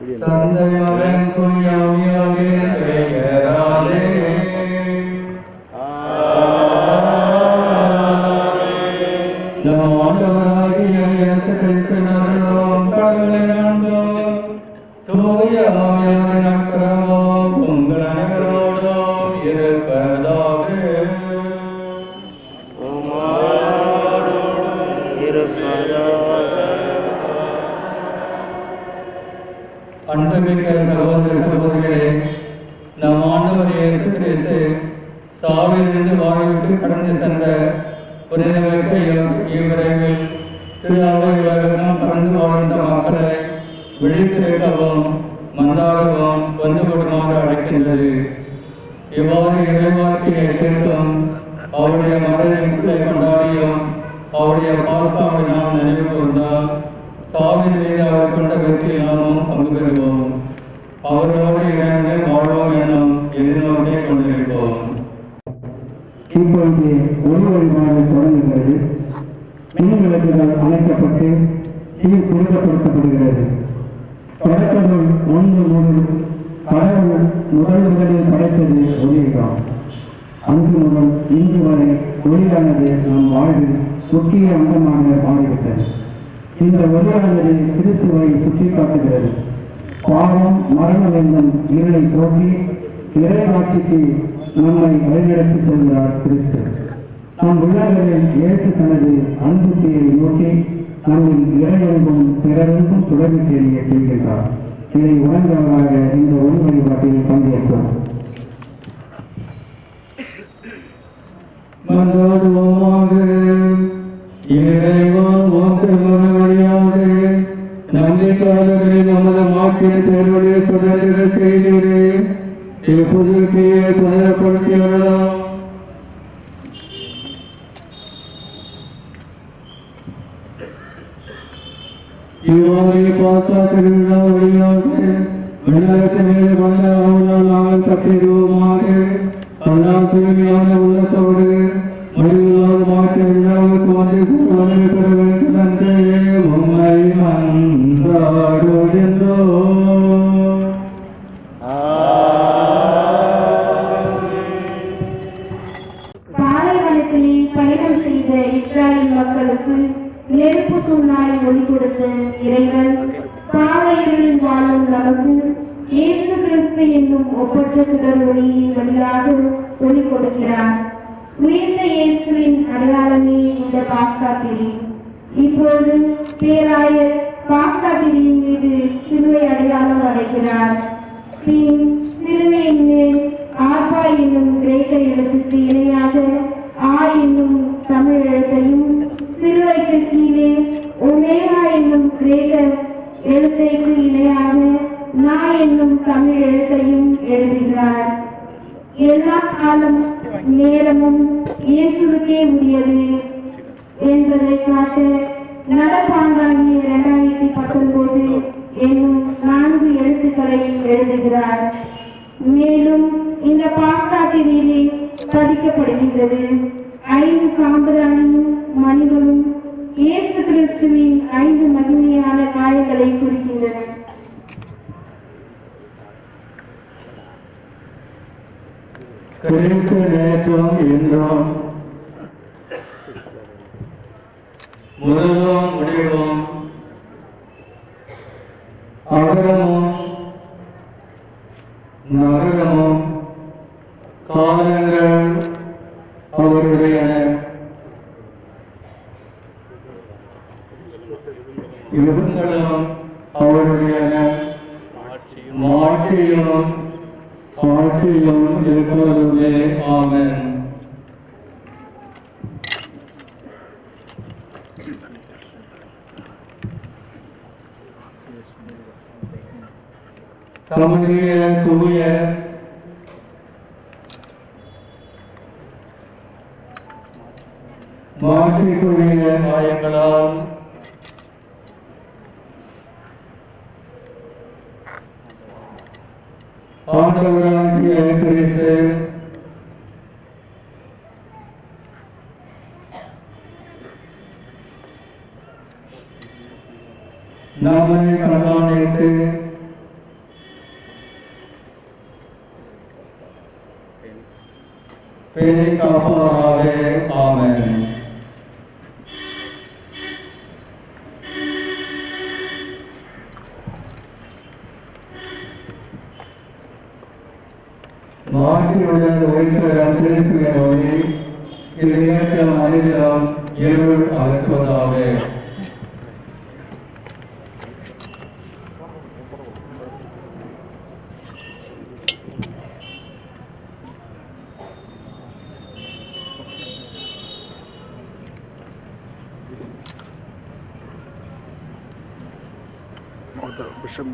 தந்தை மகன் தூயாவியாவே பெயராலே நம் ஆண்டவராகிய இயேசு கிறிஸ்துவின் கடவுளின் தூய ஆவியாரின் அக்கிரமம் உங்கள் அனைவரோடும் இருப்பதாக அன்புமிக்க சகோதர சகோதரிகளே நம் ஆண்டவர் இயேசு கிறிஸ்து சாவிலிருந்து வாழ்விட்டு கடந்து சென்ற புனிதமிக்க இவ்- இவ்விரைவில் திருநாவை உலகம் பறந்து வாழ்ந்த மக்களை விழித்திருக்கவும் மன்றாடவும் வந்து கொடுமாறு அழைக்கின்றது இவ்வாறு இறைவாக்கியை கேட்டும் அவருடைய மரணத்தை கொண்டாடியும் அவருடைய பாஸ்தாவை நாம் நினைவு கூர்ந்தால் சாவின் மீது அவர் கொண்ட வெற்றியை நாமும் பங்கு பெறுவோம் அவர்களோடு இணைந்து வாழ்வோம் எனும் எதிர்நோக்கியை கொண்டிருப்போம் இப்பொழுது ஒளி வழிபாடு தொடங்குகிறது மின் விளக்குகள் அணைக்கப்பட்டு தீ புனிதப்படுத்தப்படுகிறது தொடக்கங்கள் ஒன்று மூன்று கடவுள் முதல் முதலில் படைத்தது ஒளிதான் அன்று முதல் இன்று வரை ஒளியானது நம் வாழ்வில் முக்கிய அங்கமாக மாறிவிட்டது இந்த ஒளியானது கிறிஸ்துவை சுட்டிக்காட்டுகிறது பாவம் மரணம் என்னும் இருளை போக்கி இறைவாட்சிக்கு நம்மை வழிநடத்தி செல்கிறார் கிறிஸ்து நம் உள்ளங்களில் இயேசு தனது அன்பு தீயை நோக்கி நம்மில் இறையன்பும் பிறரன்பும் தொடர்பு தெரிய செய்கின்றார் இதை உணர்ந்தவராக இந்த ஒளி வழிபாட்டில் பங்கேற்றோம் மன்றாடுவோமாக இறைவா உமக்கு மறுபடியாக நம்பிக்கையாளர்களை நமது மாற்றின் பேருடைய தொடர்ந்து செய்தீரே இப்பொழுதையே புனிதப்படுத்தியுள்ளோம் இவ்வாறு பார்த்தா திருவிழா வழியாக விண்ணகத்து மேலே வந்த அவளால் நாங்கள் கட்டிடுவோமாக அல்லா தூய்மையான உள்ளத்தோடு முடிவில்லாத மாற்ற விழாவுக்கு வந்து வந்து பெற வேண்டும் என்று உண்மை மன்றாடுகின்றோ பாலைவனத்திலே பயணம் செய்த இஸ்ராயல் மக்களுக்கு நெருப்பு தூணாய் ஒளி கொடுத்த இறைவன் பாலையர்களில் வாழும் நமக்கு இயேசு கிறிஸ்து என்னும் ஒப்பற்ற சுடர் ஒளியின் வழியாக ஒளி கொடுக்கிறார் உயர்ந்த இயேசுவின் அடையாளமே இந்த பாஸ்கா திரி இப்போது பேராயர் பாஸ்கா திரியின் மீது சிலுவை அடையாளம் அடைகிறார் பின் சிலுவையின் மேல் ஆர்பா என்னும் கிரேக்க எழுத்துக்கு இணையாக ஆ என்னும் தமிழ் எழுத்தையும் சிலுவைக்கு கீழே ஒமேகா என்னும் கிரேக்க எழுத்தைக்கு இணையாக நா என்னும் தமிழ் எழுத்தையும் எழுதுகிறார் எல்லா காலம் நேரமும் இயேசுவுக்கே உரியது என்பதை காட்ட நடப்பாங்காங்கி இரண்டாயிரத்தி பத்தொன்பது என்னும் நான்கு எழுத்துக்களை எழுதுகிறார் மேலும் இந்த பாஸ்காட்டிலே பதிக்கப்படுகின்றது ஐந்து சாம்பிராணியும் மணிகளும் இயேசு கிறிஸ்துவின் ஐந்து மகிமையான காயங்களை குறிக்கின்றன கிறிஸ்து நேற்றும் இன்றும் முதலும் முடிவும் அகரமும் நகரமும் காலங்கள் அவருடையன யுகங்களும் அவருடையன மாற்றியும் ஆட்சியும் எப்பொழுதுமே ஆமென் தம்முடைய தூய மாற்றிக்குரிய காயங்களால் ஆண்டவராகிய கிறிஸ்து நம்மை கண்காணித்து பேணி காப்பாராக ஆமென் மாற்றியுடன் உயிர்த்தரம் திருப்பிய ஒளி இது இயற்ற மனிதனம் இருள் அகற்றுவதாக பிஷப்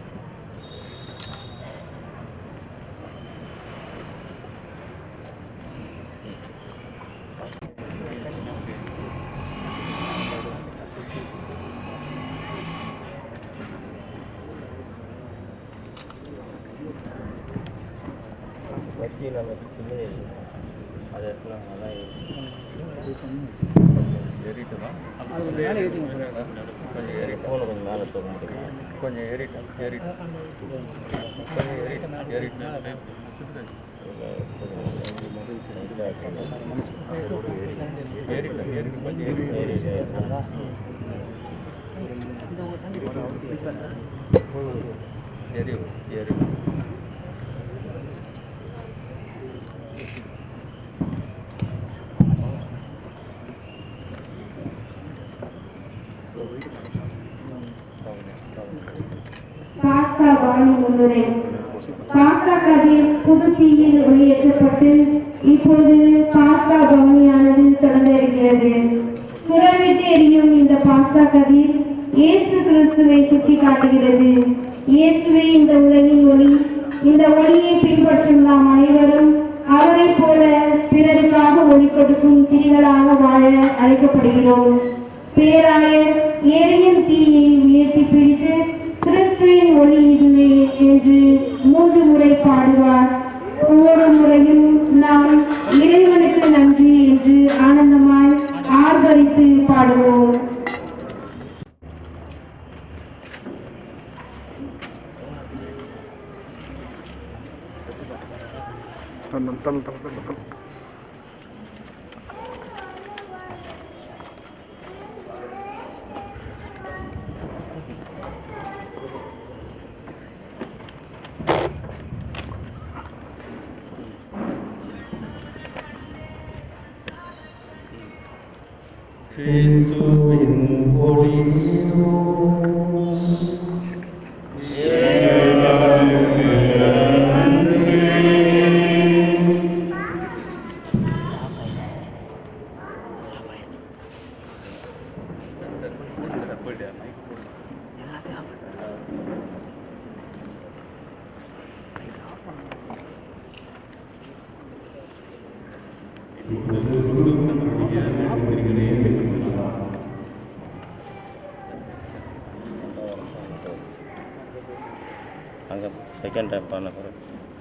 வக்கீல் அந்த சின்ன அதை எடுத்துலாம் அதான் ஏறிட்டுமா கொஞ்சம் ஏறிட்டு ஃபோனை கொஞ்சம் மேலே சொல்ல முடியுமா கொஞ்சம் ஏறிட்டு ஏறிட்டு கொஞ்சம் ஏறிட்டு ஏறிட்டு ஏறிட்டு ஏறிட்டு கொஞ்சம் ஏறிட்டு ஏறி ஏறி பாஸ்தா வாணி முன்னுரை பாஸ்தா கதிர் புது தீயில் ஒளியேற்றப்பட்டு இப்போது பாஸ்தா பவனியானது தொடர்ந்திருக்கிறது சுடர்விட்டு எரியும் இந்த பாஸ்தா கதிர் இயேசு கிறிஸ்துவை சுட்டி காட்டுகிறது இயேசுவே இந்த உலகின் ஒளி இந்த ஒளியை பின்பற்றும் நாம் அனைவரும் அவரைப் போல பிறருக்காக ஒளி கொடுக்கும் திரிகளாக வாழ அழைக்கப்படுகிறோம் பேராயர் எரியும் தீயை உயர்த்தி பிடித்து கிறிஸ்துவின் ஒளி இதுவே என்று மூன்று முறை பாடுவார் ஒவ்வொரு முறையும் நாம் இறைவனுக்கு நன்றி என்று ஆனந்தமாய் ஆர்ப்பரித்து பாடுவோம் தள்ள தள்ள தள்ள தள்ள தள்ள கிறிஸ்துவின் ஒளியிலோ அங்கே செகண்ட் டைம் பண்ண பிறகு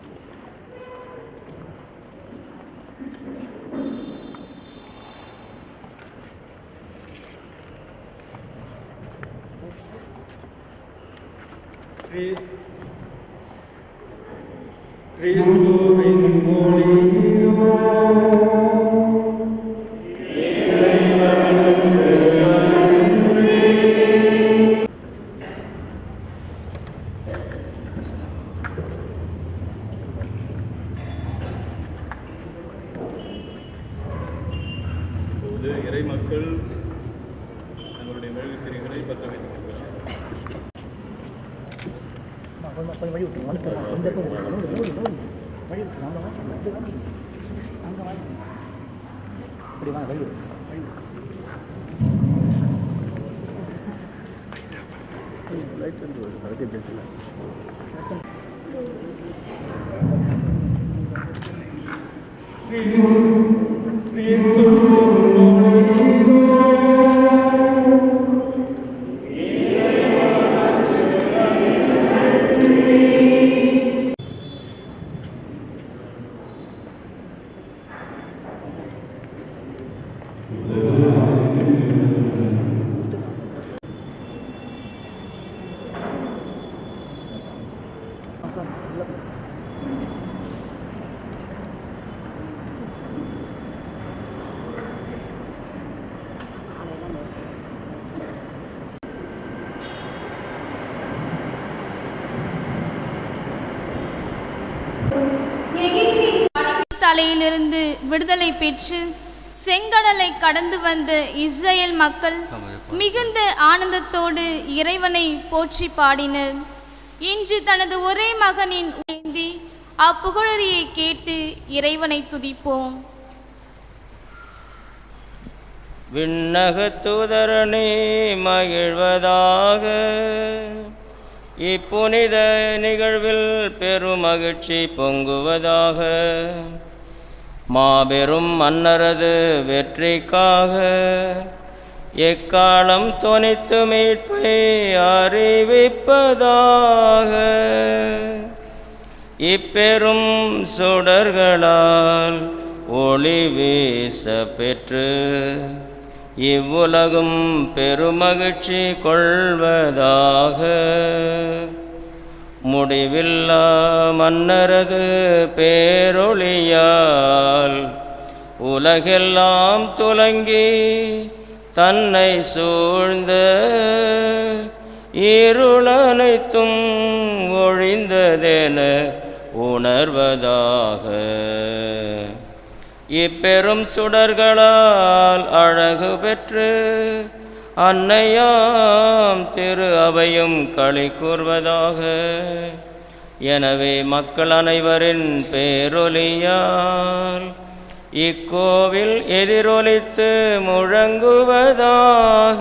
கிறிஸ்துவின் ஒளியிலோ இப்போது இறை மக்கள் தங்களுடைய மெழுகுத்திரிகளை பற்ற வைத்துக் தலையிலிருந்து விடுதலை பெற்று செங்கடலை கடந்து வந்த இஸ்ரேல் மக்கள் மிகுந்த ஆனந்தத்தோடு இறைவனை போற்றி பாடினர் இன்று தனது ஒரே மகனின் ஏந்தி அப்புகழறியை கேட்டு இறைவனை துதிப்போம் விண்ணகத் தூதரணி மகிழ்வதாக இப்புனித நிகழ்வில் பெருமகிழ்ச்சி பொங்குவதாக மாபெரும் மன்னரது வெற்றிக்காக எக்காலம் தொனித்து மீட்பை அறிவிப்பதாக இப்பெரும் சுடர்களால் ஒளி வீச பெற்று இவ்வுலகும் பெருமகிழ்ச்சி கொள்வதாக முடிவில்லா மன்னரது பேரொளியால் உலகெல்லாம் துலங்கி தன்னை சூழ்ந்த இருளனைத்தும் ஒழிந்ததென உணர்வதாக இப்பெரும் சுடர்களால் அழகு பெற்று அன்னையாம் திரு அவையும் களி கூர்வதாக எனவே மக்கள் அனைவரின் பேரொலியால் இக்கோவில் எதிரொலித்து முழங்குவதாக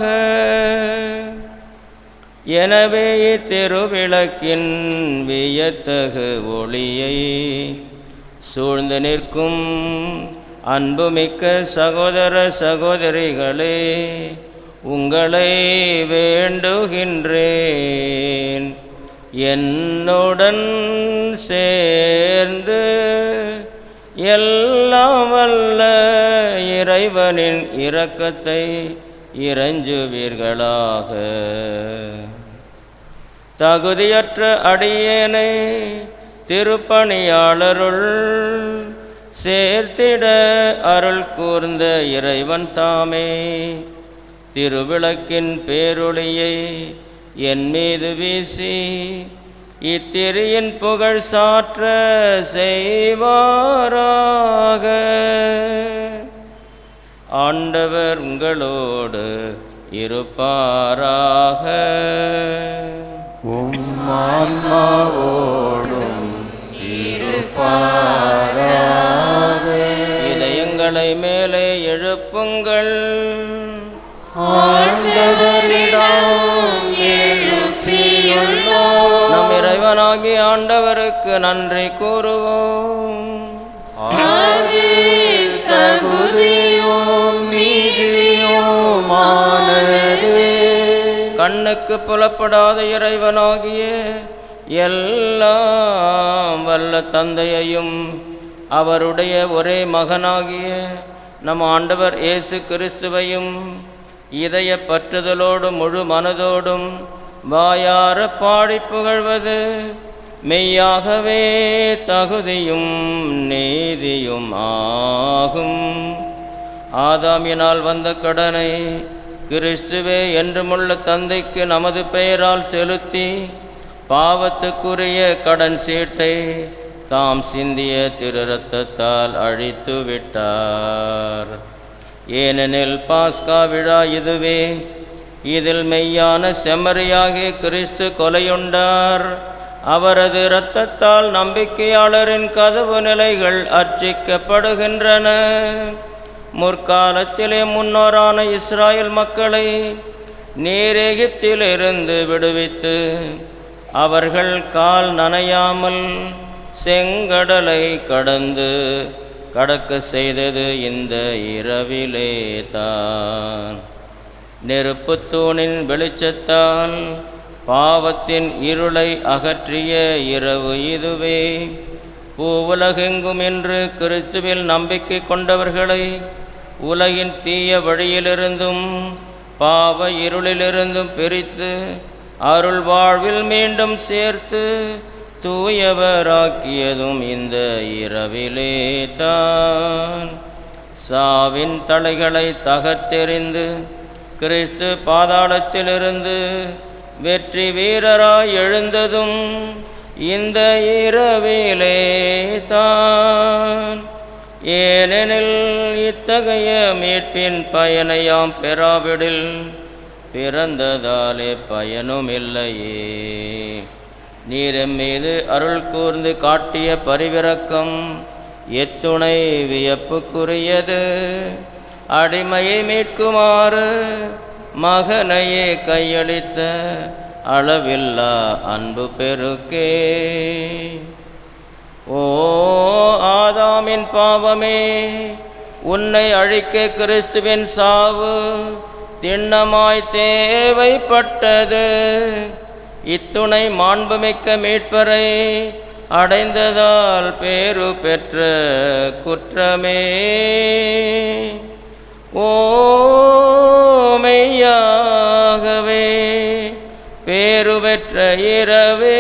எனவே இத்திருவிளக்கின் வியத்தகு ஒளியை சூழ்ந்து நிற்கும் அன்புமிக்க சகோதர சகோதரிகளே உங்களை வேண்டுகின்றேன் என்னுடன் சேர்ந்து எல்லாம் வல்ல இறைவனின் இரக்கத்தை இறைஞ்சுவீர்களாக தகுதியற்ற அடியேனை திருப்பணியாளருள் சேர்த்திட அருள் கூர்ந்த இறைவன் தாமே திருவிளக்கின் பேரொளியை என் மீது வீசி இத்திரியின் புகழ் சாற்ற செய்வாராக ஆண்டவர் உங்களோடு இருப்பாராக உம் ஆன்மாவோடும் இருப்பாராக இதயங்களை மேலே எழுப்புங்கள் ஆண்டவரிடம் எழுப்பியுள்ளோம் நம் இறைவனாகி ஆண்டவருக்கு நன்றி கூறுவோம் தகுதியும் நீதியுமானது கண்ணுக்கு புலப்படாத இறைவனாகிய எல்லாம் வல்ல தந்தையையும் அவருடைய ஒரே மகனாகிய நம் ஆண்டவர் இயேசு கிறிஸ்துவையும் இதய பற்றுதலோடும் முழு மனதோடும் வாயார பாடி புகழ்வது மெய்யாகவே தகுதியும் நீதியும் ஆகும் ஆதாமினால் வந்த கடனை கிறிஸ்துவே என்றுமுள்ள தந்தைக்கு நமது பெயரால் செலுத்தி பாவத்துக்குரிய கடன் சீட்டை தாம் சிந்திய திரு ரத்தத்தால் அழித்து விட்டார் ஏனெனில் பாஸ்கா விழா இதுவே இதில் மெய்யான செம்மறியாகிய கிறிஸ்து கொலையுண்டார் அவரது இரத்தத்தால் நம்பிக்கையாளரின் கதவு நிலைகள் அர்ச்சிக்கப்படுகின்றன முற்காலத்திலே முன்னோரான இஸ்ராயல் மக்களை நீர் எகிப்திலிருந்து விடுவித்து அவர்கள் கால் நனையாமல் செங்கடலை கடந்து கடக்க செய்தது இந்த இரவிலே தான் நெருப்புத் தூணின் வெளிச்சத்தால் பாவத்தின் இருளை அகற்றிய இரவு இதுவே பூவுலகெங்கும் என்று கிறிஸ்துவில் நம்பிக்கை கொண்டவர்களை உலகின் தீய வழியிலிருந்தும் பாவ இருளிலிருந்தும் பிரித்து அருள் வாழ்வில் மீண்டும் சேர்த்து தூயவராக்கியதும் இந்த இரவிலே தான் சாவின் தலைகளை தகர்த்தெறிந்து கிறிஸ்து பாதாளத்திலிருந்து வெற்றி வீரராய் எழுந்ததும் இந்த இரவிலே தான் ஏனெனில் இத்தகைய மீட்பின் பயனையாம் பெறாவிடில் பிறந்ததாலே பயனும் இல்லையே நீரம் மீது அருள் கூர்ந்து காட்டிய பரிவிரக்கம் எத்துணை வியப்புக்குரியது அடிமையை மீட்குமாறு மகனையே கையளித்த அளவில்லா அன்பு பெருக்கே ஓ ஆதாமின் பாவமே உன்னை அழிக்க கிறிஸ்துவின் சாவு திண்ணமாய் தேவைப்பட்டது இத்துணை மாண்புமிக்க மீட்பரை அடைந்ததால் பேரு பெற்ற குற்றமே ஓ மெய்யாகவே பேரு பெற்ற இரவே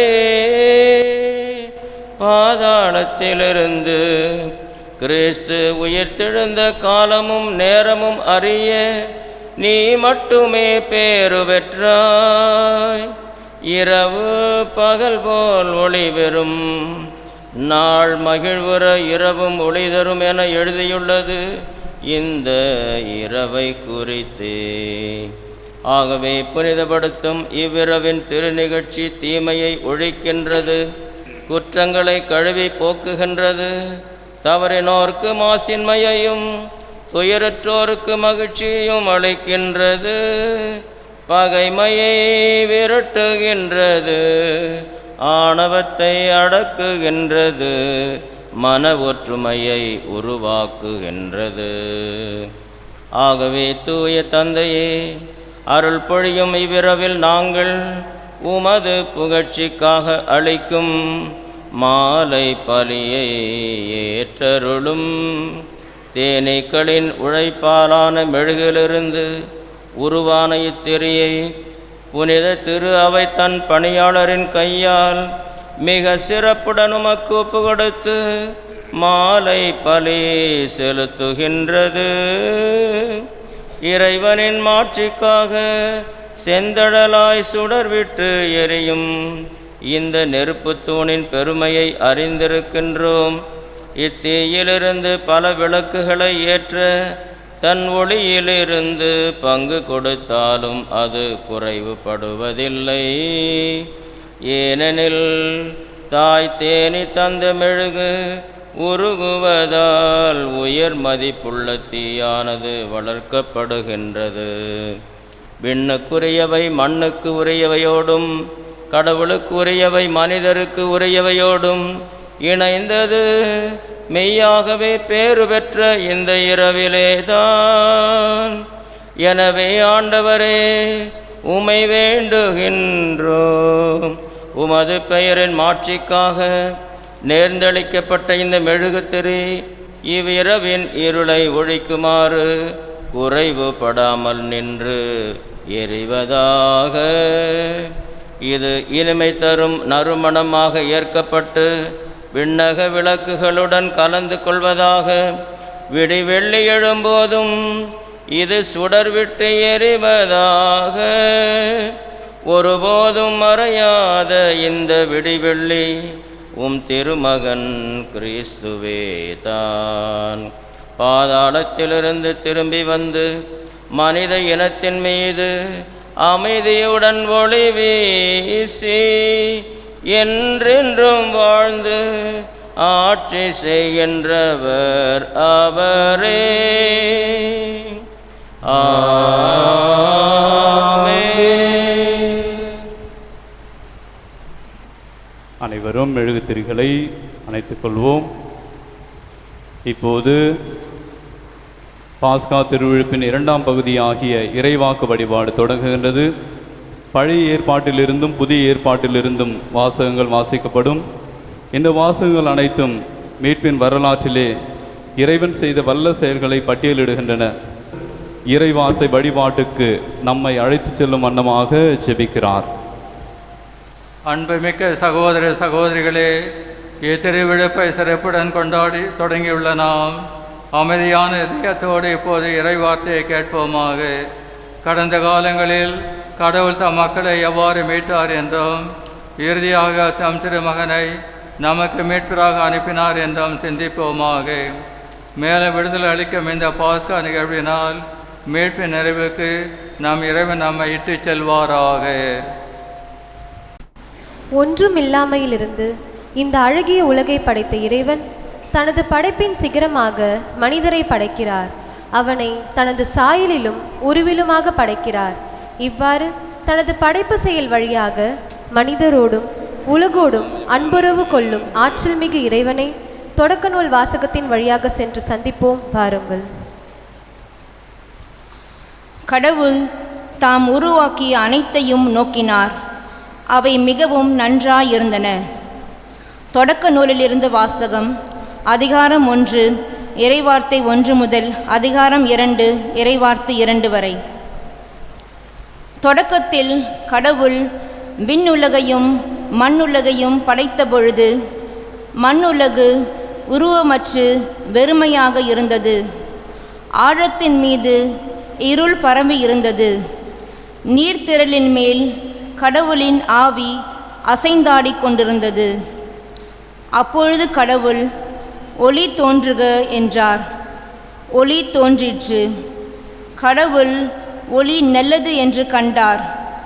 பாதாளத்திலிருந்து கிறிஸ்து உயிர்த்தெழுந்த காலமும் நேரமும் அறிய நீ மட்டுமே பேரு பெற்றாய் இரவு பகல் போல் ஒளி பெறும் நாள் மகிழ்வுற இரவும் ஒளி தரும் என எழுதியுள்ளது இந்த இரவை குறித்தே ஆகவே புனிதப்படுத்தும் இவ்விரவின் திருநிகழ்ச்சி தீமையை ஒழிக்கின்றது குற்றங்களை கழுவி போக்குகின்றது தவறினோர்க்கு மாசின்மையையும் துயரற்றோருக்கு மகிழ்ச்சியையும் அளிக்கின்றது பகைமையை விரட்டுகின்றது ஆணவத்தை அடக்குகின்றது மன ஒற்றுமையை உருவாக்குகின்றது ஆகவே தூய தந்தையே அருள் பொழியும் இவ்விரவில் நாங்கள் உமது புகழ்ச்சிக்காக அளிக்கும் மாலை பலியை ஏற்றருளும் தேனீக்களின் உழைப்பாலான மெழுகிலிருந்து உருவான இத்திரியை புனித திரு அவை தன் பணியாளரின் கையால் மிக சிறப்புடன் உமக்கு ஒப்பு கொடுத்து மாலை பலி செலுத்துகின்றது இறைவனின் மாட்சிக்காக செந்தழலாய் சுடர்விட்டு எரியும் இந்த நெருப்புத் தூணின் பெருமையை அறிந்திருக்கின்றோம் இத்தீயிலிருந்து பல விளக்குகளை ஏற்ற தன் ஒளியிலிருந்து பங்கு கொடுத்தாலும் அது குறைவுபடுவதில்லை ஏனெனில் தாய் தேனி தந்த மெழுகு உருகுவதால் உயர் மதிப்புள்ள தீயானது வளர்க்கப்படுகின்றது விண்ணுக்குரியவை மண்ணுக்கு உரியவையோடும் கடவுளுக்கு உரியவை மனிதருக்கு உரியவையோடும் இணைந்தது மெய்யாகவே பேறு பெற்ற இந்த இரவிலேதான் எனவே ஆண்டவரே உமை வேண்டுகின்றோம் உமது பெயரின் மாட்சிக்காக நேர்ந்தளிக்கப்பட்ட இந்த மெழுகுத்திரி இவ்விரவின் இருளை ஒழிக்குமாறு குறைவுபடாமல் நின்று எரிவதாக இது இனிமை தரும் நறுமணமாக ஏற்கப்பட்டு விண்ணக விளக்குகளுடன் கலந்து கொள்வதாக விடிவெள்ளி எழும்போதும் இது சுடர்விட்டு எரிவதாக ஒருபோதும் மறையாத இந்த விடிவெள்ளி உம் திருமகன் கிறிஸ்துவே தான் பாதாளத்திலிருந்து திரும்பி வந்து மனித இனத்தின் மீது அமைதியுடன் ஒளி வீசி என்றென்றும் வாழ்ந்து ஆட்சி செய்கின்றவர் அவரே ஆமென். அனைவரும் மெழுகுத்திரிகளை அணைத்துக் கொள்வோம் இப்போது பாஸ்கா திருவிழுப்பின் இரண்டாம் பகுதியாகிய இறைவாக்கு வழிபாடு தொடங்குகின்றது பழைய ஏற்பாட்டிலிருந்தும் புதிய ஏற்பாட்டிலிருந்தும் வாசகங்கள் வாசிக்கப்படும் இந்த வாசகங்கள் அனைத்தும் மீட்பின் வரலாற்றிலே இறைவன் செய்த வல்ல செயல்களை பட்டியலிடுகின்றன இறைவார்த்தை வழிபாட்டுக்கு நம்மை அழைத்துச் செல்லும் வண்ணமாக ஜெபிக்கிறார் அன்புமிக்க சகோதர சகோதரிகளே இத்திருவிழப்பை சிறப்புடன் கொண்டாடி தொடங்கியுள்ள நாம் அமைதியான இதயத்தோடு இப்போது இறைவார்த்தையை கேட்போமாக கடந்த காலங்களில் கடவுள் தம் மக்களை எவ்வாறு மீட்டார் என்றும் இறுதியாக தம் திருமகனை நமக்கு மீட்பராக அனுப்பினார் என்றும் சிந்திப்போமாக மேலே விடுதலை அளிக்கும் இந்த பாஸ்கா நிகழ்வினால் மீட்பின் நிறைவுக்கு நம் இறைவன் நம்மை இட்டுச் செல்வாராக ஒன்றும் இல்லாமையிலிருந்து இந்த அழகிய உலகை படைத்த இறைவன் தனது படைப்பின் சிகரமாக மனிதரை படைக்கிறார் அவனை தனது சாயலிலும் உருவிலுமாக படைக்கிறார் இவ்வாறு தனது படைப்பு செயல் வழியாக மனிதரோடும் உலகோடும் அன்புறவு கொள்ளும் ஆற்றல் மிகு இறைவனை தொடக்க நூல் வாசகத்தின் வழியாக சென்று சந்திப்போம் வாருங்கள் கடவுள் தாம் உருவாக்கிய அனைத்தையும் நோக்கினார் அவை மிகவும் நன்றாயிருந்தன தொடக்க நூலிலிருந்து வாசகம் அதிகாரம் ஒன்று இறைவார்த்தை ஒன்று முதல் அதிகாரம் இரண்டு இறைவார்த்தை இரண்டு வரை தொடக்கத்தில் கடவுள் விண்ணுலகையும் மண்ணுலகையும் படைத்த பொழுது மண்ணுலகு உருவமற்று வெறுமையாக இருந்தது ஆழத்தின் மீது இருள் பரம்பி இருந்தது நீர்த்திரளின் மேல் கடவுளின் ஆவி அசைந்தாடிக் கொண்டிருந்தது அப்பொழுது கடவுள் ஒளி தோன்றுக என்றார் ஒளி தோன்றிற்று கடவுள் ஒளி நல்லது என்று கண்டார்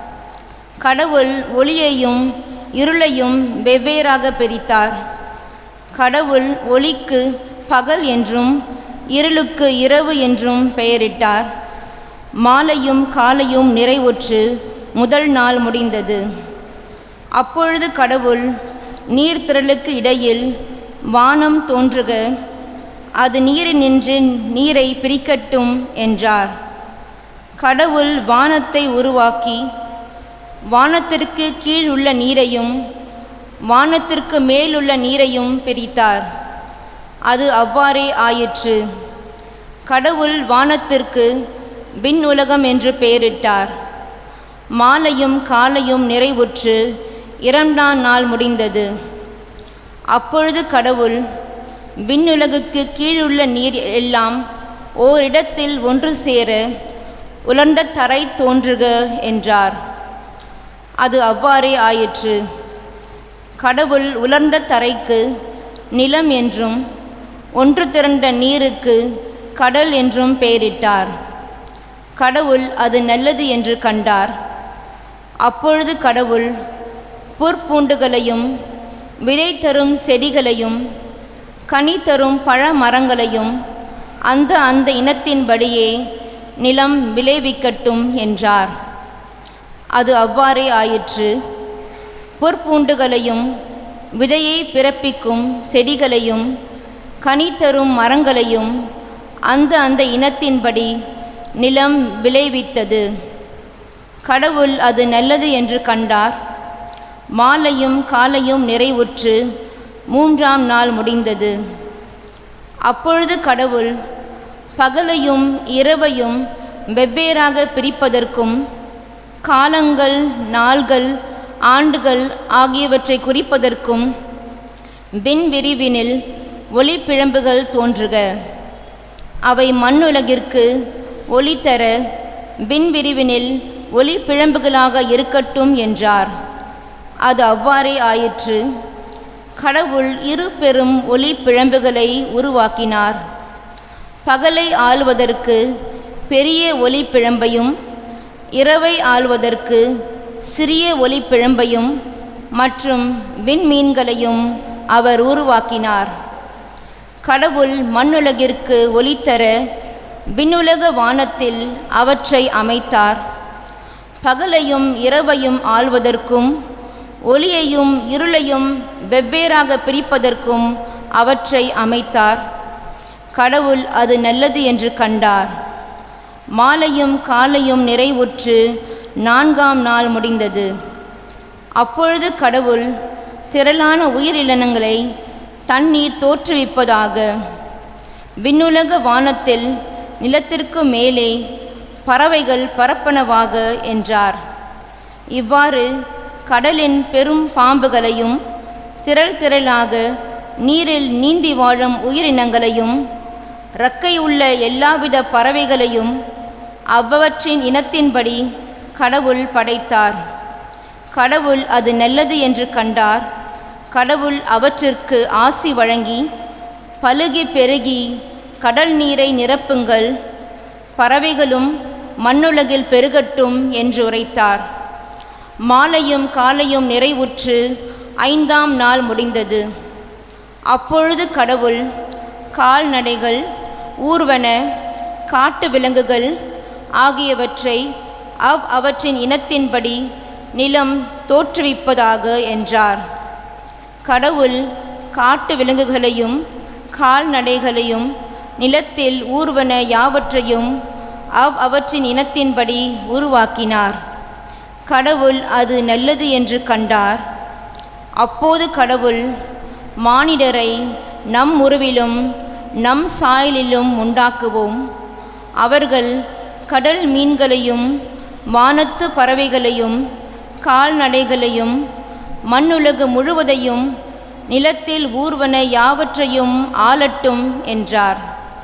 கடவுள் ஒளியையும் இருளையும் வெவ்வேறாக பிரித்தார் கடவுள் ஒளிக்கு பகல் என்றும் இருளுக்கு இரவு என்றும் பெயரிட்டார் மாலையும் காலையும் நிறைவுற்று முதல் நாள் முடிந்தது அப்பொழுது கடவுள் நீர்த்திரளுக்கு இடையில் வானம் தோன்றுக அது நீரினின்று நீரை பிரிக்கட்டும் என்றார் கடவுள் வானத்தை உருவாக்கி வானத்திற்கு கீழ் உள்ள நீரையும் வானத்திற்கு மேலுள்ள நீரையும் பிரித்தார் அது அவ்வாறே ஆயிற்று கடவுள் வானத்திற்கு விண் உலகம் என்று பெயரிட்டார் மாலையும் காலையும் நிறைவுற்று இரண்டாம் நாள் முடிந்தது அப்பொழுது கடவுள் விண்ணுலகுக்கு கீழுள்ள நீர் எல்லாம் ஓரிடத்தில் ஒன்று சேர உலர்ந்த தரை தோன்றுக என்றார் அது அவ்வாறே ஆயிற்று கடவுள் உலர்ந்த தரைக்கு நிலம் என்றும் ஒன்று திரண்ட நீருக்கு கடல் என்றும் பெயரிட்டார் கடவுள் அது நல்லது என்று கண்டார் அப்பொழுது கடவுள் புற்பூண்டுகளையும் விதை தரும் செடிகளையும் கனி தரும் பழ மரங்களையும் அந்த அந்த இனத்தின்படியே நிலம் விளைவிக்கட்டும் என்றார் அது அவ்வாறே ஆயிற்று பொற்பூண்டுகளையும் விதையை பிறப்பிக்கும் செடிகளையும் கனி தரும் மரங்களையும் அந்த அந்த இனத்தின்படி நிலம் விளைவித்தது கடவுள் அது நல்லது என்று கண்டார் மாலையும் காலையும் நிறைவுற்று மூன்றாம் நாள் முடிந்தது அப்பொழுது கடவுள் பகலையும் இரவையும் வெவ்வேறாக பிரிப்பதற்கும் காலங்கள் நாள்கள் ஆண்டுகள் ஆகியவற்றை குறிப்பதற்கும் விண்விரிவினில் ஒளிப்பிழம்புகள் தோன்றுக அவை மண்ணுலகிற்கு ஒளி தர விண்விரிவினில் ஒளிப்பிழம்புகளாக இருக்கட்டும் என்றார் அது அவ்வாறே ஆயிற்று கடவுள் இரு பெரும் ஒளி பிழம்புகளை உருவாக்கினார் பகலை ஆள்வதற்கு பெரிய ஒளி பிழம்பையும் இரவை ஆள்வதற்கு சிறிய ஒளி பிழம்பையும் மற்றும் விண்மீன்களையும் அவர் உருவாக்கினார் கடவுள் மண்ணுலகிற்கு ஒளி தர விண்ணுலக வானத்தில் அவற்றை அமைத்தார் பகலையும் இரவையும் ஆள்வதற்கும் ஒளியையும் இருளையும் வெவ்வேறாக பிரிப்பதற்கும் அவற்றை அமைத்தார் கடவுள் அது நல்லது என்று கண்டார் மாலையும் காலையும் நிறைவுற்று நான்காம் நாள் முடிந்தது அப்பொழுது கடவுள் திரளான உயிரினங்களை தண்ணீர் தோற்றுவிப்பதாக விண்ணுலக வானத்தில் நிலத்திற்கு மேலே பறவைகள் பரப்பனவாக என்றார் இவ்வாறு கடலின் பெரும் பாம்புகளையும் திரள் திரளாக நீரில் நீந்தி வாழும் உயிரினங்களையும் இறக்கை உள்ள எல்லாவித பறவைகளையும் அவ்வவற்றின் இனத்தின்படி கடவுள் படைத்தார் கடவுள் அது நல்லது என்று கண்டார் கடவுள் அவற்றிற்கு ஆசி வழங்கி பலுகி பெருகி கடல் நீரை நிரப்புங்கள் பறவைகளும் மண்ணுலகில் பெருகட்டும் என்று உரைத்தார் மாலையும் காலையும் நிறைவுற்று ஐந்தாம் நாள் முடிந்தது அப்பொழுது கடவுள் கால்நடைகள் ஊர்வன காட்டு விலங்குகள் ஆகியவற்றை அவ் அவற்றின் இனத்தின்படி நிலம் தோற்றுவிப்பதாக என்றார் கடவுள் காட்டு விலங்குகளையும் கால்நடைகளையும் நிலத்தில் ஊர்வன யாவற்றையும் அவ் அவற்றின் இனத்தின்படி உருவாக்கினார் கடவுள் அது நல்லது என்று கண்டார் அப்போது கடவுள் மானிடரை நம் உருவிலும் நம் சாயலிலும் உண்டாக்குவோம் அவர்கள் கடல் மீன்களையும் வானத்து பறவைகளையும் கால்நடைகளையும் மண்ணுலகு முழுவதையும் நிலத்தில் ஊர்வன யாவற்றையும் ஆளட்டும் என்றார்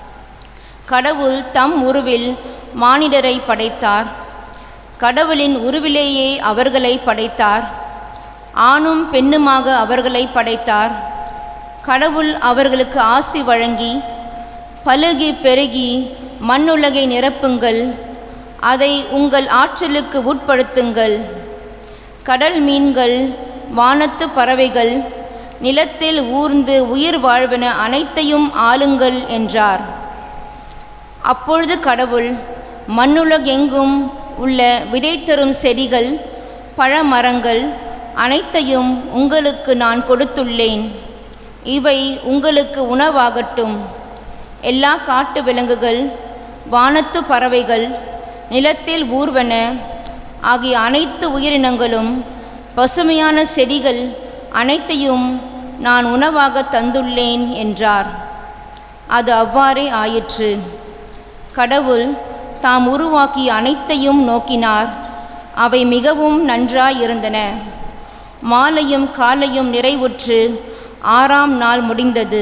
கடவுள் தம் உருவில் மானிடரை படைத்தார் கடவுளின் உருவிலேயே அவர்களை படைத்தார் ஆணும் பெண்ணுமாக அவர்களை படைத்தார் கடவுள் அவர்களுக்கு ஆசி வழங்கி பலுகி பெருகி மண்ணுலகை நிரப்புங்கள் அதை உங்கள் ஆற்றலுக்கு உட்படுத்துங்கள் கடல் மீன்கள் வானத்து பறவைகள் நிலத்தில் ஊர்ந்து உயிர் வாழ்வன அனைத்தையும் ஆளுங்கள் என்றார் அப்பொழுது கடவுள் மண்ணுலகெங்கும் உள்ள விடை தரும் செடிகள் பழமரங்கள் அனைத்தையும் உங்களுக்கு நான் கொடுத்துள்ளேன் இவை உங்களுக்கு உணவாகட்டும் எல்லா காட்டு விலங்குகள் வானத்து பறவைகள் நிலத்தில் ஊர்வன ஆகிய அனைத்து உயிரினங்களும் பசுமையான செடிகள் அனைத்தையும் நான் உணவாக தந்துள்ளேன் என்றார் அது அவ்வாறே ஆயிற்று கடவுள் தாம் உருவாக்கிய அனைத்தையும் நோக்கினார் அவை மிகவும் நன்றாயிருந்தன மாலையும் காலையும் நிறைவுற்று ஆறாம் நாள் முடிந்தது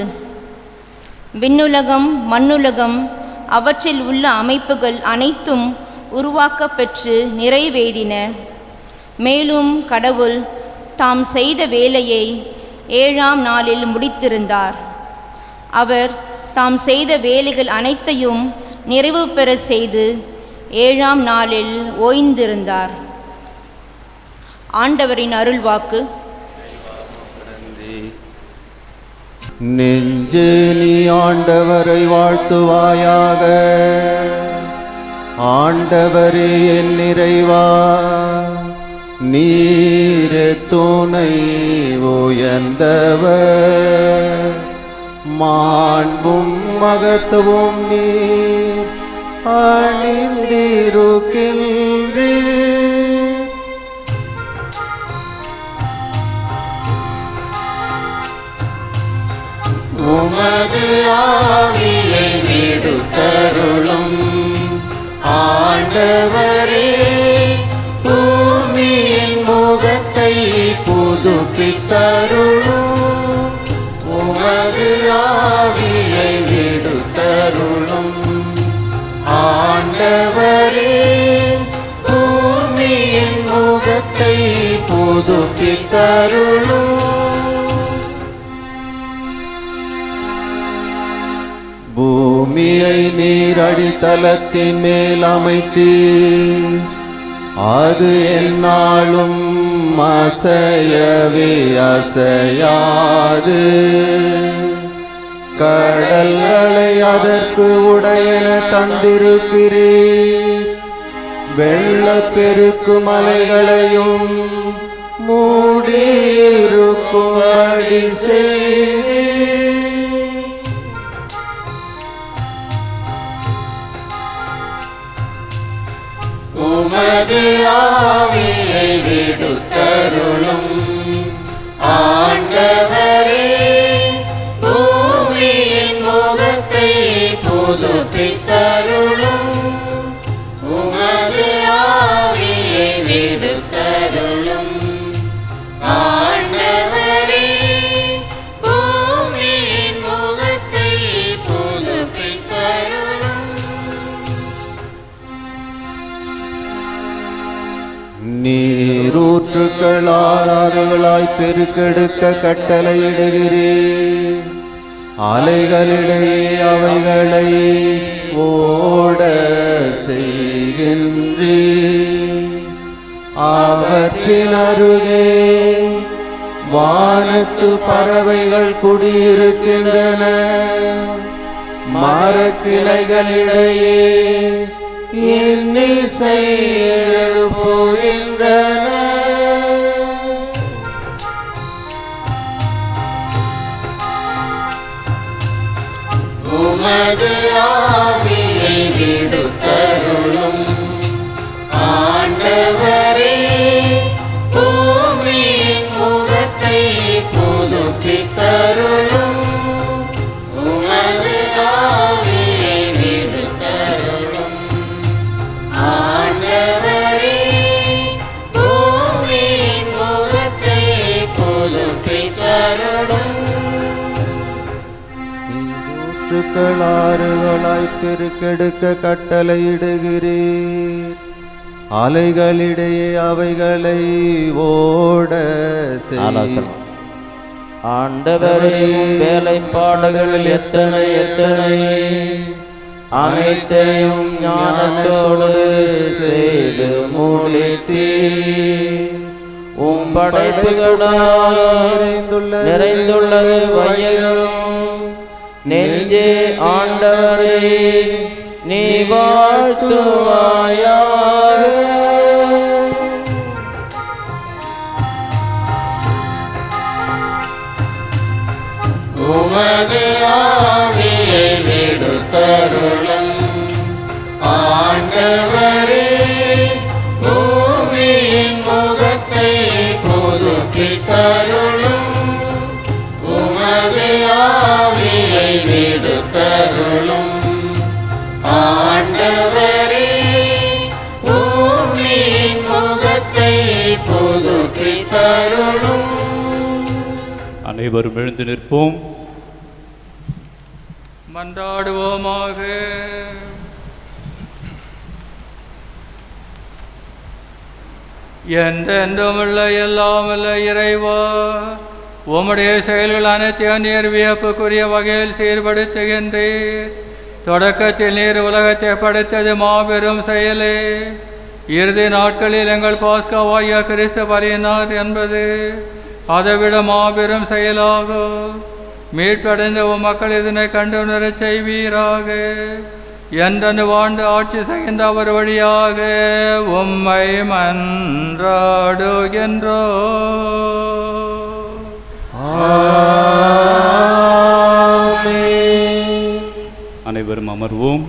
விண்ணுலகம் மண்ணுலகம் அவற்றில் உள்ள அமைப்புகள் அனைத்தும் உருவாக்கப் பெற்று நிறைவேறின மேலும் கடவுள் தாம் செய்த வேலையை ஏழாம் நாளில் முடித்திருந்தார் அவர் தாம் செய்த வேலைகள் அனைத்தையும் நிறைவு பெற செய்து ஏழாம் நாளில் ஓய்ந்திருந்தார் ஆண்டவரின் அருள்வாக்கு நெஞ்சே நீ ஆண்டவரை வாழ்த்துவாயாக ஆண்டவரே என் நிறைவா நீரே துணை உயர்ந்தவர் மாண்பும் மகத்துவம் நீர் அணிந்திருக்கின்றே உமது ஆவியை விடுத்தருளும் ஆண்டவரே பூமியின் முகத்தை புதுப்பித்தருளும் உமது ஆவியை விடுத்தருளும் ஆண்டவரே பூமியின் முகத்தை புதுப்பித்தருளும் பூமியை நீர் அடித்தளத்தின் மேல் அமைத்தீர் அது எந்நாளும் அசையவே அசையாது கடல்களை அதற்கு உடையன தந்திருக்கிறீர் வெள்ளப்பெருக்கு மலைகளையும் மூடியிருக்கும்படி செய்தீர் உமது ஆவியை விடுத்தருளும் ஆண்டவரே பூமியின் முகத்தை புதுப்பித்தருளும் உமது ஆவியை விடுத்தருளும் ஆண்டவரே பூமியின் முகத்தை புதுப்பித்தருளும் நீரூற்றுக்கள் பெருக்கெடுக்க கட்டளையிடுகிறீர் அலைகளிடையே அவைகளை ஓட செய்கின்றீர் அவற்றின் அருகே வானத்து பறவைகள் குடியிருக்கின்றன மரக்கிளைகளிடையே இன்னிசை எழுப்புகின்றன உமது ஆவியை விடுத்தருளும் ஆண்டவரே பூமியின் முகத்தை புதுப்பித் தருளும் உமது ஆவியை விடுத்தருளும் ஆண்டவரே பூமியின் முகத்தை புதுப்பித் தருளும் ஊற்றுக்களாறுகளாய் பெருக்கெடுக்க கட்டளையிடுகிறீர் அலைகளிடையே அவைகளை ஓட ஆலோசனை. ஆண்டவரே உம் வேலைப்பாடுகள் எத்தனை எத்தனை அனைத்தையும் ஞானத்தோடு செய்து முடித்தீர் உம் படைப்புகளால் நிறைந்துள்ள நிறைந்துள்ளது வையகம் நெஞ்சே ஆண்டவரே நீ வாழ்த்துவாயாக உமது ஆவியை விடுத்தருளும் ஆண்டவரே பூமியின் முகத்தை புதுப்பித் தருளும் உமது ஆவியை விடுத்தருளும் ஆண்டவரே பூமியின் முகத்தை புதுப்பித் தருளும் அனைவரும் எழுந்து நிற்போம் மன்றாடுவோமாக என்றென்றுமுள்ள எல்லாமல்ல இறைவா உம்முடைய செயல்கள் அனைத்தையும் நீர் வியப்புக்குரிய வகையில் சீர்படுத்துகின்றீர் தொடக்கத்தில் நீர் உலகத்தை படைத்தது மாபெரும் செயலே இறுதி நாட்களில் எங்கள் பாஸ்காவாய கிறிஸ்து பரியினார் என்பது அதைவிட மாபெரும் செயலாகும் மீட்படைந்த உம் மக்கள் இதனை கண்டுணரச் செய்வீராக என்றென்று வாழ்ந்து ஆட்சி செய்கின்ற அவர் வழியாக உம்மை மன்றாடுகின்றோ அனைவரும் அமர்வோம்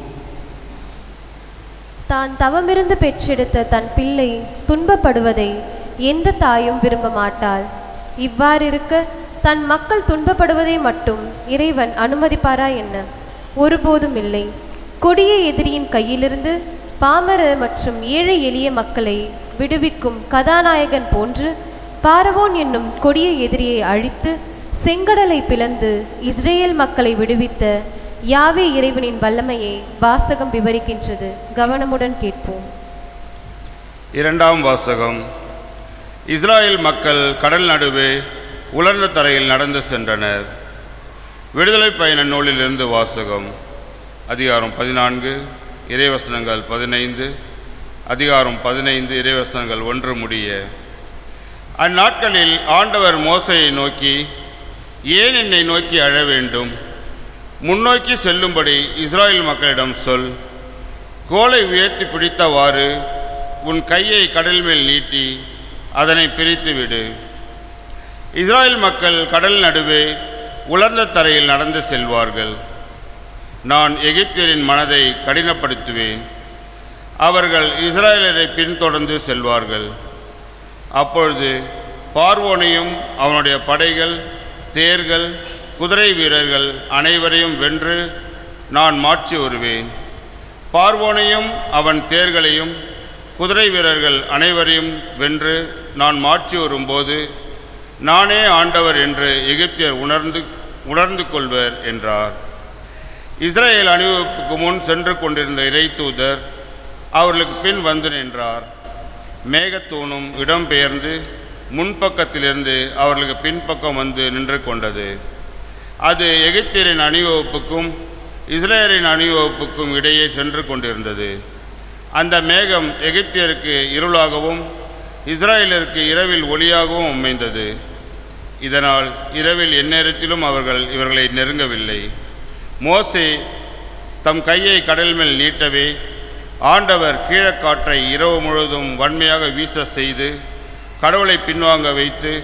தான் தவமிருந்து பெற்றெடுத்த தன் பிள்ளை துன்பப்படுவதை எந்த தாயும் விரும்ப மாட்டாள் இவ்வாறிருக்க தன் மக்கள் துன்பப்படுவதை மட்டும் இறைவன் அனுமதிப்பாரா என்ன ஒருபோதும் இல்லை கொடிய எதிரியின் கையிலிருந்து பாமர மற்றும் ஏழை எளிய மக்களை விடுவிக்கும் கதாநாயகன் போன்று பாரவோன் என்னும் கொடிய எதிரியை அழித்து செங்கடலை பிளந்து இஸ்ரேல் மக்களை விடுவித்த யாவே இறைவனின் வல்லமையை வாசகம் விவரிக்கின்றது கவனமுடன் கேட்போம் இரண்டாம் வாசகம் இஸ்ராயேல் மக்கள் கடல் நடுவே உலர்ந்த தரையில் நடந்து சென்றனர் விடுதலை பயண நூலிலிருந்து வாசகம் அதிகாரம் பதினான்கு இறைவசனங்கள் பதினைந்து அதிகாரம் பதினைந்து இறைவசனங்கள் ஒன்று முடிய அந்நாட்களில் ஆண்டவர் மோசையை நோக்கி ஏன் என்னை நோக்கி அழ வேண்டும் முன்னோக்கி செல்லும்படி இஸ்ராயேல் மக்களிடம் சொல் கோலை உயர்த்தி பிடித்தவாறு உன் கையை கடல் மேல் நீட்டி அதனை பிரித்து விடு இஸ்ராயேல் மக்கள் கடல் நடுவே உலர்ந்த தரையில் நடந்து செல்வார்கள் நான் எகிப்தியரின் மனதை கடினப்படுத்துவேன் அவர்கள் இஸ்ராயலரை பின்தொடர்ந்து செல்வார்கள் அப்பொழுது பார்வோனையும் அவனுடைய படைகள் தேர்கள் குதிரை வீரர்கள் அனைவரையும் வென்று நான் மாற்றி வருவேன் பார்வோனையும் அவன் தேர்களையும் குதிரை வீரர்கள் அனைவரையும் வென்று நான் மாற்றி வரும்போது நானே ஆண்டவர் என்று எகிப்தியர் உணர்ந்து உணர்ந்து கொள்வர் என்றார் இஸ்ரேல் அணிவகுப்புக்கு முன் சென்று கொண்டிருந்த இறைத்தூதர் அவர்களுக்கு பின் வந்து நின்றார் மேகத்தூணும் இடம்பெயர்ந்து முன்பக்கத்திலிருந்து அவர்களுக்கு பின்பக்கம் வந்து நின்று கொண்டது அது எகிப்தியரின் அணிவகுப்புக்கும் இஸ்ரேலின் அணிவகுப்புக்கும் இடையே சென்று கொண்டிருந்தது அந்த மேகம் எகிப்தியருக்கு இருளாகவும் இஸ்ராயலருக்கு இரவில் ஒளியாகவும் அமைந்தது இதனால் இரவில் எந்நேரத்திலும் அவர்கள் இவர்களை நெருங்கவில்லை மோசே தம் கையை கடல் மேல் நீட்டவே ஆண்டவர் கீழக்காற்றை இரவு முழுவதும் வன்மையாக வீச செய்து கடவுளை பின்வாங்க வைத்து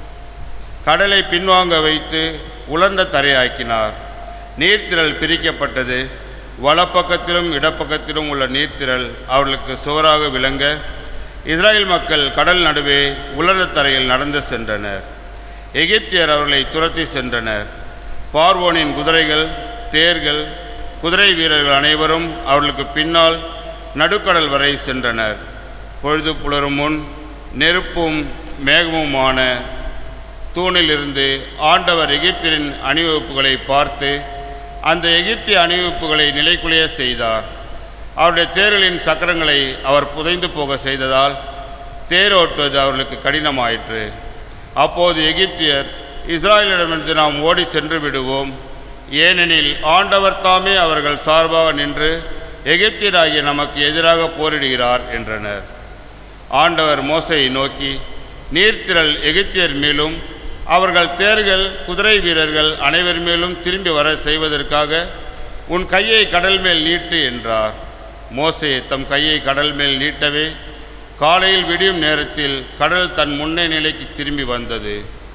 கடலை பின்வாங்க வைத்து உலர்ந்த தரையாக்கினார் நீர்த்திரள் பிரிக்கப்பட்டது வலப்பக்கத்திலும் இடப்பக்கத்திலும் உள்ள நீர்த்திரள் அவர்களுக்கு சுவராக விளங்க இஸ்ராயேல் மக்கள் கடல் நடுவே உலர்ந்த தரையில் நடந்து சென்றனர் எகிப்தியர் அவர்களை துரத்தி சென்றனர் பார்வோனின் குதிரைகள் தேர்கள் குதிரை வீரர்கள் அனைவரும் அவர்களுக்கு பின்னால் நடுக்கடல் வரை சென்றனர் பொழுது புலரும் முன் நெருப்பும் மேகமுமான தூணிலிருந்து ஆண்டவர் எகிப்தியரின் அணிவகுப்புகளை பார்த்து அந்த எகிப்திய அணிவகுப்புகளை நிலைக்குலைய செய்தார் அவருடைய தேர்களின் சக்கரங்களை அவர் புதைந்து போக செய்ததால் தேரோட்டுவது அவர்களுக்கு கடினமாயிற்று அப்போது எகிப்தியர் இஸ்ராயலிடமிருந்து நாம் ஓடி சென்று விடுவோம் ஏனெனில் ஆண்டவர் தாமே அவர்கள் சார்பாக நின்று எகிப்தியராகிய நமக்கு எதிராக போரிடுகிறார் என்றனர் ஆண்டவர் மோசையை நோக்கி நீர்த்திரள் எகிப்தியர் மேலும் அவர்கள் தேர்கள் குதிரை வீரர்கள் அனைவர் மேலும் திரும்பி வர செய்வதற்காக உன் கையை கடல் மேல் நீட்டு என்றார் மோசே தம் கையை கடல் மேல் நீட்டவே காலையில் விடியும் நேரத்தில் கடல் தன் முன்னே நிலைக்கு திரும்பி வந்தது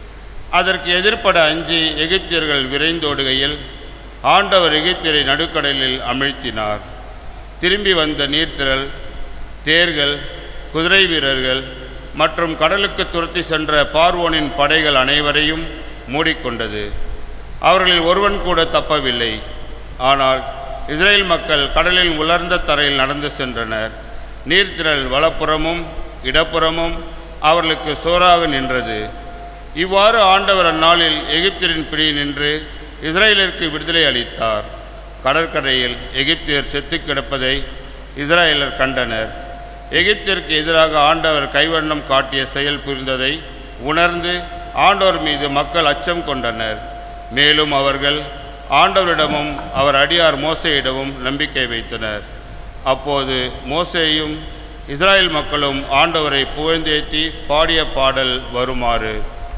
அதற்கு எதிர்ப்பட அஞ்சி எகிப்தியர்கள் விரைந்தோடுகையில் ஆண்டவர் எகிப்தியரை நடுக்கடலில் அமிழ்த்தினார் திரும்பி வந்த நீர்த்திரள் தேர்கள் குதிரை வீரர்கள் மற்றும் கடலுக்கு துரத்தி சென்ற பார்வோனின் படைகள் அனைவரையும் மூடிக்கொண்டது அவர்களில் ஒருவன் கூட தப்பவில்லை ஆனால் இஸ்ரேல் மக்கள் கடலில் உலர்ந்த தரையில் நடந்து சென்றனர் நீர்த்திரள் வலப்புறமும் இடப்புறமும் அவர்களுக்கு சோறாக நின்றது இவ்வாறு ஆண்டவர் அந்நாளில் எகிப்தியரின் பிடி நின்று இஸ்ரேலிற்கு விடுதலை அளித்தார் கடற்கரையில் எகிப்தியர் செத்து கிடப்பதை இஸ்ராயலர் கண்டனர் எகிப்திற்கு எதிராக ஆண்டவர் கைவண்ணம் காட்டிய செயல் புரிந்ததை உணர்ந்து ஆண்டவர் மீது மக்கள் அச்சம் கொண்டனர் மேலும் அவர்கள் ஆண்டவரிடமும் அவர் அடியார் மோசையிடமும் நம்பிக்கை வைத்தனர் அப்போது மோசேயும் இஸ்ராயேல் மக்களும் ஆண்டவரை புகழ்ந்தேத்தி பாடிய பாடல் வருமாறு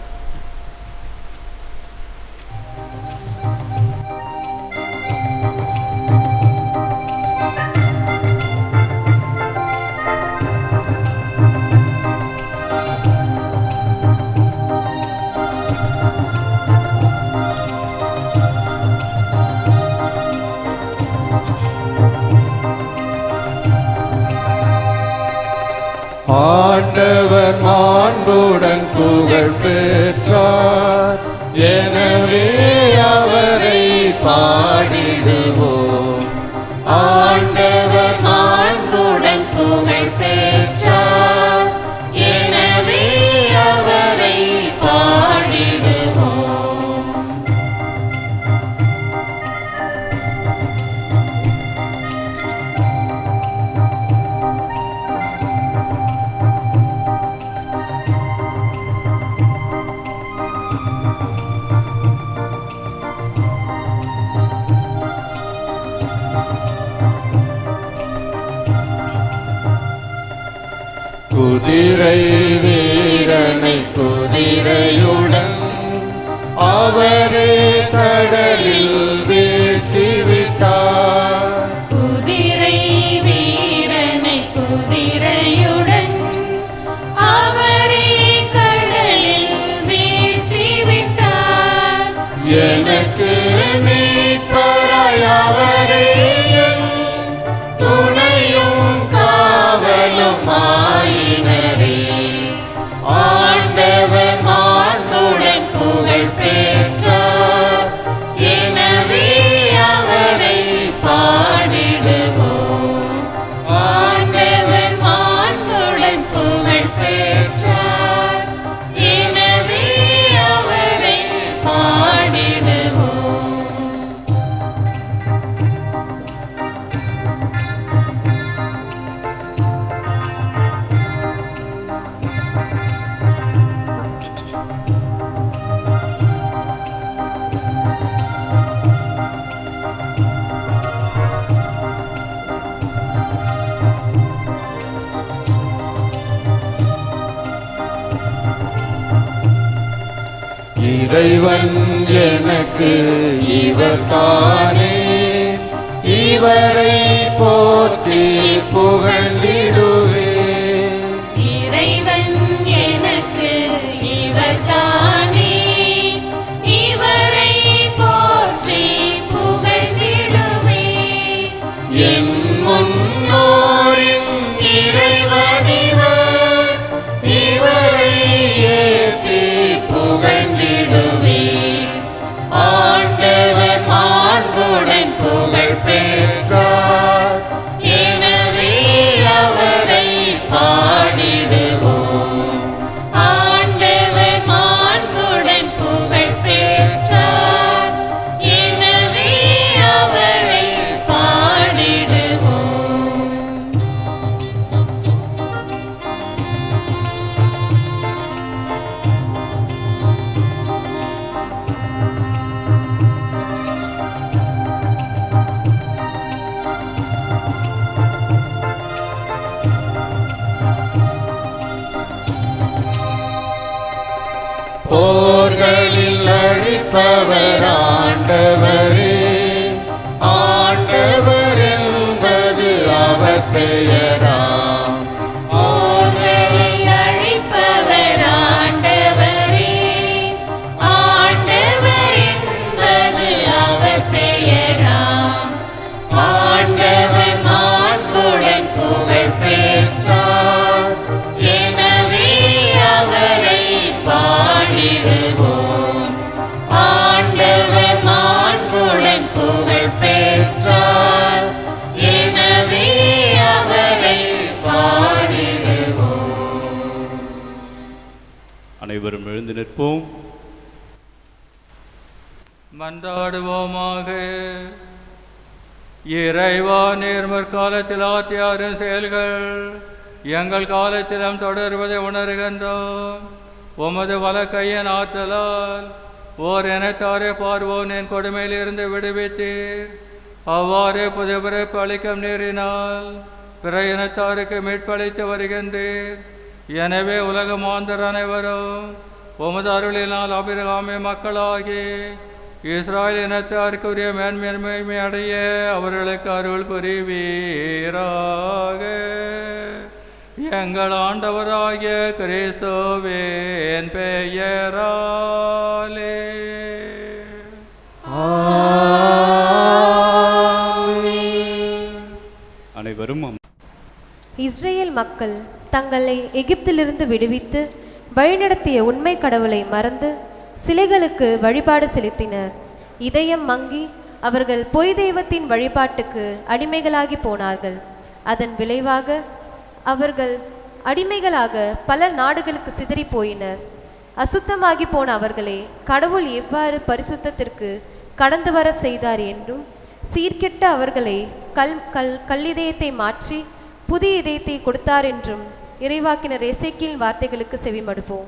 ஆண்டவர் மாண்புடன் புகழ் பெற்றார் எனவே அவரை பாடிடுவோம் ஆண்டவர் மாண்புடன் புகழ் பெற்றார் எனவே அவரை பாடிடுவோம் குதிரை வீரனை குதிரையுடன் அவரே கடலில் வீழ்த்தி விட்டார் குதிரை வீரனை குதிரையுடன் அவரே கடலில் வீழ்த்தி விட்டார் எனக்கு மீட்பராய் அவரே என் துணையும் காவலும் ஆயினரே ஆண்டவர் மாண்புடன் புகழ் பெற்றார் எனவே அவரை பாடிடுவோம் ஆண்டவர் மாண்புடன் புகழ் பெற்றார் எனவே அவரை பாடிடுவோம் இறைவன் எனக்கு இவர் தானே இவரை போற்றி புகழ்ந்திடுவே இறைவன் எனக்கு இவர்தானே இவரை போற்றி புகழ்ந்திடுவே என் முன்னோரின் இறைவனிவர் இவரை ஏற்றி புகழ்ந்திடுவே ஆண்டவர் மாண்புடன் புகழ் பெற்றார் எனவே அவரை பாடிடுவோம் ஆண்டவர் மாண்புடன் புகழ் பெற்றார் எனவே அவரை பாடிடுவோம் போர்களில் அழிப்பவர் ஆண்டவரே ஆண்டவர் என்பது அவர் பெயராம் போர்களில் அழிப்பவர் ஆண்டவரே ஆண்டவர் என்பது அவர் பெயராம் ஆண்டவர் மாண்புடன் புகழ் பெற்றார் எனவே அவரை பாடிடுவோம் ஆண்டவர் மாண்புடன் புகழ் பெற்றார் எனவே அவரை பாடிடுவோம் அனைவரும் எழுந்து நிற்போம் மன்றாடுவோமாக இறைவா நேர்மற் காலத்தில் ஆத்தியாரின் செயல்கள் எங்கள் காலத்திலும் தொடர்வதை உணர்கின்றோம் உமது வலக்கையின் ஆற்றலால் ஓர் இனத்தாரே பார்வோன் என் கொடுமையிலிருந்து விடுவித்தீர் அவ்வாறு புது பிறப்பு அளிக்கும் நேரினால் பிற இனத்தாருக்கு மீட்பளித்து வருகின்றீர் எனவே உலக மாந்தர் அனைவரும் உமது அருளினால் அபிரகாமி மக்களாகி இஸ்ராயல் இனத்தாருக்குரிய மேன்மேன்மை அடைய அவர்களுக்கு அருள் புரிவீராக எங்கள் ஆண்டவராகிய கிறிஸ்துவின் பெயராலே அனைவரும் இஸ்ரேல் மக்கள் தங்களை எகிப்திலிருந்து விடுவித்து வழிநடத்திய உண்மை கடவுளை மறந்து சிலைகளுக்கு வழிபாடு செலுத்தினர் இதயம் மங்கி அவர்கள் பொய் தெய்வத்தின் வழிபாட்டுக்கு அடிமைகளாகி போனார்கள் அதன் விளைவாக அவர்கள் அடிமைகளாக பல நாடுகளுக்கு சிதறி போயினர் அசுத்தமாகி போன அவர்களை கடவுள் எவ்வாறு பரிசுத்தத்திற்கு கடந்து வர செய்தார் என்றும் சீர்கெட்ட அவர்களை கல் கல் கல்லிதயத்தை மாற்றி புதிய இதயத்தை கொடுத்தார் என்றும் இறைவாக்கினர் எசேக்கியின் வார்த்தைகளுக்கு செவிமடுப்போம்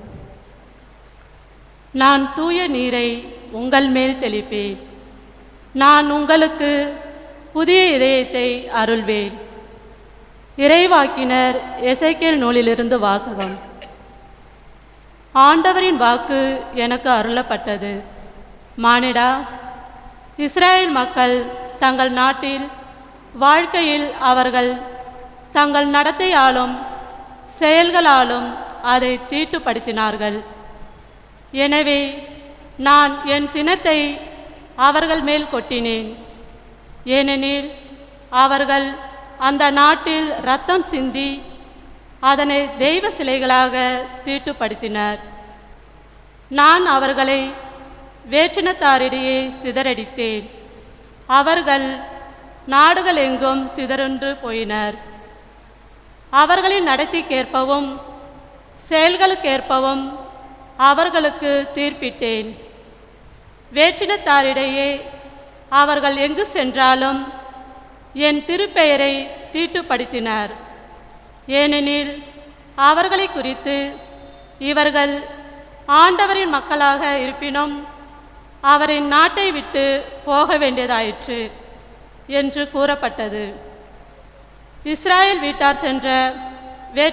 நான் தூய நீரை உங்கள் மேல் தெளிப்பேன் நான் உங்களுக்கு புதிய இதயத்தை அருள்வேன் இறைவாக்கினர் எசேக்கியேல் நூலிலிருந்து வாசகம் ஆண்டவரின் வாக்கு எனக்கு அருளப்பட்டது மானிடா இஸ்ரேல் மக்கள் தங்கள் நாட்டில் வாழ்க்கையில் அவர்கள் தங்கள் நடத்தையாலும் செயல்களாலும் அதை தீட்டுப்படுத்தினார்கள் எனவே நான் என் சினத்தை அவர்கள் மேல் கொட்டினேன் ஏனெனில் அவர்கள் அந்த நாட்டில் இரத்தம் சிந்தி அதனை தெய்வ சிலைகளாக தீட்டுப்படுத்தினர் நான் அவர்களை வேற்றினத்தாரிடையே சிதறடித்தேன் அவர்கள் நாடுகள் எங்கும் சிதறுண்டு போயினர் அவர்களின் நடத்திக்கேற்பவும் செயல்களுக்கேற்பவும் அவர்களுக்கு தீர்ப்பிட்டேன் வேற்றினத்தாரிடையே அவர்கள் எங்கு சென்றாலும் என் திருப்பெயரை தீட்டுப்படுத்தினர் ஏனெனில் அவர்களை குறித்து இவர்கள் ஆண்டவரின் மக்களாக இருப்பினும் அவரின் நாட்டை விட்டு போக வேண்டியதாயிற்று என்று கூறப்பட்டது இஸ்ராயேல் வீட்டார் சென்ற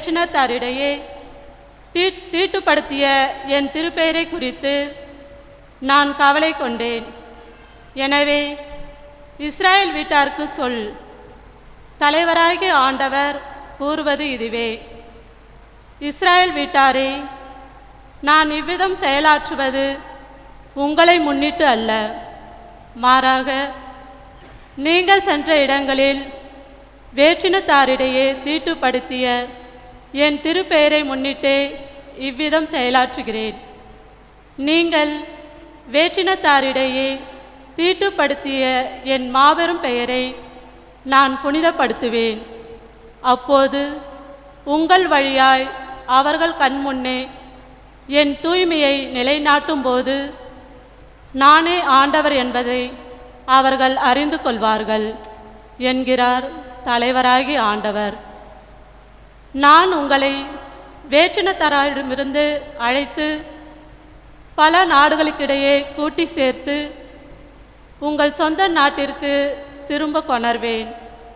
வேற்றினத்தாரிடையே தீ தீட்டுப்படுத்திய என் திருப்பெயரை குறித்து நான் கவலை கொண்டேன் எனவே இஸ்ராயேல் வீட்டாருக்கு சொல் தலைவராகிய ஆண்டவர் கூறுவது இதுவே இஸ்ராயேல் வீட்டாரே நான் இவ்விதம் செயலாற்றுவது உங்களை முன்னிட்டு அல்ல மாறாக நீங்கள் சென்ற இடங்களில் வேற்றினத்தாரிடையே தீட்டுப்படுத்திய என் திருப்பெயரை முன்னிட்டே இவ்விதம் செயலாற்றுகிறேன் நீங்கள் வேற்றினத்தாரிடையே தீட்டுப்படுத்திய என் மாபெரும் பெயரை நான் புனிதப்படுத்துவேன் அப்போது உங்கள் வழியாய் அவர்கள் கண்முன்னே என் தூய்மையை நிலைநாட்டும் போது நானே ஆண்டவர் என்பதை அவர்கள் அறிந்து கொள்வார்கள் என்கிறார் தலைவராகி ஆண்டவர் நான் உங்களை வேற்றினத்தராரிடமிருந்து அழைத்து பல நாடுகளுக்கிடையே கூட்டி சேர்த்து உங்கள் சொந்த நாட்டிற்கு திரும்ப கொணர்வேன்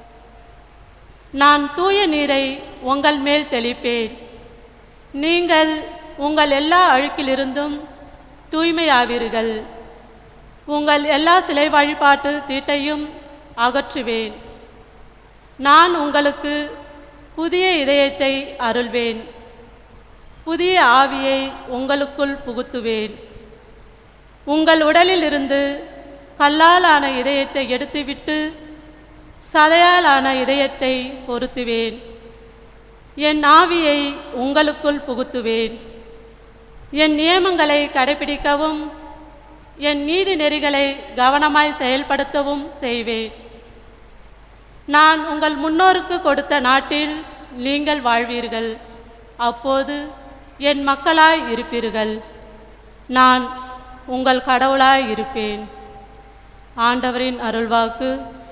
நான் தூய நீரை உங்கள் மேல் தெளிப்பேன் நீங்கள் உங்கள் எல்லா அழுக்கிலிருந்தும் தூய்மையாவீர்கள் உங்கள் எல்லா சிலை வழிபாட்டு தீட்டையும் அகற்றுவேன் நான் உங்களுக்கு புதிய இதயத்தை அருள்வேன் புதிய ஆவியை உங்களுக்குள் புகுத்துவேன் உங்கள் உடலிலிருந்து கல்லாலான இதயத்தை எடுத்துவிட்டு சதையாலான இதயத்தை பொருத்துவேன் என் ஆவியை உங்களுக்குள் புகுத்துவேன் என் நியமங்களை கடைபிடிக்கவும் என் நீதி நெறிகளை கவனமாய் செயல்படுத்தவும் செய்வேன் நான் உங்கள் முன்னோருக்கு கொடுத்த நாட்டில் நீங்கள் வாழ்வீர்கள் அப்போது என் மக்களாய் இருப்பீர்கள் நான் உங்கள் கடவுளாய் இருப்பேன் ஆண்டவரின் அருள்வாக்கு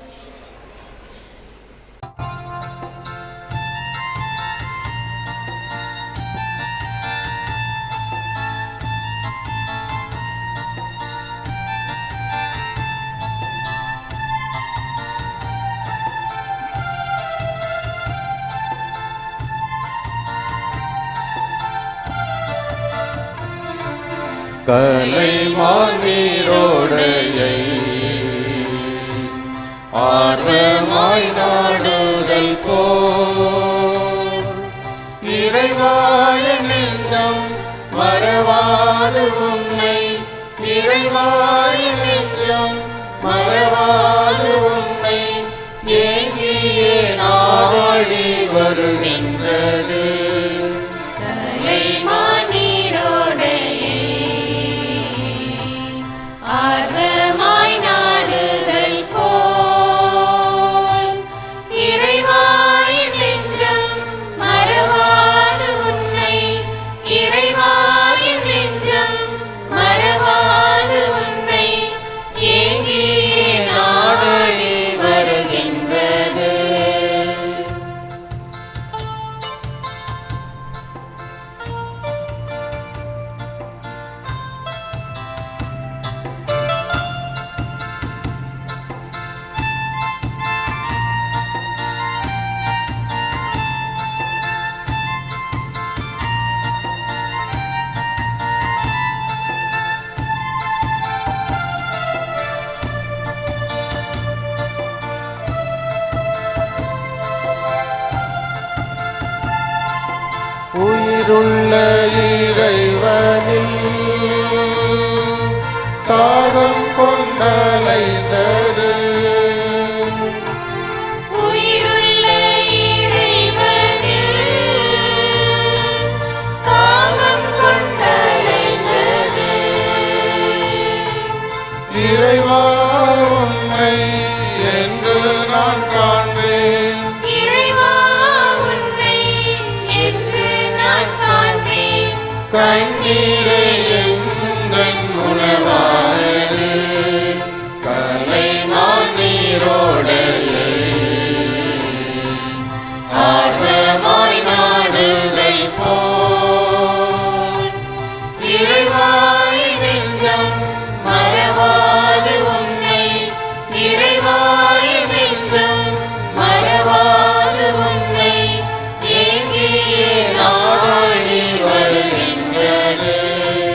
கலைமானீரோடையை ஆர்வமாய் நாடுதல் போ இறைவாய நெஞ்சம் மறவாது உன்னை இறைவாய நெஞ்சம் மறவாது உன்னை ஏங்கியே நாடி வருகின்றது ஆர்வமாய் நாடுதல் போல் இறைவாய் நெஞ்சம் மறவாது உன்னை இறைவாய் நெஞ்சம் மறவாது உன்னை ஏங்கியே நாடி வருகின்றது உயிருள்ள இறைவனில் தாகம் கொண்டலைந்தது உயிருள்ள இறைவனில் தாகம் கொண்டலைந்தது இறைவா உன்னை என்று நான் காண்பேன் இறைவா உன்னை என்று நான் காண்பேன் கண்ணீரை எங்கள் உணவானது கலைமான் நீரோடையை ஆர்வமாய் நாடுதல் போல் இறைவாய் நெஞ்சம் மறவாது உன்னை இறைவாய் நெஞ்சம் மறவாது உன்னை ஏங்கியே நாடி வருகின்றது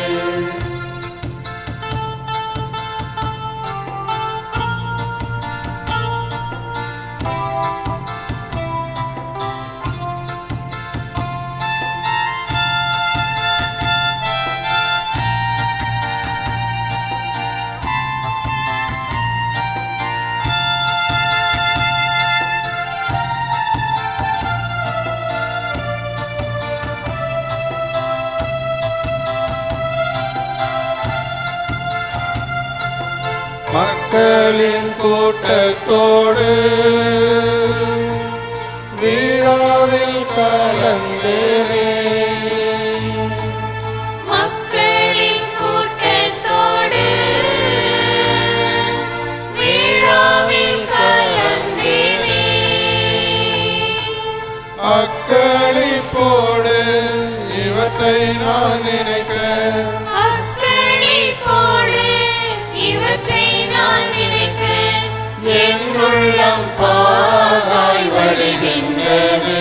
மக்களின் கூட்டத்தோடு விழாவில் கலந்தேனே மக்களின் கூட்டத்தோடு விழாவில் கலந்தேனே அக்களிப்போடு இவற்றை நான் நினைக்க அக்களிப்போடு இவற்றை நான் நினைக்க என்னுள்ளம் பாகாய் வடிகின்றது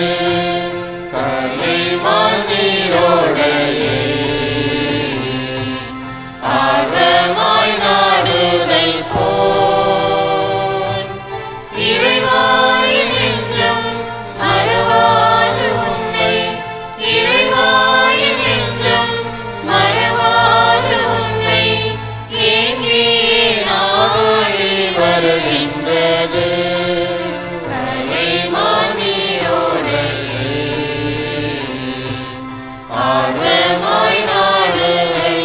கலைமானிரோடையே ஆர்வமாய் நாடுதல் போல் இறைவாயின் நெஞ்சம் மறவாது உன்னை இறைவாயின் நெஞ்சம் மறவாது உன்னை ஏங்கியே நாடி வருகின்றது ஆர்வமாய் நாடுதல்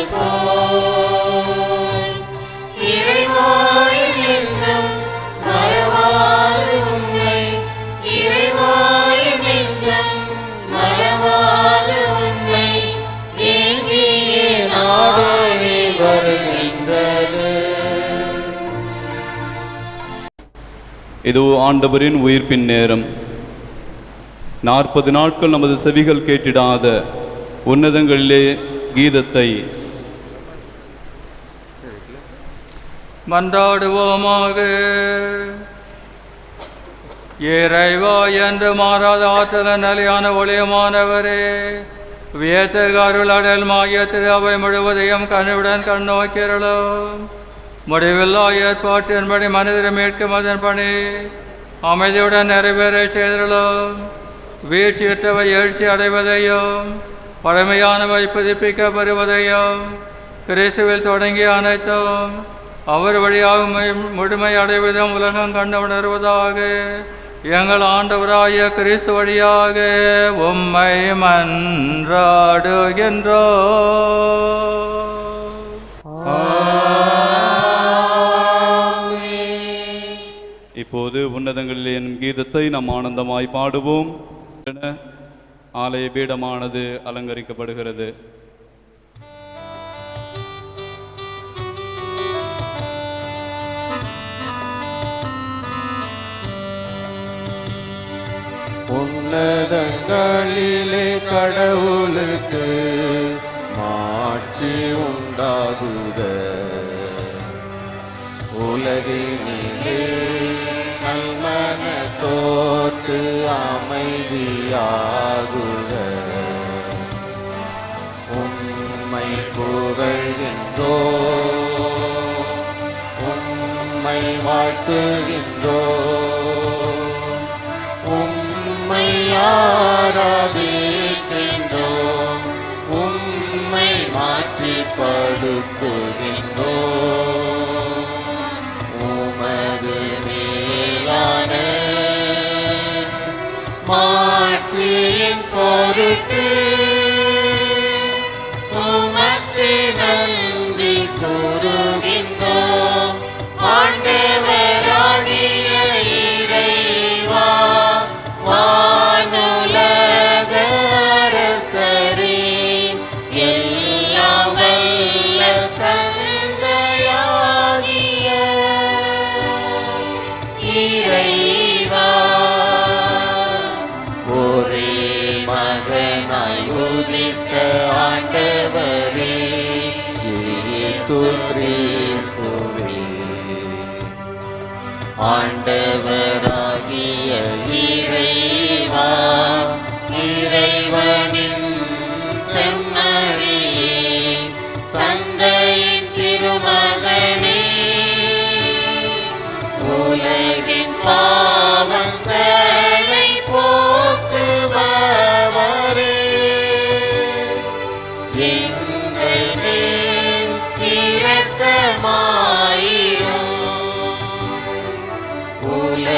போல் இறைவாயின் நெஞ்சம் மறவாது உன்னை இறைவாயின் நெஞ்சம் மறவாது உன்னை ஏங்கியே நாடி வருகின்றது இதோ ஆண்டவரின் உயிர்ப்பின் நேரம் நாற்பது நாட்கள் நமது செவிகள் கேட்டிடாத உன்னதங்களிலே கீதத்தை மன்றாடுவோமாக இறைவா என்று மாறாத ஆற்றல நிலையான ஒளியமானவரே வியத்தக அருளடல் மாகிய திரு அவை முழுவதையும் கண்ணுடன் கண்ணோக்கிறோம் முடிவில்லா ஏற்பாட்டின்படி மனிதரை மீட்கும் அதன் பணி அமைதியுடன் நிறைவேற செய்திடலாம் வீழ்ச்சியற்றவை எழுச்சி அடைவதையும் பழமையானவை புதுப்பிக்கப்படுவதையும் கிறிஸ்துவில் தொடங்கிய அனைத்தும் அவர் வழியாக மு- முழுமை அடைவதும் உலகம் கண்டு உணர்வதாக எங்கள் ஆண்டவராய கிறிஸ்து வழியாக உம்மை மன்றாடுகின்றோம் இப்போது உன்னதங்களிலே என் கீதத்தை நாம் ஆனந்தமாய் பாடுவோம் என ஆலய பீடமானது அலங்கரிக்கப்படுகிறது உன்னதங்களிலே கடவுளுக்கு மாட்சி உண்டாகுத உலகினிலே நல்மன தோற்று அமைதியாகுக உம்மை புகழ்கின்றோ உம்மை வாழ்த்துகின்றோ உம்மை ஆராதிக்கின்றோம் உம்மை மாற்றிப்படுத்துகின்றோம் உமது மேலான மாட்சியின் பொருட்டு உமக்கு நன்றி கூறுகின்றோம் ஆண்டவராகிய இறைவா வானுலக அரசரே எல்லாம் வல்ல தந்தையாகிய இறைவா ஒரே மகனாய் உதித்த ஆண்டவரே இயேசு கிறிஸ்துவே ஆண்டவராகிய இறைவா இறைவனின் செம்மறியே தந்தையின் திருமகனே உலகின் பாவங்களை போக்குபவரே எங்கள் மேல் இரக்கமாயிரும் உலகின்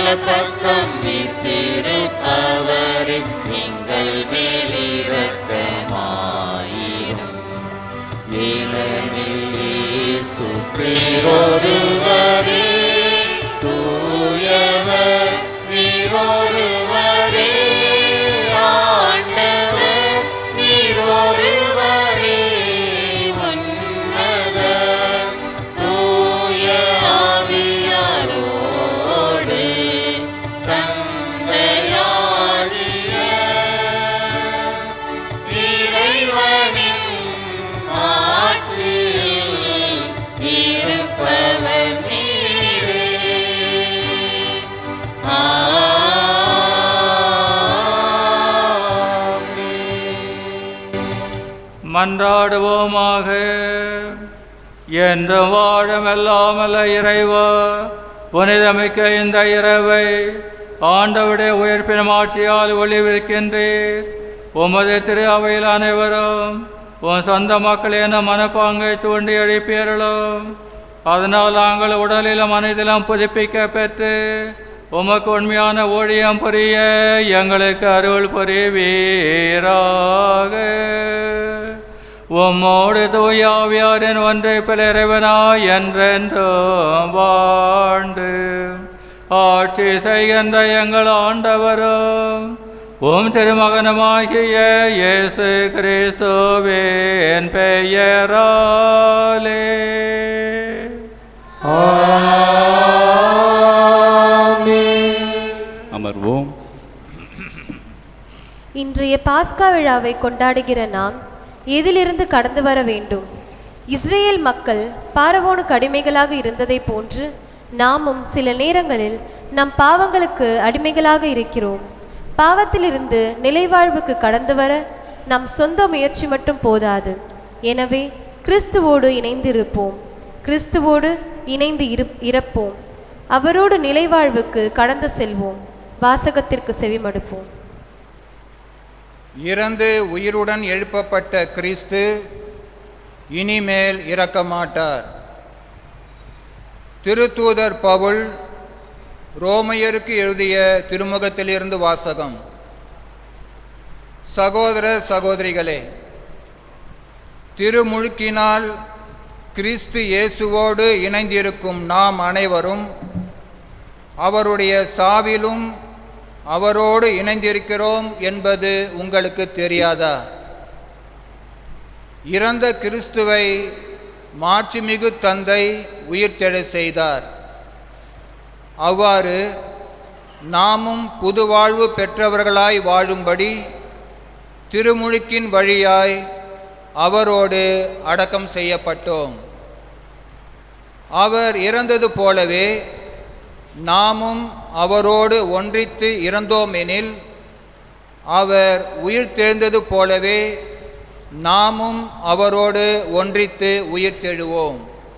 வலப்பக்கம் வீற்றிருப்பவரே எங்கள் மேலிரக்கமாயிரும் ஏனெனில் இயேசு பேரொருவரே தூயவர் நீரொருவரே ஆண்டவர் நீரொருவரே உன்னத தூய ஆவியாரோடு தந்தையாகிய இறைவனின் ஆட்சியில் இருப்பவர் நீரே மன்றாடுவோமாக என்று வாழும் எல்லாமல்ல இறைவா புனிதமிக்க இந்த இரவை ஆண்டவுடைய உயிர்ப்பின் ஆட்சியால் ஒளிவிருக்கின்றீர் உமது திரு அவையில் அனைவரும் உன் சொந்த மக்கள் என மனப்பாங்கை தூண்டி எழுப்பியறலும் அதனால் நாங்கள் உடலிலும் மனதிலும் புதுப்பிக்க பெற்று உமக்கு உண்மையான ஊழியம் புரிய எங்களுக்கு அருள் புரிவீராக உம்மோடு தூயாவியாரின் ஒன்றை பிளறிவனாய் என்றென்றும் வாழ்ந்து ஆட்சி செய்கின்ற எங்கள் ஆண்டவரும் உம் திருமகனுமாகிய இயேசு கிறிஸ்துவின் பெயராலே அமர்வோம் இன்றைய பாஸ்கா விழாவை கொண்டாடுகிற நாம் எதிலிருந்து கடந்து வர வேண்டும் இஸ்ரேல் மக்கள் பாரவோனுக்கு அடிமைகளாக இருந்ததைப் போன்று நாமும் சில நேரங்களில் நம் பாவங்களுக்கு அடிமைகளாக இருக்கிறோம் பாவத்திலிருந்து நிலைவாழ்வுக்கு கடந்து வர நம் சொந்த முயற்சி மட்டும் போதாது எனவே கிறிஸ்துவோடு இணைந்திருப்போம் கிறிஸ்துவோடு இணைந்து இரு இறப்போம் அவரோடு நிலைவாழ்வுக்கு கடந்து செல்வோம் வாசகத்திற்கு செவிமடுப்போம் இறந்து உயிருடன் எழுப்பப்பட்ட கிறிஸ்து இனிமேல் இறக்க மாட்டார் திருத்தூதர் பவுல் ரோமையருக்கு எழுதிய திருமுகத்திலிருந்து வாசகம் சகோதர சகோதரிகளே திருமுழுக்கினால் கிறிஸ்து இயேசுவோடு இணைந்திருக்கும் நாம் அனைவரும் அவருடைய சாவிலும் அவரோடு இணைந்திருக்கிறோம் என்பது உங்களுக்கு தெரியாதா இறந்த கிறிஸ்துவை மாட்சிமிகு தந்தை உயிர்த்தெழ செய்தார் அவ்வாறு நாமும் புது வாழ்வு பெற்றவர்களாய் வாழும்படி திருமுழுக்கின் வழியாய் அவரோடு அடக்கம் செய்யப்பட்டோம் அவர் இறந்தது போலவே நாமும் அவரோடு ஒன்றித்து இறந்தோமெனில் அவர் உயிர்த்தெழுந்தது போலவே நாமும் அவரோடு ஒன்றித்து உயிர்த்தெழுவோம்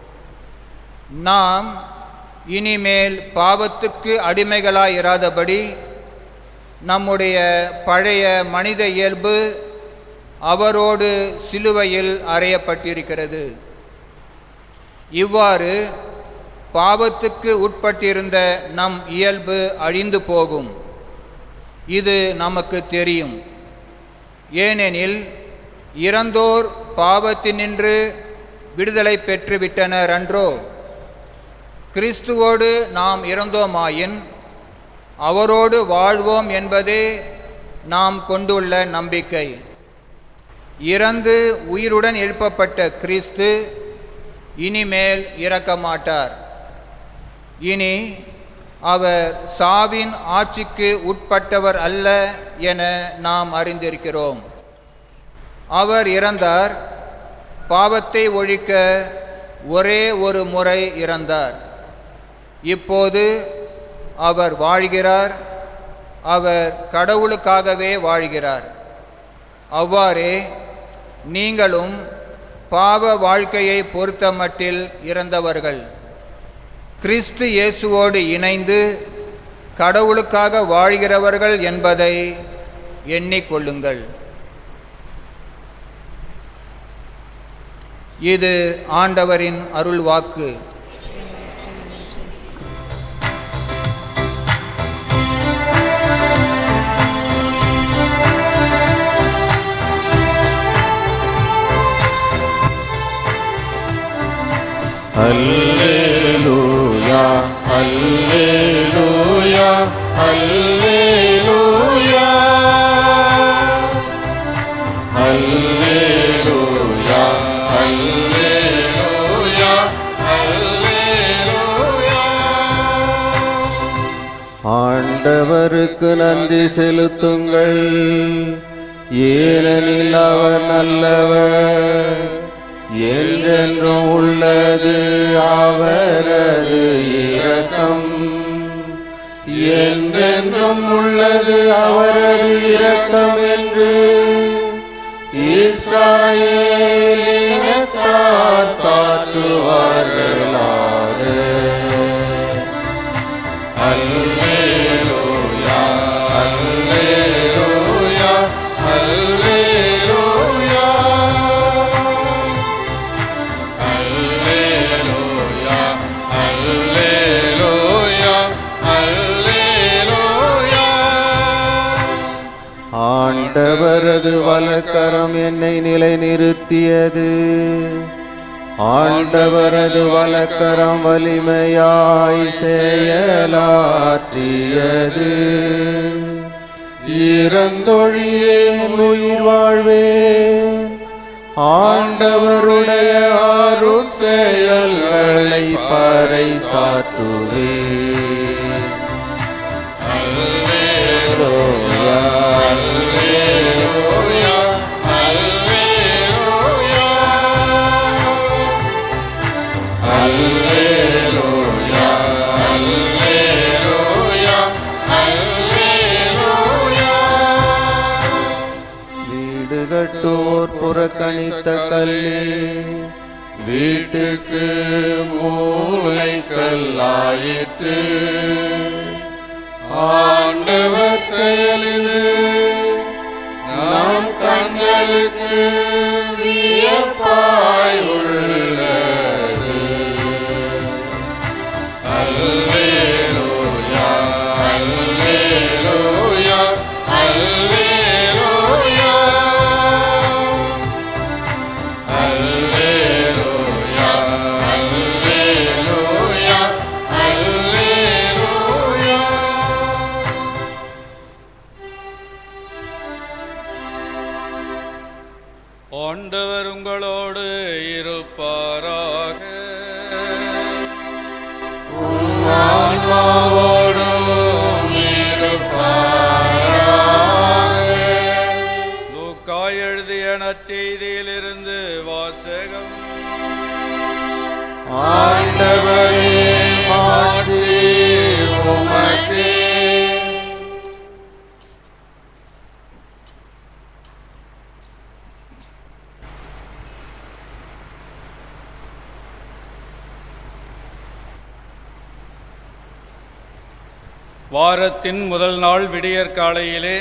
நாம் இனிமேல் பாவத்துக்கு அடிமைகளாய் இராதபடி நம்முடைய பழைய மனித இயல்பு அவரோடு சிலுவையில் அறையப்பட்டிருக்கிறது இவ்வாறு பாவத்துக்கு உட்பட்டிருந்த நம் இயல்பு அழிந்து போகும் இது நமக்கு தெரியும் ஏனெனில் இறந்தோர் பாவத்தினின்று விடுதலை பெற்றுவிட்டனர் அன்றோ கிறிஸ்துவோடு நாம் இறந்தோமாயின் அவரோடு வாழ்வோம் என்பதே நாம் கொண்டுள்ள நம்பிக்கை இறந்து உயிருடன் எழுப்பப்பட்ட கிறிஸ்து இனிமேல் இறக்க மாட்டார் இனி அவர் சாவின் ஆட்சிக்கு உட்பட்டவர் அல்ல என நாம் அறிந்திருக்கிறோம் அவர் இறந்தார் பாவத்தை ஒழிக்க ஒரே ஒரு முறை இறந்தார் இப்போது அவர் வாழ்கிறார் அவர் கடவுளுக்காகவே வாழ்கிறார் அவ்வாறே நீங்களும் பாவ வாழ்க்கையை பொறுத்தமட்டில் இறந்தவர்கள் கிறிஸ்து இயேசுவோடு இணைந்து கடவுளுக்காக வாழ்கிறவர்கள் என்பதை எண்ணிக்கொள்ளுங்கள் இது ஆண்டவரின் அருள் வாக்கு ஆண்டவருக்கு நன்றி செலுத்துங்கள் ஏனெனில் அவர் நல்லவர் என்றென்றும் உள்ளது அவரது இரக்கம் என்றென்றும் உள்ளது அவரது இரக்கம் என்று இஸ்ராயேலினத்தார் சாற்றுவார்களாக அல்லேலூயா அல்லேலூயா அல்லேலூயா அல்லேலூயா அல்லேலூயா அல்லேலூயா ஆண்டவரது வலக்கரம் என்னை நிலைநிறுத்தியது ஆண்டவரது வலக்கரம் வலிமையாய் செயலாற்றியது இறந்தொழியே உயிர் வாழ்வேன் ஆண்டவருடைய அருட் செயல்களை பறை சாற்றுவேன் அல்லேலூயா அல்லேலூயா அல்லேலூயா அல்லேலூயா அல்லேலூயா வீடு கட்டுவோர் புறக்கணித்த கல்லே வீட்டுக்கு மூளை கல்லாயிற்று ஆண்டவர் செயலிது நம் கண்களுக்கு வியப்பாய் உள்ளது அல்லேலூயா அல்லேலூயா அல்லேலூயா அல்லேலூயா அல்லேலூயா அல்லேலூயா ஆண்டவர் உங்களோடு இருப்பாராக லூக்கா எழுதிய நற்செய்தியிலிருந்து வாசகம் ஆண்டவரே மாட்சி உமக்கே வாரத்தின் முதல் நாள் விடியற் காலையிலே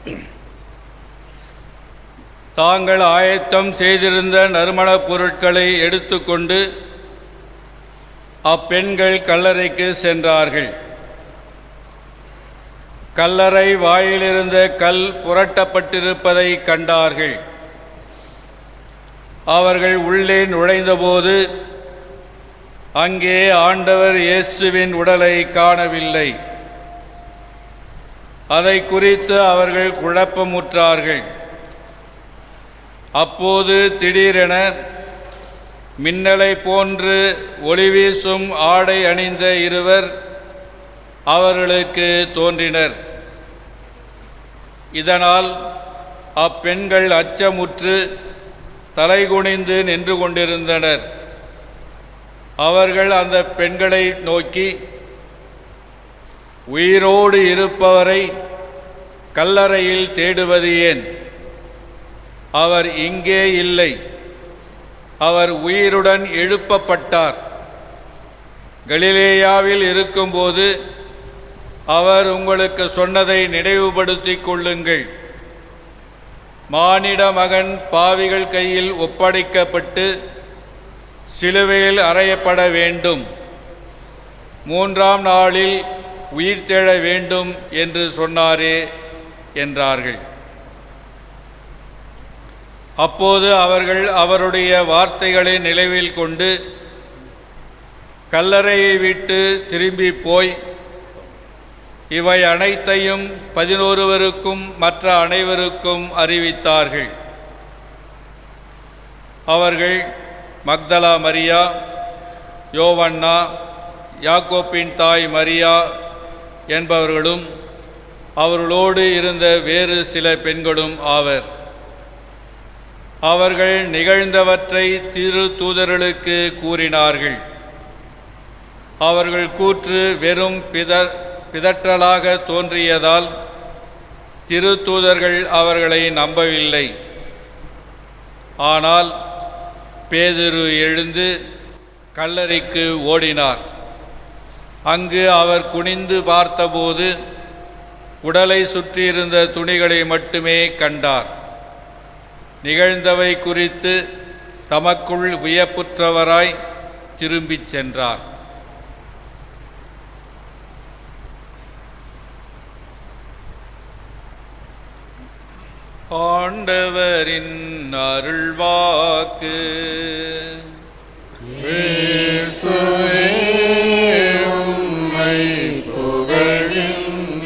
தாங்கள் ஆயத்தம் செய்திருந்த நறுமணப் பொருட்களை எடுத்துக்கொண்டு அப்பெண்கள் கல்லறைக்கு சென்றார்கள் கல்லறை வாயிலிருந்த கல் புரட்டப்பட்டிருப்பதை கண்டார்கள் அவர்கள் உள்ளே நுழைந்தபோது அங்கே ஆண்டவர் இயேசுவின் உடலை காணவில்லை அதை குறித்து அவர்கள் குழப்பமுற்றார்கள் அப்போது திடீரென மின்னலை போன்று ஒளி வீசும் ஆடை அணிந்த இருவர் அவர்களுக்கு தோன்றினர் இதனால் அப்பெண்கள் அச்சமுற்று தலைகுனிந்து நின்று கொண்டிருந்தனர் அவர்கள் அந்த பெண்களை நோக்கி உயிரோடு இருப்பவரை கல்லறையில் தேடுவது ஏன் அவர் இங்கே இல்லை அவர் உயிருடன் எழுப்பப்பட்டார் கலிலேயாவில் இருக்கும்போது அவர் உங்களுக்கு சொன்னதை நினைவுபடுத்திக் கொள்ளுங்கள் மானிட மகன் பாவிகள் கையில் ஒப்படைக்கப்பட்டு சிலுவையில் அறையப்பட வேண்டும் மூன்றாம் நாளில் உயிர் தேழ வேண்டும் என்று சொன்னாரே என்றார்கள் அப்போது அவர்கள் அவருடைய வார்த்தைகளை நினைவில் கொண்டு கல்லறையை விட்டு திரும்பி போய் இவை அனைத்தையும் பதினோருவருக்கும் மற்ற அனைவருக்கும் அறிவித்தார்கள் அவர்கள் மக்தலா மரியா யோவண்ணா யாக்கோப்பின் தாய் மரியா என்பவர்களும் அவர்களோடு இருந்த வேறு சில பெண்களும் ஆவர் அவர்கள் நிகழ்ந்தவற்றை திரு தூதர்களுக்கு கூறினார்கள் அவர்கள் கூற்று வெறும் பித பிதற்றலாக தோன்றியதால் திருத்தூதர்கள் அவர்களை நம்பவில்லை ஆனால் பேதுரு எழுந்து கல்லறைக்கு ஓடினார் அங்கு அவர் குனிந்து பார்த்தபோது உடலை சுற்றியிருந்த துணிகளை மட்டுமே கண்டார் நிகழ்ந்தவை குறித்து தமக்குள் வியப்புற்றவராய் திரும்பிச் சென்றார் ஆண்டவரின் அருள்வாக்கு கிறிஸ்துவே உம்மை புகழ்கின்றோம்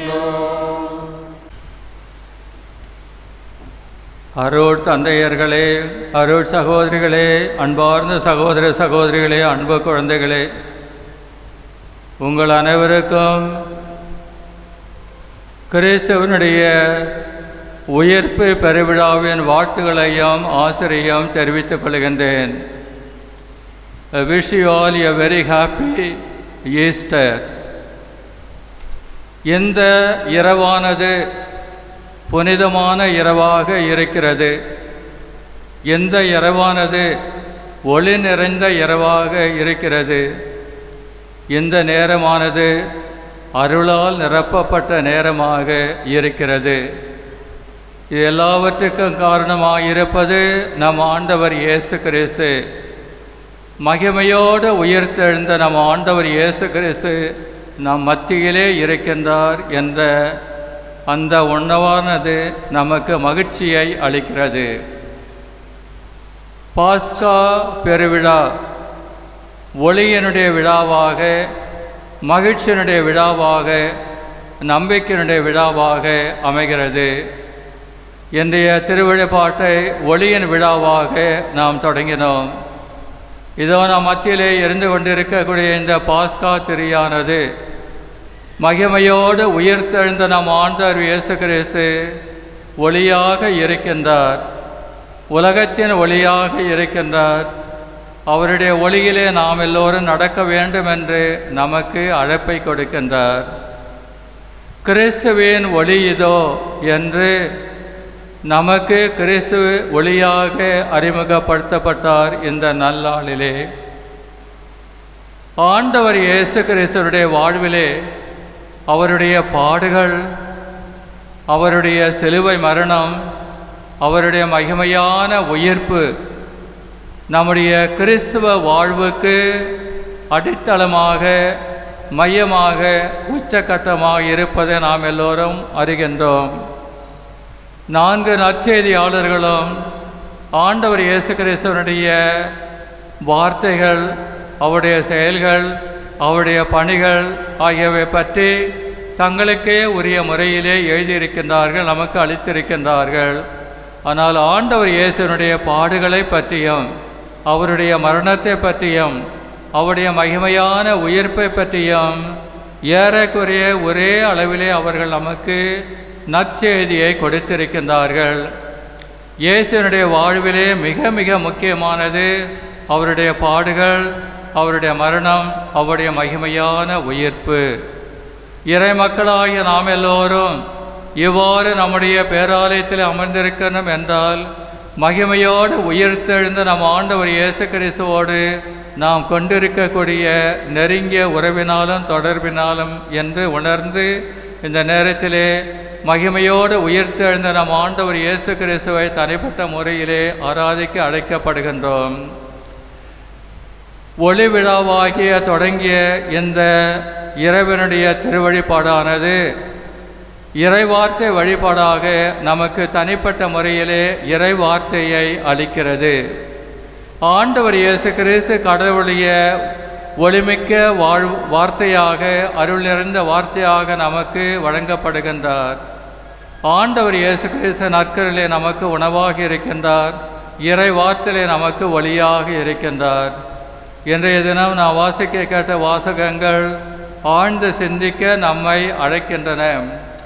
அருள் தந்தையர்களே அருள் சகோதரிகளே அன்பார்ந்த சகோதர சகோதரிகளே அன்பு குழந்தைகளே உங்கள் அனைவருக்கும் கிறிஸ்தவனுடைய உயிர்ப்பு பெருவிழாவின் வாழ்த்துக்களையும் ஆசிரியம் தெரிவித்துக் கொள்கின்றேன் I wish you all a very happy Easter. இந்த இரவானது புனிதமான இரவாக இருக்கிறது எந்த இரவானது ஒளி நிறைந்த இரவாக இருக்கிறது இந்த நேரமானது அருளால் நிரப்பப்பட்ட நேரமாக இருக்கிறது இது எல்லாவற்றுக்கும் காரணமாக இருப்பது நம் ஆண்டவர் இயேசு கிறிஸ்து மகிமையோடு உயிர்த்தெழுந்த நம் ஆண்டவர் இயேசு கிறிஸ்து நம் மத்தியிலே இருக்கின்றார் என்ற அந்த உணவானது நமக்கு மகிழ்ச்சியை அளிக்கிறது பாஸ்கா பெருவிழா ஒளியினுடைய விழாவாக மகிழ்ச்சியினுடைய விழாவாக நம்பிக்கையினுடைய விழாவாக அமைகிறது இன்றைய திருவிழப்பாட்டை ஒளியின் விழாவாக நாம் தொடங்கினோம் இதோ நம் மத்தியிலே இருந்து கொண்டிருக்கக்கூடிய இந்த பாஸ்கா திரியானது மகிமையோடு உயிர்த்தெழுந்த நம் ஆண்டவர் இயேசு கிறிஸ்து ஒளியாக இருக்கின்றார் உலகத்தின் ஒளியாக இருக்கின்றார் அவருடைய ஒளியிலே நாம் எல்லோரும் நடக்க வேண்டும் என்று நமக்கு அழைப்பை கொடுக்கின்றார் கிறிஸ்துவின் ஒளி இதோ என்று நமக்கு கிறிஸ்து ஒளியாக அறிமுகப்படுத்தப்பட்டார் இந்த நல்லாளிலே ஆண்டவர் இயேசு கிறிஸ்துவனுடைய வாழ்விலே அவருடைய பாடுகள் அவருடைய சிலுவை மரணம் அவருடைய மகிமையான உயிர்ப்பு நம்முடைய கிறிஸ்துவ வாழ்வுக்கு அடித்தளமாக மையமாக உச்சக்கட்டமாக இருப்பதை நாம் எல்லோரும் அறிகின்றோம் நான்கு நற்செய்தியாளர்களும் ஆண்டவர் இயேசு கிறிஸ்துவனுடைய வார்த்தைகள் அவருடைய செயல்கள் அவருடைய பணிகள் ஆகியவை பற்றி தங்களுக்கே உரிய முறையிலே எழுதியிருக்கின்றார்கள் நமக்கு அளித்திருக்கின்றார்கள் ஆனால் ஆண்டவர் இயேசுனுடைய பாடுகளை பற்றியும் அவருடைய மரணத்தை பற்றியும் அவருடைய மகிமையான உயிர்ப்பை பற்றியும் ஏறக்குறைய ஒரே அளவிலே அவர்கள் நமக்கு நற்செய்தியை கொடுத்திருக்கின்றார்கள் இயேசுனுடைய வாழ்விலே மிக மிக முக்கியமானது அவருடைய பாடுகள் அவருடைய மரணம் அவருடைய மகிமையான உயிர்ப்பு இறை மக்களாகிய நாம் எல்லோரும் இவ்வாறு நம்முடைய பேராலயத்தில் அமர்ந்திருக்கணும் என்றால் மகிமையோடு உயிர்த்தெழுந்த நம் ஆண்டவர் இயேசு கிறிஸ்துவோடு நாம் கொண்டிருக்கக்கூடிய நெருங்கிய உறவினாலும் தொடர்பினாலும் என்று உணர்ந்து இந்த நேரத்திலே மகிமையோடு உயிர்த்தெழுந்த நம் ஆண்டவர் இயேசு கிறிஸ்துவை தனிப்பட்ட முறையிலே ஆராதிக்க அழைக்கப்படுகின்றோம் ஒளி விழாவாகிய தொடங்கிய இந்த இறைவனுடைய திருவழிபாடானது இறைவார்த்தை வழிபாடாக நமக்கு தனிப்பட்ட முறையிலே இறை வார்த்தையை அளிக்கிறது ஆண்டவர் இயேசு கிறிஸ்து கடவுளுடைய ஒளிமிக்க வாழ் வார்த்தையாக அருள் நிறைந்த வார்த்தையாக நமக்கு வழங்கப்படுகின்றார் ஆண்டவர் இயேசு கிறிஸ்து நற்கரிலே நமக்கு உணவாக இருக்கின்றார் இறை வார்த்தையிலே நமக்கு ஒளியாக இருக்கின்றார் இன்றைய தினம் நான் வாசிக்க கேட்ட வாசகங்கள் ஆழ்ந்து சிந்திக்க நம்மை அழைக்கின்றன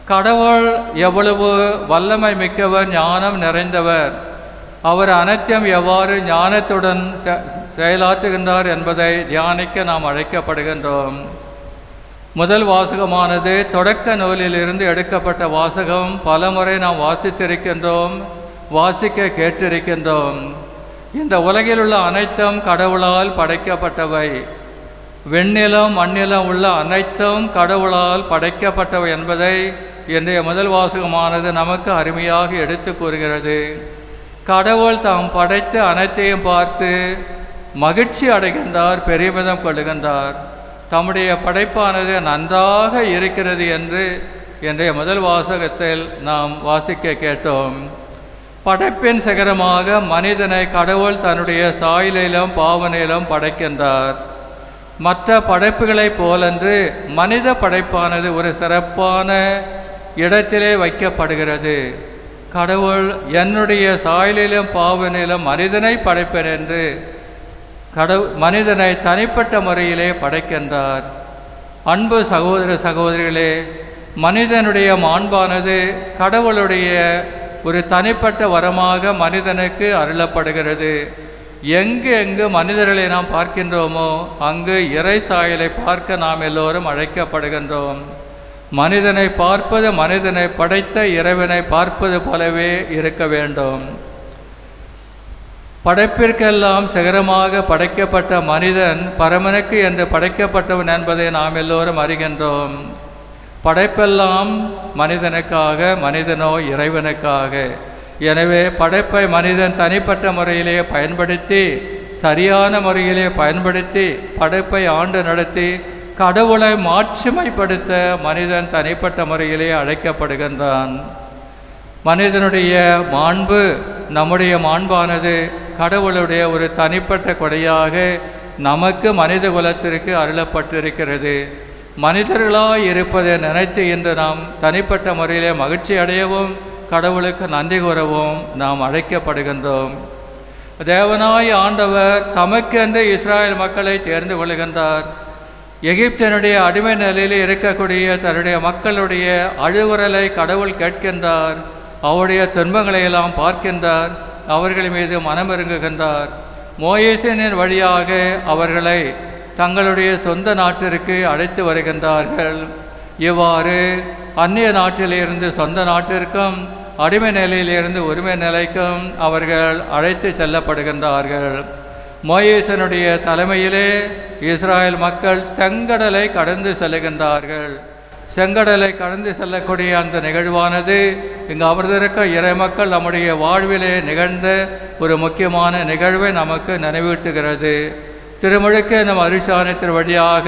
கடவுள் எவ்வளவு வல்லமை மிக்கவர் ஞானம் நிறைந்தவர் அவர் அனைத்தையும் எவ்வாறு ஞானத்துடன் செ- செயலாற்றுகின்றார் என்பதை தியானிக்க நாம் அழைக்கப்படுகின்றோம் முதல் வாசகமானது தொடக்க நூலிலிருந்து எடுக்கப்பட்ட வாசகம் பலமுறை நாம் வாசித்திருக்கின்றோம் வாசிக்க கேட்டிருக்கின்றோம் இந்த உலகில் உள்ள அனைத்தும் கடவுளால் படைக்கப்பட்டவை வெண்ணிலம் மண்ணிலம் உள்ள அனைத்தும் கடவுளால் படைக்கப்பட்டவை என்பதை இன்றைய முதல் வாசகமானது நமக்கு அருமையாக எடுத்து கூறுகிறது கடவுள் தாம் படைத்த அனைத்தையும் பார்த்து மகிழ்ச்சி அடைகின்றார் பெருமிதம் கொள்ளுகின்றார் தம்முடைய படைப்பானது நன்றாக இருக்கிறது என்று இன்றைய முதல் வாசகத்தில் நாம் வாசிக்க கேட்டோம் படைப்பின் சிகரமாக மனிதனை கடவுள் தன்னுடைய சாயலிலும் பாவனையிலும் படைக்கின்றார் மற்ற படைப்புகளைப் போலன்று மனித படைப்பானது ஒரு சிறப்பான இடத்திலே வைக்கப்படுகிறது கடவுள் என்னுடைய சாயலிலும் பாவனையிலும் மனிதனை படைப்பேன் என்று கடவு மனிதனை தனிப்பட்ட முறையிலே படைக்கின்றார் அன்பு சகோதர சகோதரிகளே மனிதனுடைய மாண்பானது கடவுளுடைய ஒரு தனிப்பட்ட வரமாக மனிதனுக்கு அருளப்படுகிறது எங்கு எங்கு மனிதர்களை நாம் பார்க்கின்றோமோ அங்கு இறை சாயலை பார்க்க நாம் எல்லோரும் அழைக்கப்படுகின்றோம் மனிதனை பார்ப்பது மனிதனை படைத்த இறைவனை பார்ப்பது போலவே இருக்க வேண்டும் படைப்பிற்கெல்லாம் சிகரமாக படைக்கப்பட்ட மனிதன் பரமனுக்கு என்று படைக்கப்பட்டவன் என்பதை நாம் எல்லோரும் அறிகின்றோம் படைப்பெல்லாம் மனிதனுக்காக மனிதனோ இறைவனுக்காக எனவே படைப்பை மனிதன் தனிப்பட்ட முறையிலே பயன்படுத்தி சரியான முறையிலே பயன்படுத்தி படைப்பை ஆண்டு நடத்தி கடவுளை மாட்சிமைப்படுத்த மனிதன் தனிப்பட்ட முறையிலே அழைக்கப்படுகின்றான் மனிதனுடைய மாண்பு நம்முடைய மாண்பானது கடவுளுடைய ஒரு தனிப்பட்ட கொடையாக நமக்கு மனித குலத்திற்கு அருளப்பட்டிருக்கிறது மனிதர்களாய் இருப்பதை நினைத்து இன்று நாம் தனிப்பட்ட முறையிலே மகிழ்ச்சி அடையவும் கடவுளுக்கு நன்றி கூறவும் நாம் அழைக்கப்படுகின்றோம் தேவனாய் ஆண்டவர் தமக்கென்று இஸ்ராயல் மக்களை தேர்ந்து கொள்கின்றார் எகிப்தினுடைய அடிமை நிலையில் இருக்கக்கூடிய தன்னுடைய மக்களுடைய அழுகுரலை கடவுள் கேட்கின்றார் அவருடைய துன்பங்களை எல்லாம் பார்க்கின்றார் அவர்கள் மீது மனமிறங்குகின்றார் மோயேசனின் வழியாக அவர்களை தங்களுடைய சொந்த நாட்டிற்கு அழைத்து வருகின்றார்கள் இவ்வாறு அந்நிய நாட்டிலிருந்து சொந்த நாட்டிற்கும் அடிமை நிலையிலிருந்து உரிமை நிலைக்கும் அவர்கள் அழைத்து செல்லப்படுகின்றார்கள் மோயேசனுடைய தலைமையிலே இஸ்ராயல் மக்கள் செங்கடலை கடந்து செல்லுகின்றார்கள் செங்கடலை கடந்து செல்லக்கூடிய அந்த நிகழ்வானது இங்கு அமர்ந்திருக்க இறை மக்கள் நம்முடைய வாழ்விலே நிகழ்ந்த ஒரு முக்கியமான நிகழ்வை நமக்கு நினைவூட்டுகிறது திருமுழுக்க நம் அரிசானத்தின் வழியாக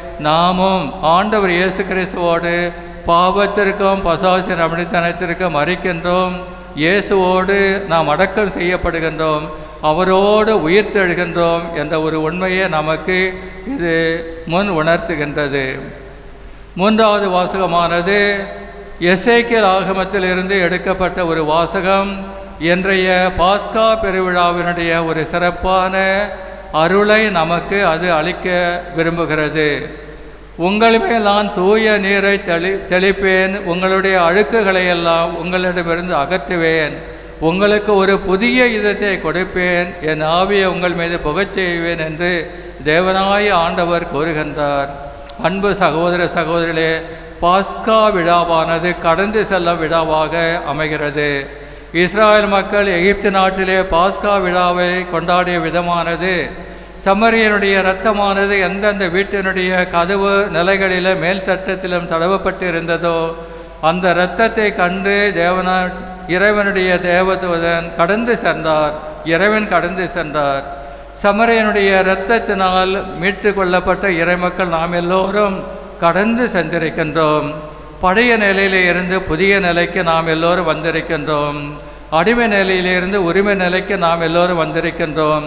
நாமும் ஆண்டவர் இயேசு கிறிஸ்துவோடு பாவத்திற்கும் பசாசின் அமிழ்த்தனத்திற்கும் மறிக்கின்றோம் இயேசுவோடு நாம் அடக்கம் செய்யப்படுகின்றோம் அவரோடு உயிர் தெழுகின்றோம் என்ற ஒரு உண்மையை நமக்கு இது முன் உணர்த்துகின்றது மூன்றாவது வாசகமானது எசேக்கியல் ஆகமத்தில் இருந்து எடுக்கப்பட்ட ஒரு வாசகம் இன்றைய பாஸ்கா பெருவிழாவினுடைய ஒரு சிறப்பான அருளை நமக்கு அது அளிக்க விரும்புகிறது உங்கள் மேல் நான் தூய நீரை தெளி தெளிப்பேன் உங்களுடைய அழுக்குகளை எல்லாம் உங்களிடமிருந்து அகற்றுவேன் உங்களுக்கு ஒரு புதிய இதத்தை கொடுப்பேன் என் ஆவியை உங்கள் மீது புகச் செய்வேன் என்று தேவனாய ஆண்டவர் கூறுகின்றார் அன்பு சகோதர சகோதரிகளே பாஸ்கா விழாவானது கடந்து செல்லும் விழாவாக அமைகிறது இஸ்ராயல் மக்கள் எகிப்து நாட்டிலே பாஸ்கா விழாவை கொண்டாடிய விதமானது சமரியனுடைய இரத்தமானது எந்தெந்த வீட்டினுடைய கதவு நிலைகளில மேல் சட்டத்திலும் தடவப்பட்டு இருந்ததோ அந்த இரத்தத்தை கண்டு தேவனா இறைவனுடைய தேவதூதன் கடந்து சென்றார் இறைவன் கடந்து சென்றார் சமரியனுடைய இரத்தத்தினால் மீட்டு கொள்ளப்பட்ட இறைமக்கள் நாம் எல்லோரும் கடந்து சென்றிருக்கின்றோம் பழைய நிலையிலே இருந்து புதிய நிலைக்கு நாம் எல்லோரும் வந்திருக்கின்றோம் அடிமை நிலையிலிருந்து உரிமை நிலைக்கு நாம் எல்லோரும் வந்திருக்கின்றோம்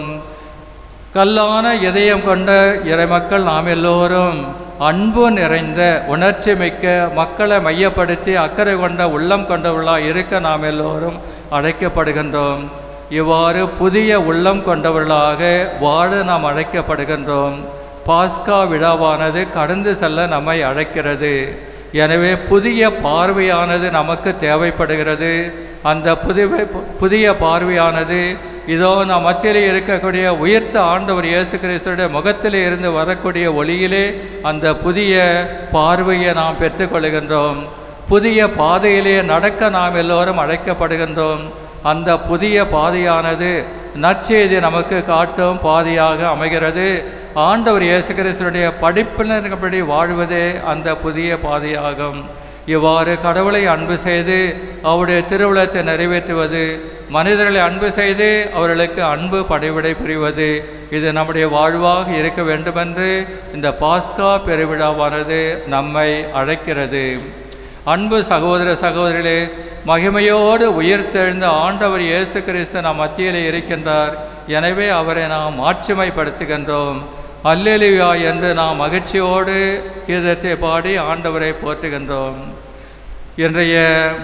கல்லான இதயம் கொண்ட இறைமக்கள் நாம் எல்லோரும் அன்பு நிறைந்த உணர்ச்சி மிக்க மக்களை மையப்படுத்தி அக்கறை கொண்ட உள்ளம் கொண்டவர்களாக இருக்க நாம் எல்லோரும் அழைக்கப்படுகின்றோம் இவ்வாறு புதிய உள்ளம் கொண்டவர்களாக வாழ நாம் அழைக்கப்படுகின்றோம் பாஸ்கா விழாவானது கடந்து செல்ல நம்மை அழைக்கிறது எனவே புதிய பார்வையானது நமக்கு தேவைப்படுகிறது அந்த புதிய புதிய பார்வையானது இதோ நம் மத்தியிலே இருக்கக்கூடிய உயர்த்த ஆண்டவர் இயேசு கிறிஸ்துடைய முகத்திலே இருந்து வரக்கூடிய ஒளியிலே அந்த புதிய பார்வையை நாம் பெற்றுக்கொள்கின்றோம் புதிய பாதையிலே நடக்க நாம் எல்லோரும் அழைக்கப்படுகின்றோம் அந்த புதிய பாதையானது நற்செய்தி நமக்கு காட்டும் பாதையாக அமைகிறது ஆண்டவர் இயேசு கிறிஸ்துடைய படிப்பினர்படி வாழ்வதே அந்த புதிய பாதையாகும் இவ்வாறு கடவுளை அன்பு செய்து அவருடைய திருவுளத்தை நிறைவேற்றுவது மனிதர்களை அன்பு செய்து அவர்களுக்கு அன்பு படைவிடை புரிவது இது நம்முடைய வாழ்வாக இருக்க வேண்டுமென்று இந்த பாஸ்கா பெருவிழாவானது நம்மை அழைக்கிறது அன்பு சகோதர சகோதரிகளே மகிமையோடு உயிர்த்தெழுந்த ஆண்டவர் இயேசு கிறிஸ்து நம் மத்தியிலே இருக்கின்றார் எனவே அவரை நாம் மாட்சிமைப்படுத்துகின்றோம் அல்லேலியா என்று நாம் மகிழ்ச்சியோடு கீதத்தை பாடி ஆண்டவரை போற்றுகின்றோம் இன்றைய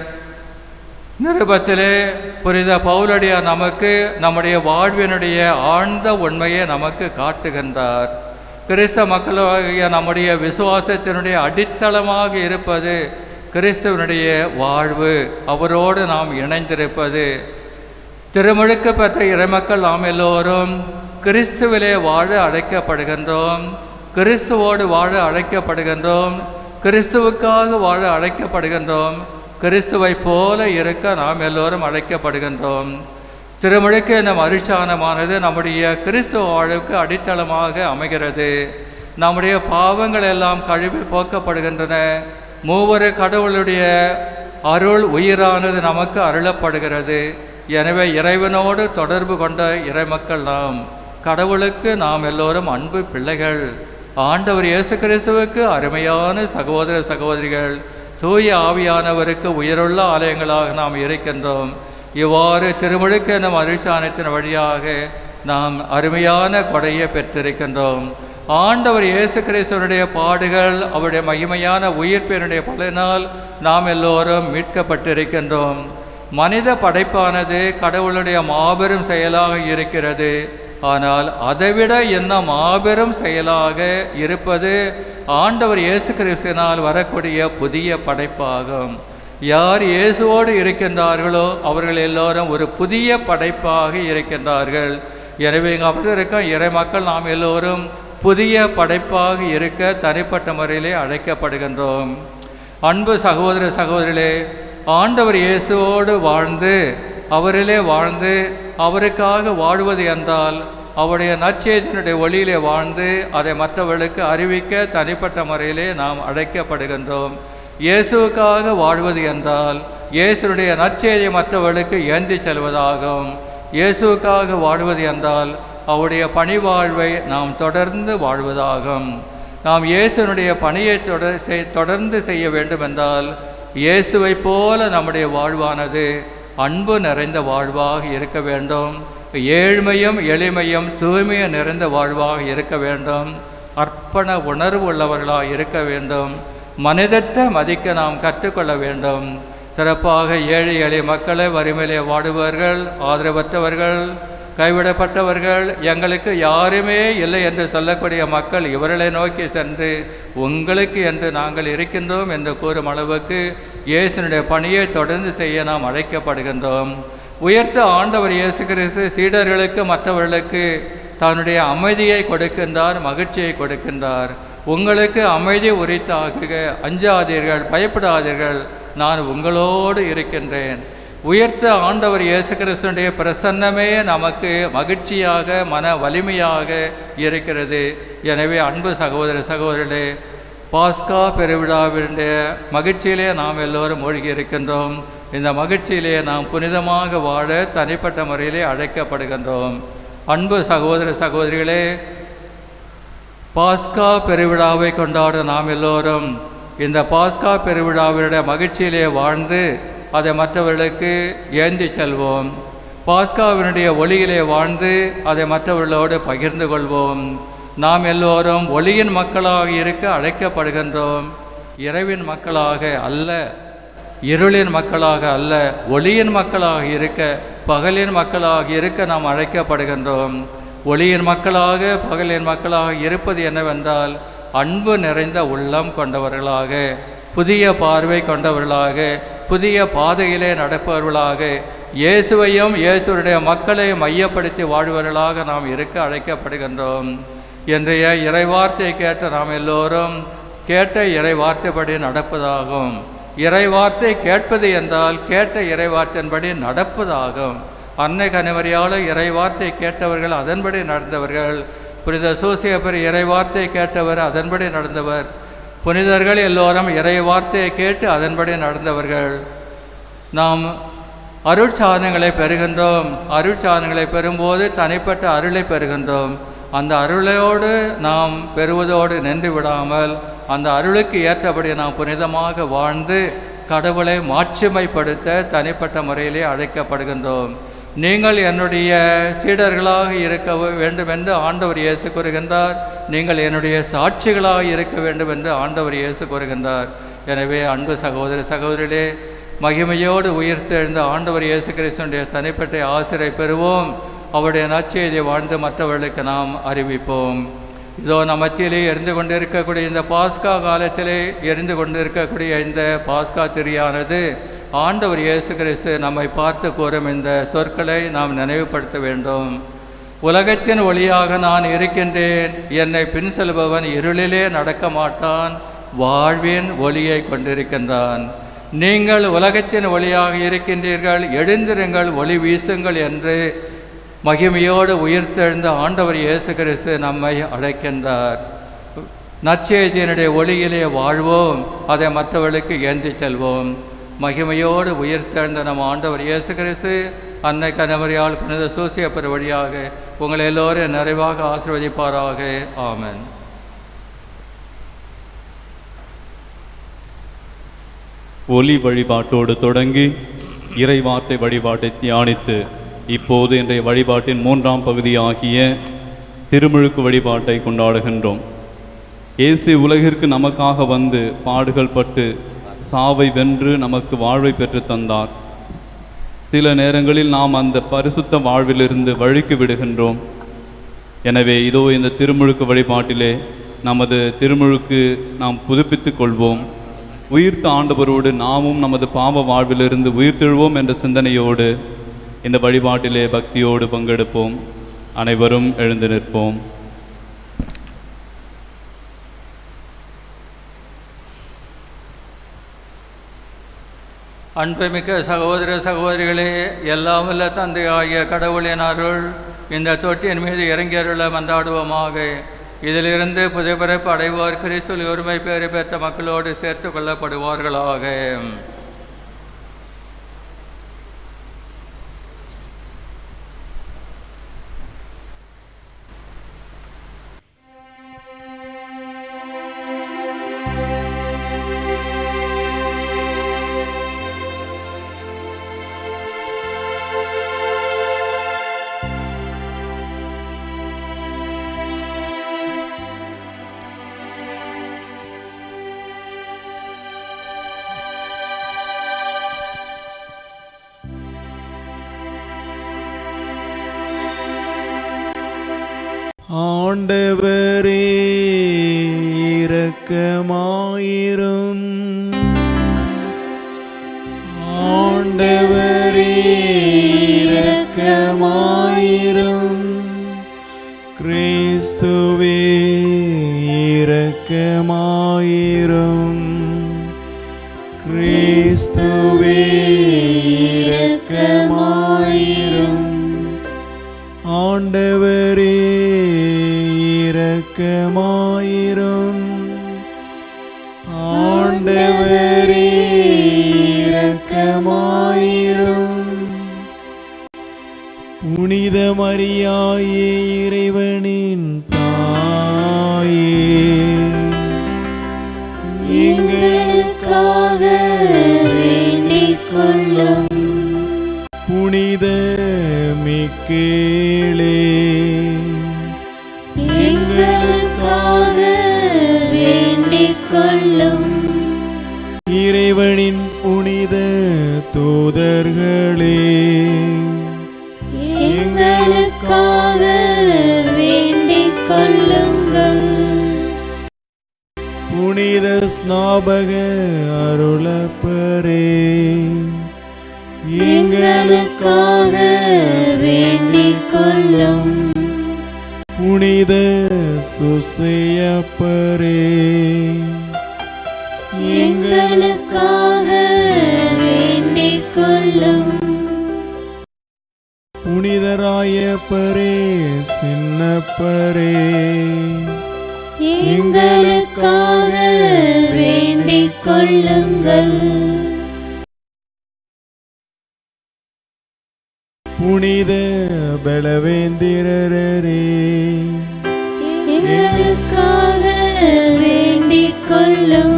நிருபத்திலே புரித பவுலடியார் நமக்கு நம்முடைய வாழ்வினுடைய ஆழ்ந்த உண்மையை நமக்கு காட்டுகின்றார் கிறிஸ்தவ மக்களாகிய நம்முடைய விசுவாசத்தினுடைய அடித்தளமாக இருப்பது கிறிஸ்துவனுடைய வாழ்வு அவரோடு நாம் இணைந்திருப்பது திருமுழுக்க பெற்ற இறைமக்கள் நாம் எல்லோரும் கிறிஸ்துவிலே வாழ அழைக்கப்படுகின்றோம் கிறிஸ்துவோடு வாழ அழைக்கப்படுகின்றோம் கிறிஸ்துவுக்காக வாழ அழைக்கப்படுகின்றோம் கிறிஸ்துவை போல இருக்க நாம் எல்லோரும் அழைக்கப்படுகின்றோம் திருமுழுக்கு நம் அருட்சானமானது நம்முடைய கிறிஸ்துவ வாழ்வுக்கு அடித்தளமாக அமைகிறது நம்முடைய பாவங்கள் எல்லாம் கழுவி போக்கப்படுகின்றன மூவரு கடவுளுடைய அருள் உயிரானது நமக்கு அருளப்படுகிறது எனவே இறைவனோடு தொடர்பு கொண்ட இறைமக்கள் நாம் கடவுளுக்கு நாம் எல்லோரும் அன்பு பிள்ளைகள் ஆண்டவர் இயேசு கிறிஸ்துவுக்கு அருமையான சகோதர சகோதரிகள் தூய ஆவியானவருக்கு உயிருள்ள ஆலயங்களாக நாம் இருக்கின்றோம் இவ்வாறு திருமுழுக்க நம் அருட்சானத்தின் வழியாக நாம் அருமையான கொடையை பெற்றிருக்கின்றோம் ஆண்டவர் இயேசு கிறிஸ்துவனுடைய பாடுகள் அவருடைய மகிமையான உயிர்ப்பினுடைய பலனால் நாம் எல்லோரும் மீட்கப்பட்டிருக்கின்றோம் மனித படைப்பானது கடவுளுடைய மாபெரும் செயலாக இருக்கிறது ஆனால் அதைவிட என்ன மாபெரும் செயலாக இருப்பது ஆண்டவர் இயேசு கிறிஸ்துவினால் வரக்கூடிய புதிய படைப்பாகும் யார் இயேசுவோடு இருக்கின்றார்களோ அவர்கள் எல்லோரும் ஒரு புதிய படைப்பாக இருக்கின்றார்கள் எனவே இங்கே அப்படி இருக்க இறை மக்கள் நாம் எல்லோரும் புதிய படைப்பாக இருக்க தனிப்பட்ட முறையிலே அழைக்கப்படுகின்றோம் அன்பு சகோதர சகோதரிகளே ஆண்டவர் இயேசுவோடு வாழ்ந்து அவரிலே வாழ்ந்து அவருக்காக வாழ்வது என்றால் அவருடைய நற்செய்தியினுடைய ஒளியிலே வாழ்ந்து அதை மற்றவர்களுக்கு அறிவிக்க தனிப்பட்ட முறையிலே நாம் அழைக்கப்படுகின்றோம் இயேசுவுக்காக வாழ்வது என்றால் இயேசுடைய நற்செய்தி மற்றவர்களுக்கு ஏந்தி செல்வதாகும் இயேசுவுக்காக வாழ்வது என்றால் அவருடைய பணி வாழ்வை நாம் தொடர்ந்து வாழ்வதாகும் நாம் இயேசுனுடைய பணியை தொடர் செய் தொடர்ந்து செய்ய வேண்டுமென்றால் இயேசுவை போல நம்முடைய வாழ்வானது அன்பு நிறைந்த வாழ்வாக இருக்க வேண்டும் ஏழ்மையும் எளிமையும் தூய்மையும் நிறைந்த வாழ்வாக இருக்க வேண்டும் அர்ப்பண உணர்வு உள்ளவர்களாக இருக்க வேண்டும் மனிதத்தை மதிக்க நாம் கற்றுக்கொள்ள வேண்டும் சிறப்பாக ஏழை எளிய மக்களை வறுமையிலே வாடுபவர்கள் ஆதரவற்றவர்கள் கைவிடப்பட்டவர்கள் எங்களுக்கு யாருமே இல்லை என்று சொல்லக்கூடிய மக்கள் இவர்களை நோக்கி சென்று உங்களுக்கு என்று நாங்கள் இருக்கின்றோம் என்று கூறும் அளவுக்கு இயேசுனுடைய பணியை தொடர்ந்து செய்ய நாம் அழைக்கப்படுகின்றோம் உயர்த்த ஆண்டவர் இயேசு கிறிஸ்து சீடர்களுக்கு மற்றவர்களுக்கு தன்னுடைய அமைதியை கொடுக்கின்றார் மகிழ்ச்சியை கொடுக்கின்றார் உங்களுக்கு அமைதி உரித்தாகுக அஞ்சாதீர்கள் பயப்படாதீர்கள் நான் உங்களோடு இருக்கின்றேன் உயர்த்த ஆண்டவர் இயேசு கிறிஸ்துடைய பிரசன்னமே நமக்கு மகிழ்ச்சியாக மன வலிமையாக இருக்கிறது எனவே அன்பு சகோதர சகோதரர்களே பாஸ்கா பெருவிழாவினுடைய மகிழ்ச்சியிலே நாம் எல்லோரும் மூழ்கி இருக்கின்றோம் இந்த மகிழ்ச்சியிலே நாம் புனிதமாக வாழ தனிப்பட்ட முறையிலே அழைக்கப்படுகின்றோம் அன்பு சகோதர சகோதரிகளே பாஸ்கா பெருவிழாவை கொண்டாட நாம் எல்லோரும் இந்த பாஸ்கா பெருவிழாவினுடைய மகிழ்ச்சியிலே வாழ்ந்து அதை மற்றவர்களுக்கு ஏந்தி செல்வோம் பாஸ்காவினுடைய ஒளியிலே வாழ்ந்து அதை மற்றவர்களோடு பகிர்ந்து கொள்வோம் நாம் எல்லோரும் ஒளியின் மக்களாக இருக்க அழைக்கப்படுகின்றோம் இரவின் மக்களாக அல்ல இருளின் மக்களாக அல்ல ஒளியின் மக்களாக இருக்க பகலின் மக்களாக இருக்க நாம் அழைக்கப்படுகின்றோம் ஒளியின் மக்களாக பகலின் மக்களாக இருப்பது என்னவென்றால் அன்பு நிறைந்த உள்ளம் கொண்டவர்களாக புதிய பார்வை கொண்டவர்களாக புதிய பாதையிலே நடப்பவர்களாக இயேசுவையும் இயேசுடைய மக்களை மையப்படுத்தி வாழ்வர்களாக நாம் இருக்க அழைக்கப்படுகின்றோம் இன்றைய இறைவார்த்தை கேட்ட நாம் எல்லோரும் கேட்ட இறைவார்த்தைப்படி நடப்பதாகும் இறைவார்த்தை கேட்பது என்றால் கேட்ட இறைவார்த்தையின்படி நடப்பதாகும் அன்னை கனிமறியால் இறைவார்த்தை கேட்டவர்கள் அதன்படி நடந்தவர்கள் புனித சூசியப்பர் இறைவார்த்தை கேட்டவர் அதன்படி நடந்தவர் புனிதர்கள் எல்லோரும் இறைவார்த்தையை கேட்டு அதன்படி நடந்தவர்கள் நாம் அருட்சாதனங்களை பெறுகின்றோம் அருட்சாதனங்களை பெறும்போது தனிப்பட்ட அருளை பெறுகின்றோம் அந்த அருளையோடு நாம் பெறுவதோடு நின்று விடாமல் அந்த அருளுக்கு ஏற்றபடி நாம் புனிதமாக வாழ்ந்து கடவுளை மாட்சிமைப்படுத்த தனிப்பட்ட முறையிலே அழைக்கப்படுகின்றோம் நீங்கள் என்னுடைய சீடர்களாக இருக்க வேண்டும் என்று ஆண்டவர் இயேசு கூறுகின்றார் நீங்கள் என்னுடைய சாட்சிகளாக இருக்க வேண்டும் என்று ஆண்டவர் இயேசு கூறுகின்றார் எனவே அன்பு சகோதர சகோதரிகளே மகிமையோடு உயிர்த்தெழுந்த ஆண்டவர் இயேசு கிறிஸ்துடைய தனிப்பட்ட ஆசிரை பெறுவோம் அவருடைய நற்செய்தியை வாழ்ந்து மற்றவர்களுக்கு நாம் அறிவிப்போம் இதோ நம் மத்தியிலே எரிந்து கொண்டிருக்கக்கூடிய இந்த பாஸ்கா காலத்திலே எரிந்து கொண்டிருக்கக்கூடிய இந்த பாஸ்கா திரியானது ஆண்டவர் இயேசு கிறிஸ்து நம்மை பார்த்து கூறும் இந்த சொற்களை நாம் நினைவுபடுத்த வேண்டும் உலகத்தின் ஒளியாக நான் இருக்கின்றேன் என்னை பின் செல்பவன் இருளிலே நடக்க மாட்டான் வாழ்வின் ஒளியை கொண்டிருக்கின்றான் நீங்கள் உலகத்தின் ஒளியாக இருக்கின்றீர்கள் எழுந்திருங்கள் ஒளி வீசுங்கள் என்று மகிமையோடு உயிர்த்தெழுந்த ஆண்டவர் இயேசு கிறிஸ்து நம்மை அழைக்கின்றார் நற்செய்தியினுடைய ஒளியிலே வாழ்வோம் அதை மற்றவர்களுக்கு ஏந்தி செல்வோம் மகிமையோடு உயிர்த்தெழுந்த நம் ஆண்டவர் இயேசு கிறிஸ்து அன்னை கணவரியால் புனித சூசியப்பர் வழியாக உங்களை எல்லோரும் நிறைவாக ஆசிர்வதிப்பாராக ஆமென் ஒலி வழிபாட்டோடு தொடங்கி இறை வார்த்தை வழிபாட்டை தியானித்து இப்போது இன்றைய வழிபாட்டின் மூன்றாம் பகுதியாகிய திருமுழுக்கு வழிபாட்டை கொண்டாடுகின்றோம் இயேசு உலகிற்கு நமக்காக வந்து பாடுகள் பட்டு சாவை வென்று நமக்கு வாழ்வை பெற்று தந்தார் சில நேரங்களில் நாம் அந்த பரிசுத்த வாழ்விலிருந்து வழிக்கு விடுகின்றோம் எனவே இதோ இந்த திருமுழுக்கு வழிபாட்டிலே நமது திருமுழுக்கு நாம் புதுப்பித்துக் கொள்வோம் உயிர்த்த ஆண்டவரோடு நாமும் நமது பாவ வாழ்விலிருந்து உயிர்த்தெழுவோம் என்ற சிந்தனையோடு இந்த வழிபாட்டிலே பக்தியோடு பங்கெடுப்போம் அனைவரும் எழுந்து நிற்போம் அன்புமிக்க சகோதர சகோதரிகளே எல்லாம் வல்ல தந்தையாகிய கடவுளின் அருள் இந்த தொட்டியின் மீது இறங்கியருள மன்றாடுவோமாக இதிலிருந்து புதுப்பிறப்பு அடைவோர் கிறிஸ்துவில் உரிமை பேறு பெற்ற மக்களோடு சேர்த்து கொள்ளப்படுவார்களாக ஆண்டவரே இரக்கமாயிரும் ஆண்டவரே இரக்கமாயிரும் கிறிஸ்துவே இரக்கமாயிரும் கிறிஸ்துவே இரக்கமாயிரும் ஆண்டவரே இரக்கமாயிரும் ஆண்டவரே இரக்கமாயிரும் புனித மரியாயே இறைவனின் தாயே எங்களுக்காக வேண்டிக் கொள்ளும் புனித மிக்கேளே எங்களுக்காக வேண்டிக் கொள்ளும் இறைவனின் புனித தூதர்களே எங்களுக்காக வேண்டிக் கொள்ளுங்கள் புனித ஸ்நாபக அருளப்பரே எங்களுக்காக வேண்டிக் கொள்ளும் புனித சுசையப்பரே எங்களுக்காக வேண்டிக் கொள்ளும் புனிதராயப்பரே சின்னப்பரே எங்களுக்காக வேண்டிக் கொள்ளுங்கள் புனித பலவேந்திரரே எங்களுக்காக வேண்டிக் கொள்ளும்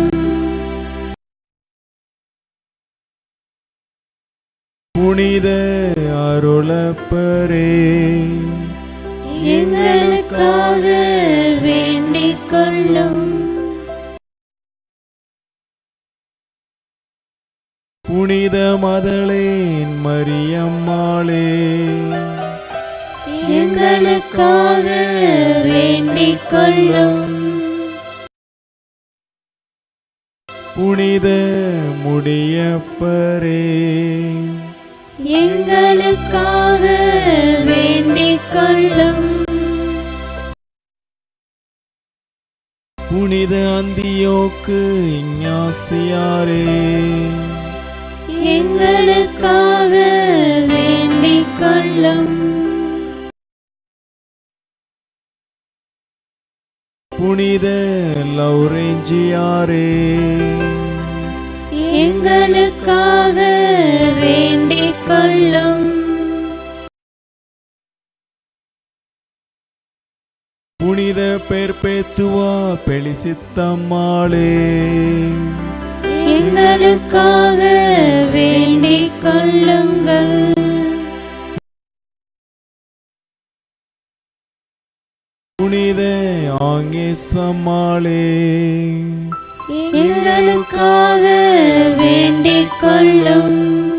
புனித அருளப்பரே எங்களுக்காக வேண்டிக் கொள்ளும் புனித மதளேன் மரியம்மாளே எங்களுக்காக வேண்டிக் கொள்ளும் புனித முடியப்பரே எங்களுக்காக வேண்டிக் கொள்ளும் புனித அந்தியோக்கு இஞ்ஞாசியாரே எங்களுக்காக வேண்டிக் கொள்ளும் புனித லௌரேஞ்சியாரே எங்களுக்காக வேண்டிக் கொள்ளும் புனித பெர்பேத்துவா பெலிசித்தம்மாளே எங்களுக்காக வேண்டிக் கொள்ளுங்கள் புனித ஆங்கேசம்மாளே எங்களுக்காக வேண்டிக் கொள்ளும்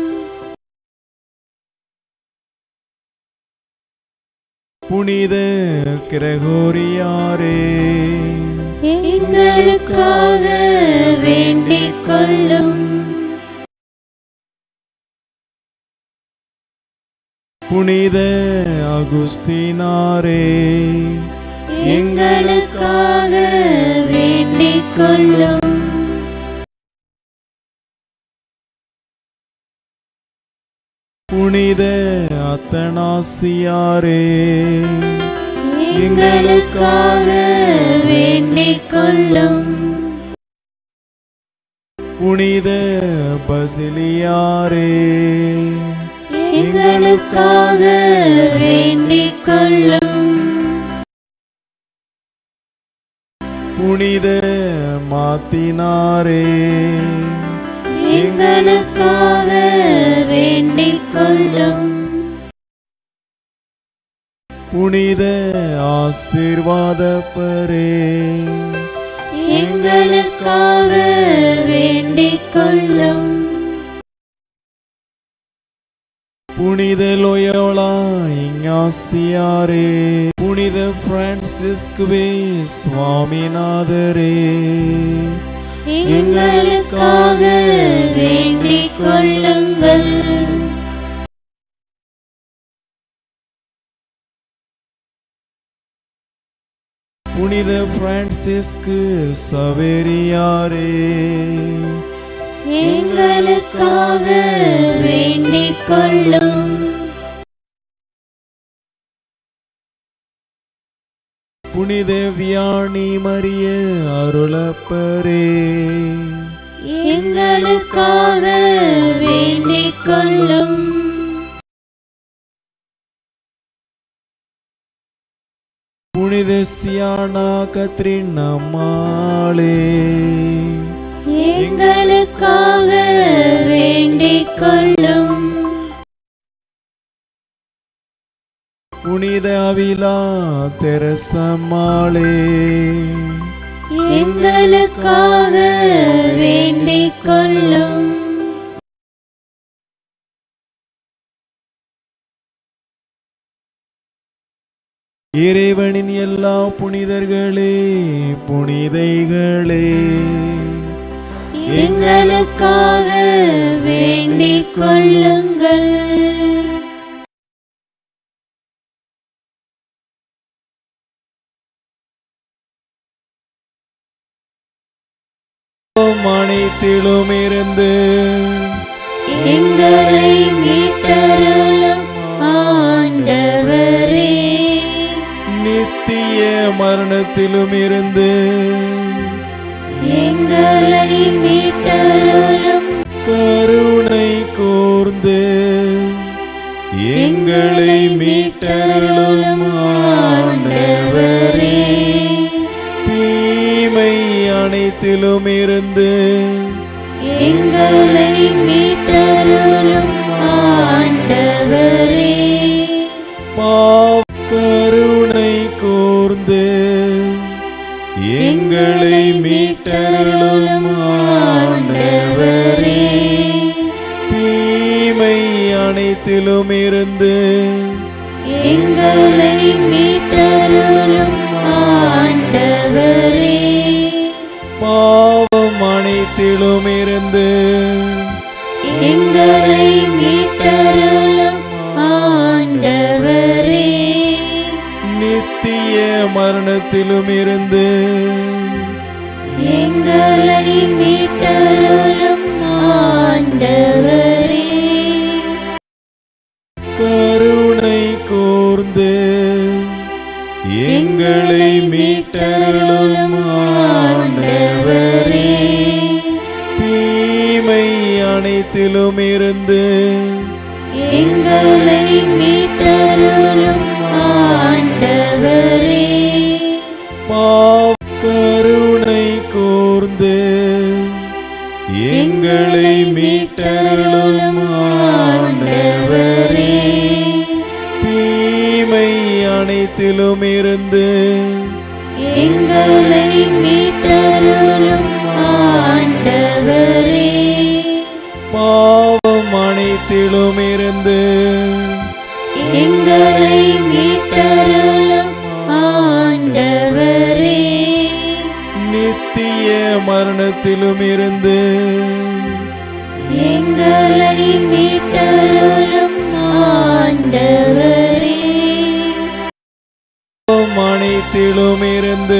புனித கிரகோரியாரே எங்களுக்காக வேண்டிக் கொள்ளும் புனித அகுஸ்தீனாரே எங்களுக்காக வேண்டிக் கொள்ளும் புனித அத்தனாசியாரே எங்களுக்காக வேண்டிக் கொள்ளும் புனித பசிலியாரே எங்களுக்காக வேண்டிக் கொள்ளும் புனித மாத்தினாரே எங்களுக்காக வேண்டிக் கொள்ளும் புனித ஆசீர்வாதப்பரே எங்களுக்காக வேண்டிக் கொள்ளும் புனித லோயோலா இஞ்ஞாசியாரே புனித பிரான்சிஸ்குவே சுவாமிநாதரே எங்களுக்காக வேண்டிக் கொள்ளுங்கள் புனித பிரான்சிஸ்கு சவேரியாரே எங்களுக்காக வேண்டிக் கொள்ளும் புனித வியாணி மரிய அருளப்பரே எங்களுக்காக வேண்டிக் கொள்ளும் புனித சியானா கத்ரின் அம்மாளே எங்களுக்காக வேண்டிக் கொள்ளும் புனித அவிலா தெரசம்மாளே எங்களுக்காக வேண்டிக் கொள்ளும் இறைவனின் எல்லா புனிதர்களே புனிதைகளே எங்களுக்காக வேண்டிக் கொள்ளுங்கள் அனைத்திலும் இருந்து எங்களை மீட்டருளும் ஆண்டவரே நித்திய மரணத்திலும் இருந்து எங்களை மீட்டருளும் கருணை கூர்ந்து எங்களை மீட்டருளும் ஆண்டவரே தீமை அனைத்திலும் இருந்து எங்களை மீட்டருளும் ஆண்டவரே பாவ கருணை கூர்ந்து எங்களை மீட்டருளும் ஆண்டவரே தீமை அனைத்திலும் இருந்து எங்களை மீட்டருளும் ஆண்டவரே பாவம் அனைத்திலும் இருந்து எங்களை மீட்டருளும் ஆண்டவரே நித்திய மரணத்திலும் இருந்து எங்களை மீட்டருளும் ஆண்டவரே கருணை கூர்ந்து எங்களை மீட்டருளும் ஆண்டவரே தீமை அனைத்திலும் இருந்து எங்களை மீட்டருளும் ஆண்டவரே பாவ கருணை கூர்ந்து எங்களை மீட்டருளும் ஆண்டவரே தீமை அனைத்திலும் இருந்து எங்களை மீட்டருளும் ஆண்டவரே பாவம் அனைத்திலும் இருந்து எங்களை மீட்டருளும் ஆண்டவரே நித்திய மரணத்திலும் இருந்து எங்களை மீட்டருளும் ஆண்டவரே பாவம் அனைத்திலும் இருந்து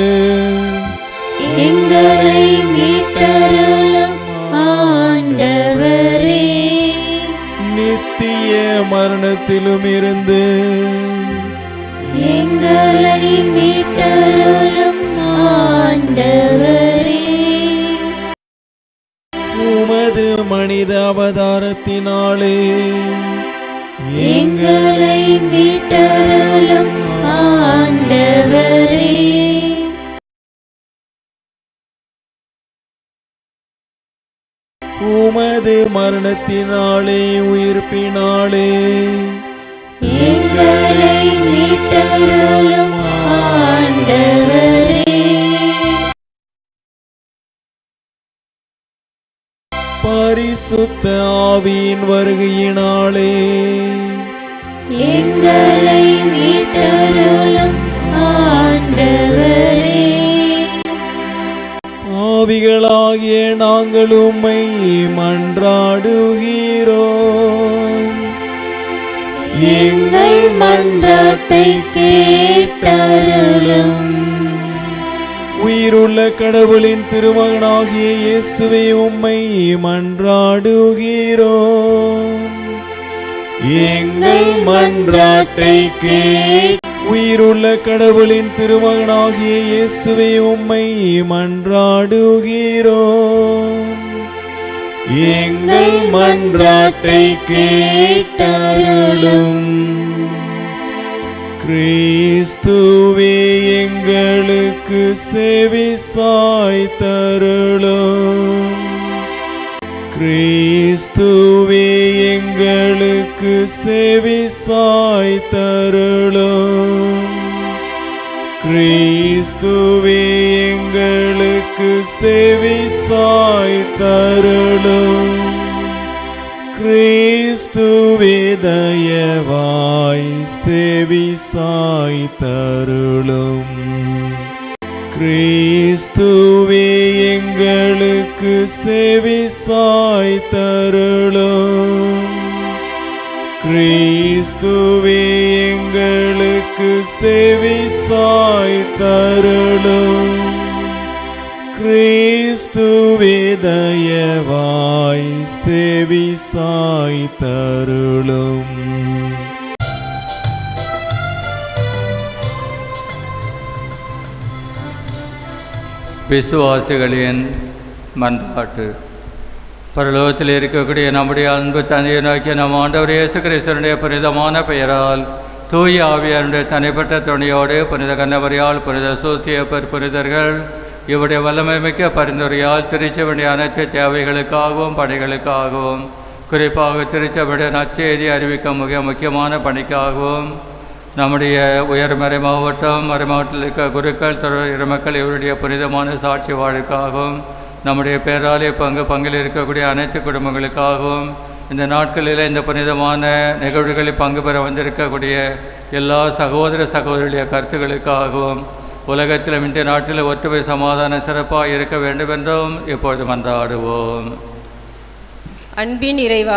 எங்களை மீட்டருளும் ஆண்டவரே நித்திய மரணத்திலும் இருந்து எங்களை மீட்டருளும் ஆண்டவரே உமது மனித அவதாரத்தினாலே எங்களை மீட்டருளும் ஆண்டவரே உமது மரணத்தினாலே உயிர்ப்பினாலே எங்களை மீட்டருளும் ஆண்டவரே பரிசுத்த ஆவியின் வருகையினாலே எங்களை மீட்டருளும் ஆண்டவரே ஆவிகளாகிய நாங்கள் உம்மை மன்றாடுகிறோம் எங்கள் மன்றாட்டை கேட்டருளும் உயிருள்ள கடவுளின் திருமகனாகிய இயேசுவை உம்மை மன்றாடுகிறோம் எங்கள் மன்றாட்டை கேட் உயிருள்ள கடவுளின் திருமகனாகிய இயேசுவை உம்மை மன்றாடுகிறோம் எங்கள் மன்றாட்டை கேட்டருளும் கிறிஸ்துவே எங்களுக்கு செவி சாய்த்தருளும் கிறிஸ்துவே எங்களுக்கு செவி சாய்த்தருளும் கிறிஸ்துவே எங்களுக்கு செவி சாய்த்தருளும் கிறிஸ்துவே தயவாய் செவி சாய்த்தருளும் கிறிஸ்துவே எங்களுக்கு எங்களுக்கு செவி சாய்த்தருளும் கிறிஸ்துவே எங்களுக்கு செவி சாய்த்தருளும் கிறிஸ்துவே தயவாய் செவி சாய்த்தருளும் விசுவாசிகளின் மன்றாட்டு பரலோகத்தில் இருக்கக்கூடிய நம்முடைய அன்பு தந்தையை நோக்கி நம் ஆண்டவர் இயேசு கிறிஸ்தனுடைய புனிதமான பெயரால் தூய ஆவியாருடைய தனிப்பட்ட துணையோடு புனித கண்ணவரியால் புனித சூசியப்பர் புனிதர்கள் இவருடைய வல்லமை மிக்க பரிந்துரையால் திருச்சபடி அனைத்து தேவைகளுக்காகவும் பணிகளுக்காகவும் குறிப்பாக திருச்சபடி நற்செய்தி அறிவிக்க மிக முக்கியமான பணிக்காகவும் நம்முடைய உயர்மறை மாவட்டம் மறைமாவட்டத்தில் இருக்க குருக்கள் துறை இறமக்கள் இவருடைய புனிதமான சாட்சி வாழ்க்காகவும் நம்முடைய பேராலய பங்கு பங்கில் இருக்கக்கூடிய அனைத்து குடும்பங்களுக்காகவும் இந்த நாட்களில் இந்த புனிதமான நிகழ்வுகளில் பங்கு பெற வந்திருக்கக்கூடிய எல்லா சகோதர சகோதரியுடைய கருத்துக்களுக்காகவும் உலகத்தில் இந்திய நாட்டில் ஒற்றுமை சமாதானம் சிறப்பாக இருக்க வேண்டும் என்றும் இப்பொழுது மன்றாடுவோம் அன்பின் இறைவா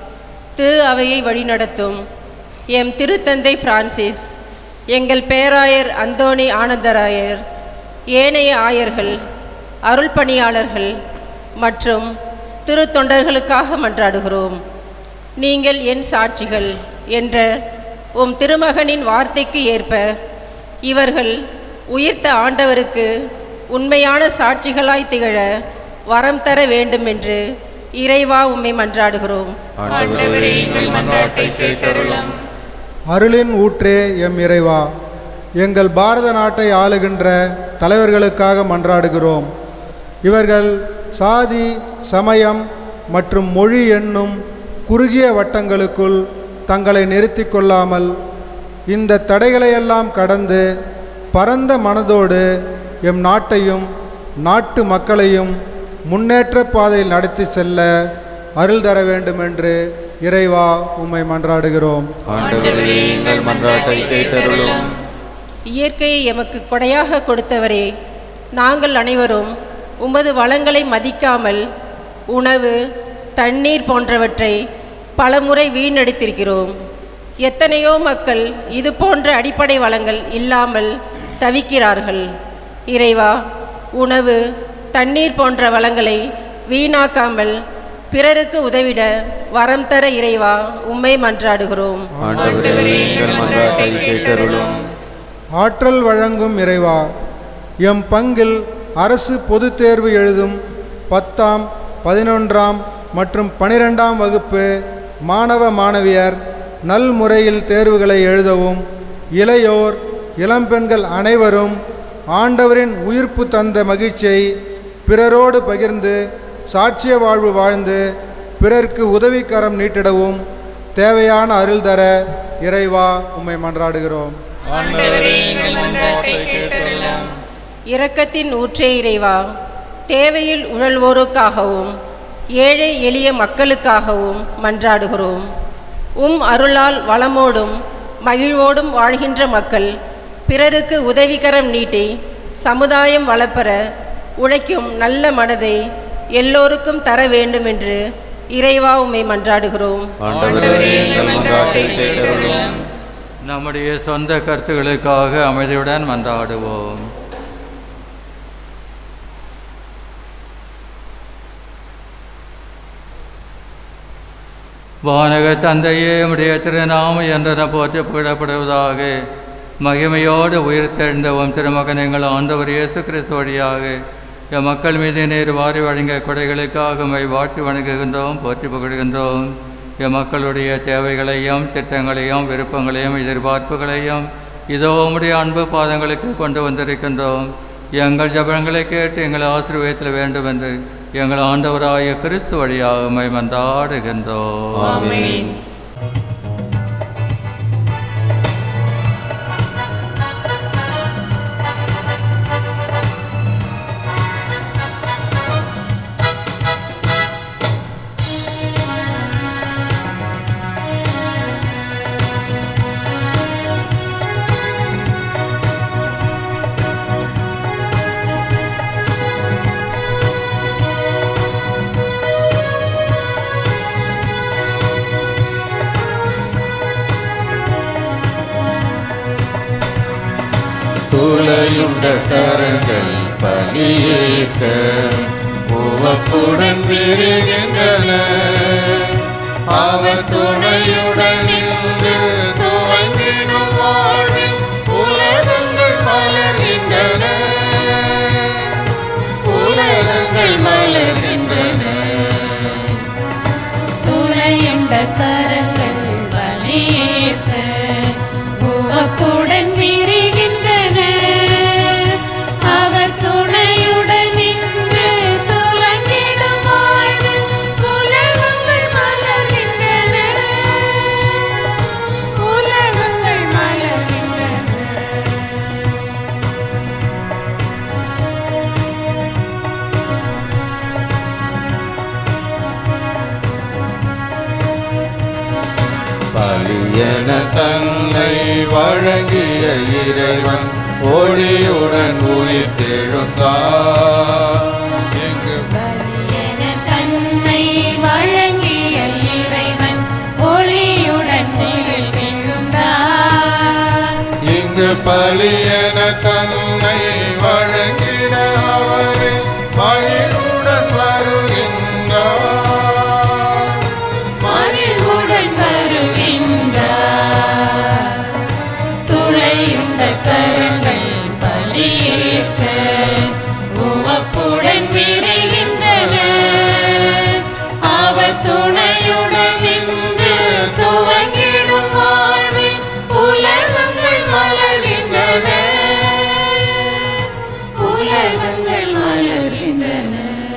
திரு அவையை வழிநடத்தும் எம் திருத்தந்தை பிரான்சிஸ் எங்கள் பேராயர் அந்தோணி ஆனந்தராயர் ஏனைய ஆயர்கள் அருள் பணியாளர்கள் மற்றும் திருத்தொண்டர்களுக்காக மன்றாடுகிறோம் நீங்கள் என் சாட்சிகள் என்ற உம் திருமகனின் வார்த்தைக்கு ஏற்ப இவர்கள் உயிர்த்த ஆண்டவருக்கு உண்மையான சாட்சிகளாய் திகழ வரம் தர வேண்டும் என்று இறைவா உம்மை மன்றாடுகிறோம் ஆண்டவரே எங்கள் மன்றாட்டை கேட்டருளும் அருளின் ஊற்றே எம் இறைவா எங்கள் பாரத நாட்டை ஆளுகின்ற தலைவர்களுக்காக மன்றாடுகிறோம் இவர்கள் சாதி சமயம் மற்றும் மொழி என்னும் குறுகிய வட்டங்களுக்குள் தங்களை நிறுத்திக் கொள்ளாமல் இந்த தடைகளையெல்லாம் கடந்து பரந்த மனதோடு எம் நாட்டையும் நாட்டு மக்களையும் முன்னேற்ற பாதையில் நடத்தி செல்ல அருள் தர வேண்டும் என்று இறைவா உம்மை மன்றாடுகிறோம் ஆண்டவரே எங்கள் மன்றாட்டை கேட்டருளும் இயற்கையை எமக்கு கொடையாக கொடுத்தவரே நாங்கள் அனைவரும் உமது வளங்களை மதிக்காமல் உணவு தண்ணீர் போன்றவற்றை பலமுறை வீணடித்திருக்கிறோம் எத்தனையோ மக்கள் இது போன்ற அடிப்படை வளங்கள் இல்லாமல் தவிக்கிறார்கள் இறைவா உணவு தண்ணீர் போன்ற வளங்களை வீணாக்காமல் பிறருக்கு உதவிட வரம் தர இறைவா உம்மை மன்றாடுகிறோம் ஆண்டவரே எங்கள் மன்றாட்டை கேட்டருளும் ஆற்றல் வழங்கும் இறைவா எம் பங்கில் அரசு பொதுத் தேர்வு எழுதும் பத்தாம் பதினொன்றாம் மற்றும் பனிரெண்டாம் வகுப்பு மாணவ மாணவியர் நல் முறையில் தேர்வுகளை எழுதவும் இளையோர் இளம்பெண்கள் அனைவரும் ஆண்டவரின் உயிர்ப்பு தந்த மகிழ்ச்சியை பிறரோடு பகிர்ந்து சாட்சிய வாழ்வு வாழ்ந்து பிறர்க்கு உதவிக்கரம் நீட்டிடவும் தேவையான அருள் தர இறைவா உம்மை மன்றாடுகிறோம் ஆண்டவரே எங்கள் மன்றாட்டை கேட்டருளும் இரக்கத்தின் ஊற்றே இறைவா தேவையில் உழல்வோருக்காகவும் ஏழை எளிய மக்களுக்காகவும் மன்றாடுகிறோம் உம் அருளால் வளமோடும் மகிழ்வோடும் வாழ்கின்ற மக்கள் பிறருக்கு உதவிகரம் நீட்டி சமுதாயம் வளப்பெற உழைக்கும் நல்ல மனதை எல்லோருக்கும் தர வேண்டும் என்று இறைவா உம்மை மன்றாடுகிறோம் ஆண்டவரே எங்கள் மன்றாட்டை கேட்டருளும் நம்முடைய சொந்த கருத்துக்களுக்காக அமைதியுடன் மன்றாடுவோம் வானக தந்தையே உடைய திருநாம என்றென போற்றி புகழப்படுவதாக மகிமையோடு உயிர் தெழுந்தவும் திருமகன் எங்கள் ஆண்டவர் இயேசு கிறிஸ்து வழியாக என் மக்கள் மீது நீர் வாரி வழங்கிய கொடைகளுக்காக உம்மை வாழ்த்தி வணங்குகின்றோம் போற்றி புகழ்கின்றோம் என் மக்களுடைய தேவைகளையும் திட்டங்களையும் விருப்பங்களையும் எதிர்பார்ப்புகளையும் இதோ உம்முடைய அன்பு பாதங்களுக்கு கொண்டு வந்திருக்கின்றோம் எங்கள் ஜபங்களை கேட்டு எங்களை ஆசீர்வதித்தல் வேண்டும் என்று எங்கள் ஆண்டவராய கிறிஸ்து வழியாக உம்மை மன்றாடுகின்றோம் ஆமென். ஆண்டவரே துணையுண்ட கரங்கள் பலியேற்க உவப்புடன் விரிகின்றன அவர் துணையுடன் நின்று துவங்கிடும் வாழ்வில் உலகங்கள் மலர்கின்றன உலகங்கள் மலர்கின்றன துணையுண்ட கரங்கள் வலியேற்க உவப்புடன் விரிகின்றன அவர் துணையுடன் நின்று துலங்கிடும் வாழ்வில் உலகங்கள் மலர்கின்றன உலகங்கள் மலர்கின்றன பலியன தன்னை வழங்கிய இறைவன் ஒளியுடன் உயிர் தெழுந்தார் எங்கு என தன்னை வழங்கிய இறைவன் ஒளியுடன் திகழ்கின்றார் இங்கு பலியன தன்னை வழங்கிட அவரே மகிழ்வுடன் வருகின்றார் மகிழ்வுடன் வருகின்றார் துளையுண்ட கரங்கள் பலியேற்க உவப்புடன் விரைகின்றன அவர் துணையுடன் நின்று துவங்கிடும் வாழ்வில் உலகங்கள் மலர்கின்றன உலகங்கள் மலர்கின்றன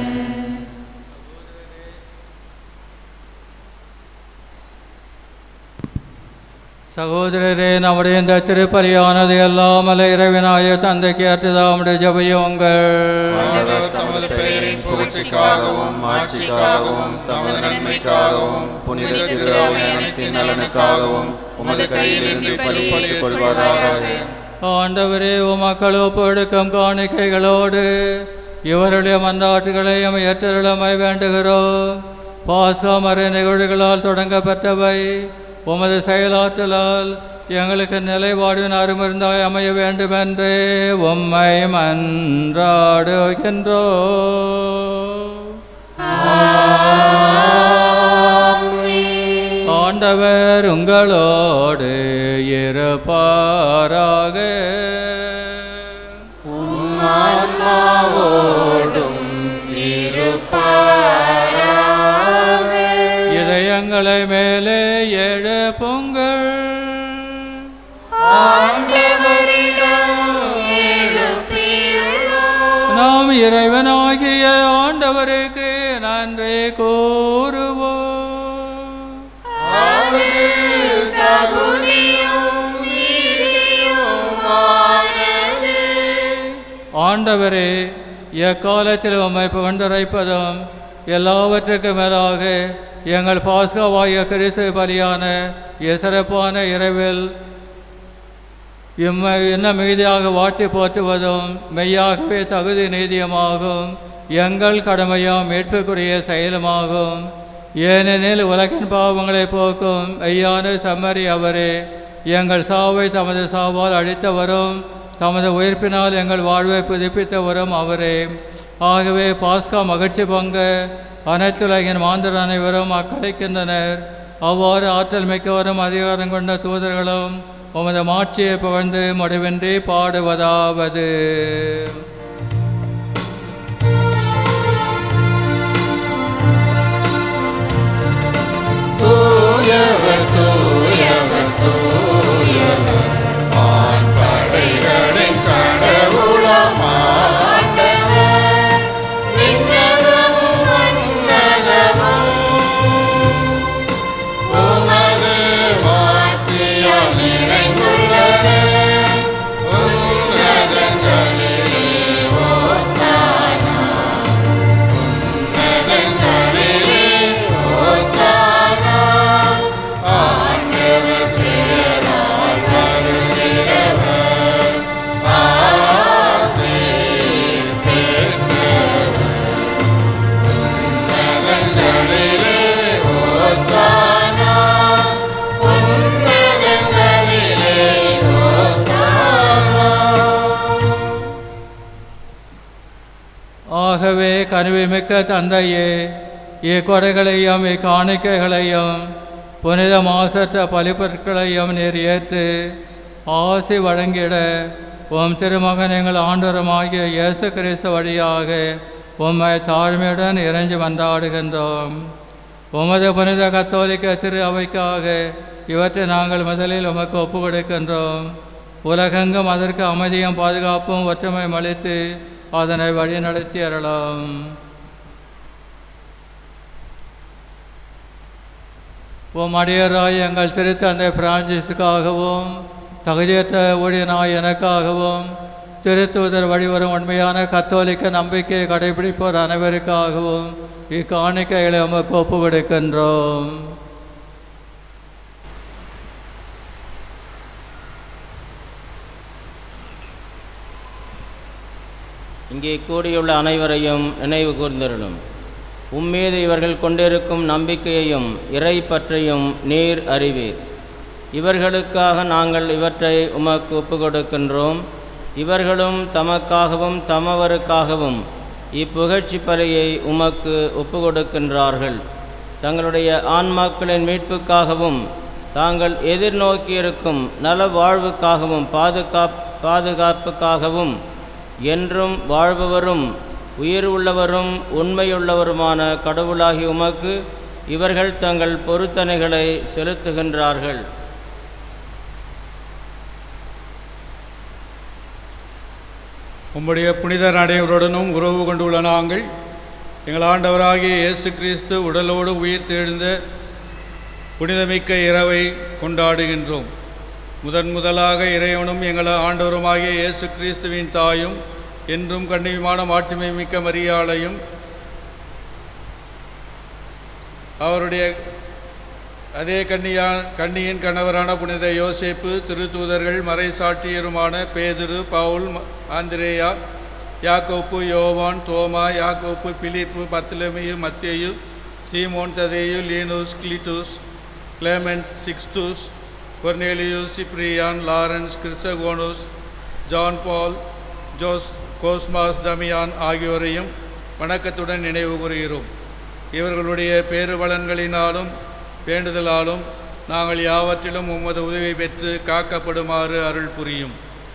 சகோதரரே நம்முடைய இந்த திருப்பலியானது எல்லாம் அல்ல இறைவனாய தந்தைக்கு ஏற்றதாமுடைய ஜபயங்கள் ஆண்டவர் தமது பெயரின் புகழ்ச்சிக்காகவும் ஆட்சிக்காகவும் தமது நன்மைக்காகவும் புனித திரு அவை அனைத்தின் நலனுக்காகவும் உமது கையிலிருந்து பலியிட்டுக் கொள்வாராக ஆண்டவரே உமக்கள் ஒப்பெடுக்கும் காணிக்கைகளோடு இவருடைய மன்றாட்டுகளையும் ஏற்றருளமை வேண்டுகிறோம் பாஸ்கா மறை நிகழ்வுகளால் தொடங்கப்பட்டவை உமது செயலாற்றலால் எங்களுக்கு நிலைப்பாடின் அருமருந்தாய் அமைய வேண்டுமென்றே உம்மை மன்றாடுகின்றோ ஆண்டவர் உங்களோடு இருப்பாராக ஆன்மாவோடும் இருப்பாராக இதயங்களை மேலே எழுப்புங்கள் ஆண்டவரிடம் எழுப்பியுள்ளோம் நாம் இறைவனாகிய ஆண்டவருக்கு நன்றி கூறுவோம் அது தகுதியும் நீதியுமானது. ஆண்டவரே எக்காலத்தில் உம்மை புகழ்ந்துரைப்பதும் எல்லாவற்றுக்கும் மேலாக எங்கள் பாஸ்காவாகிய கிறிஸ்து பலியான சிறப்பான இரவில் இம்மை இன்னும் மிகுதியாக வாழ்த்தி போற்றுவதும் மெய்யாகவே தகுதி நீதியமாகும் எங்கள் கடமையும் மீட்புக்குரிய செயலுமாகும் ஏனெனில் உலகின் பாவங்களை போக்கும் மெய்யான செம்மறி அவரே எங்கள் சாவை தமது சாவால் அழித்தவரும் தமது உயிர்ப்பினால் எங்கள் வாழ்வை புதுப்பித்தவரும் அவரே ஆகவே பாஸ்கா மகிழ்ச்சி பங்க அனைத்துலகின் மாந்தர் அனைவரும் அக்களிக்கின்றனர் அவ்வாறு ஆற்றல் மிக்கவரும் அதிகாரம் கொண்ட தூதர்களும் உமது மாட்சியை புகழ்ந்து முடிவின்றி பாடுவதாவது தூயவர் தூயவர் தூயவர் ஆண் படைகளின் கடவுளம் ஆண்டவர் விண்ணகமும் மண்ணகமும் உமது மாட்சியால் நிறைந்துள்ளன உன்னதங்களிலே கனிவு மிக்க தந்தையே இக்கொடைகளையும் இக்காணிக்கைகளையும் புனித மாசற்ற பலிப்பொருட்களையும் நீர் ஏற்று ஆசி வழங்கிட உம் திருமகன் எங்கள் ஆண்டவருமாகிய இயேசு கிறிஸ்து வழியாக உம்மை தாழ்மையுடன் இறைஞ்சி வந்தாடுகின்றோம் உமது புனித கத்தோலிக்க திரு அவைக்காக இவற்றை நாங்கள் முதலில் உமக்கு ஒப்பு கொடுக்கின்றோம் உலகெங்கும் அதற்கு அமைதியும் பாதுகாப்பும் ஒற்றுமையும் அளித்து அதனை வழிநடத்தி அறலாம் உம் அடியராய் எங்கள் திருத்தந்தை பிரான்சிஸுக்காகவும் தகுதியற்ற ஊழியனாய் எனக்காகவும் திருத்தூதர் வழிவரும் உண்மையான கத்தோலிக்க நம்பிக்கையை கடைபிடிப்போர் அனைவருக்காகவும் இக்காணிக்கைகளை உமக்கு ஒப்பு கொடுக்கின்றோம் இங்கே கூடியுள்ள அனைவரையும் நினைவு கூர்ந்திருளும் உம்மீது இவர்கள் கொண்டிருக்கும் நம்பிக்கையையும் இறை பற்றையும் நீர் அறிவீர் இவர்களுக்காக நாங்கள் இவற்றை உமக்கு ஒப்பு கொடுக்கின்றோம் இவர்களும் தமக்காகவும் தமவருக்காகவும் இப்புகழ்ச்சி பறையை உமக்கு ஒப்பு கொடுக்கின்றார்கள் தங்களுடைய ஆன்மாக்களின் மீட்புக்காகவும் தாங்கள் எதிர்நோக்கியிருக்கும் நல வாழ்வுக்காகவும் பாதுகாப் பாதுகாப்புக்காகவும் என்றும் வாழ்பவரும் உயிர் உள்ளவரும் உண்மையுள்ளவருமான கடவுளாகி உமக்கு இவர்கள் தங்கள் பொருத்தனைகளை செலுத்துகின்றார்கள் உம்முடைய புனிதர் அனைவருடனும் உறவு கொண்டுள்ள நாங்கள் எங்கள் ஆண்டவராகிய இயேசு கிறிஸ்து உடலோடு உயிர் தெழுந்த புனிதமிக்க இரவை கொண்டாடுகின்றோம் முதன் முதலாக இறைவனும் எங்கள் ஆண்டவருமாகிய இயேசு கிறிஸ்துவின் தாயும் என்றும் கண்ணியமான மாட்சிமை மிக்க மரியாளையும் அவருடைய அதே கன்னியா கன்னியின் கணவரான புனித யோசேப்பு திருத்தூதர்கள் மறை சாட்சியருமான பேதுரு பவுல் ம- ஆந்திரேயா யாக்கோப்பு யோவான் தோமா யாக்கோப்பு பிலிப்பு பர்த்தலமேயு மத்தேயு சீமோன் ததேயு Linus Cletus Clement Sixtus Cornelius Cyprian Lawrence Chrysogonus John Paul ஜோஸ் கோஸ்மாஸ் தமியான் ஆகியோரையும் வணக்கத்துடன் நினைவு கூறுகிறோம் இவர்களுடைய பேருபலன்களினாலும் வேண்டுதலாலும் நாங்கள் யாவற்றிலும் உமது உதவி பெற்று காக்கப்படுமாறு அருள் புரியும்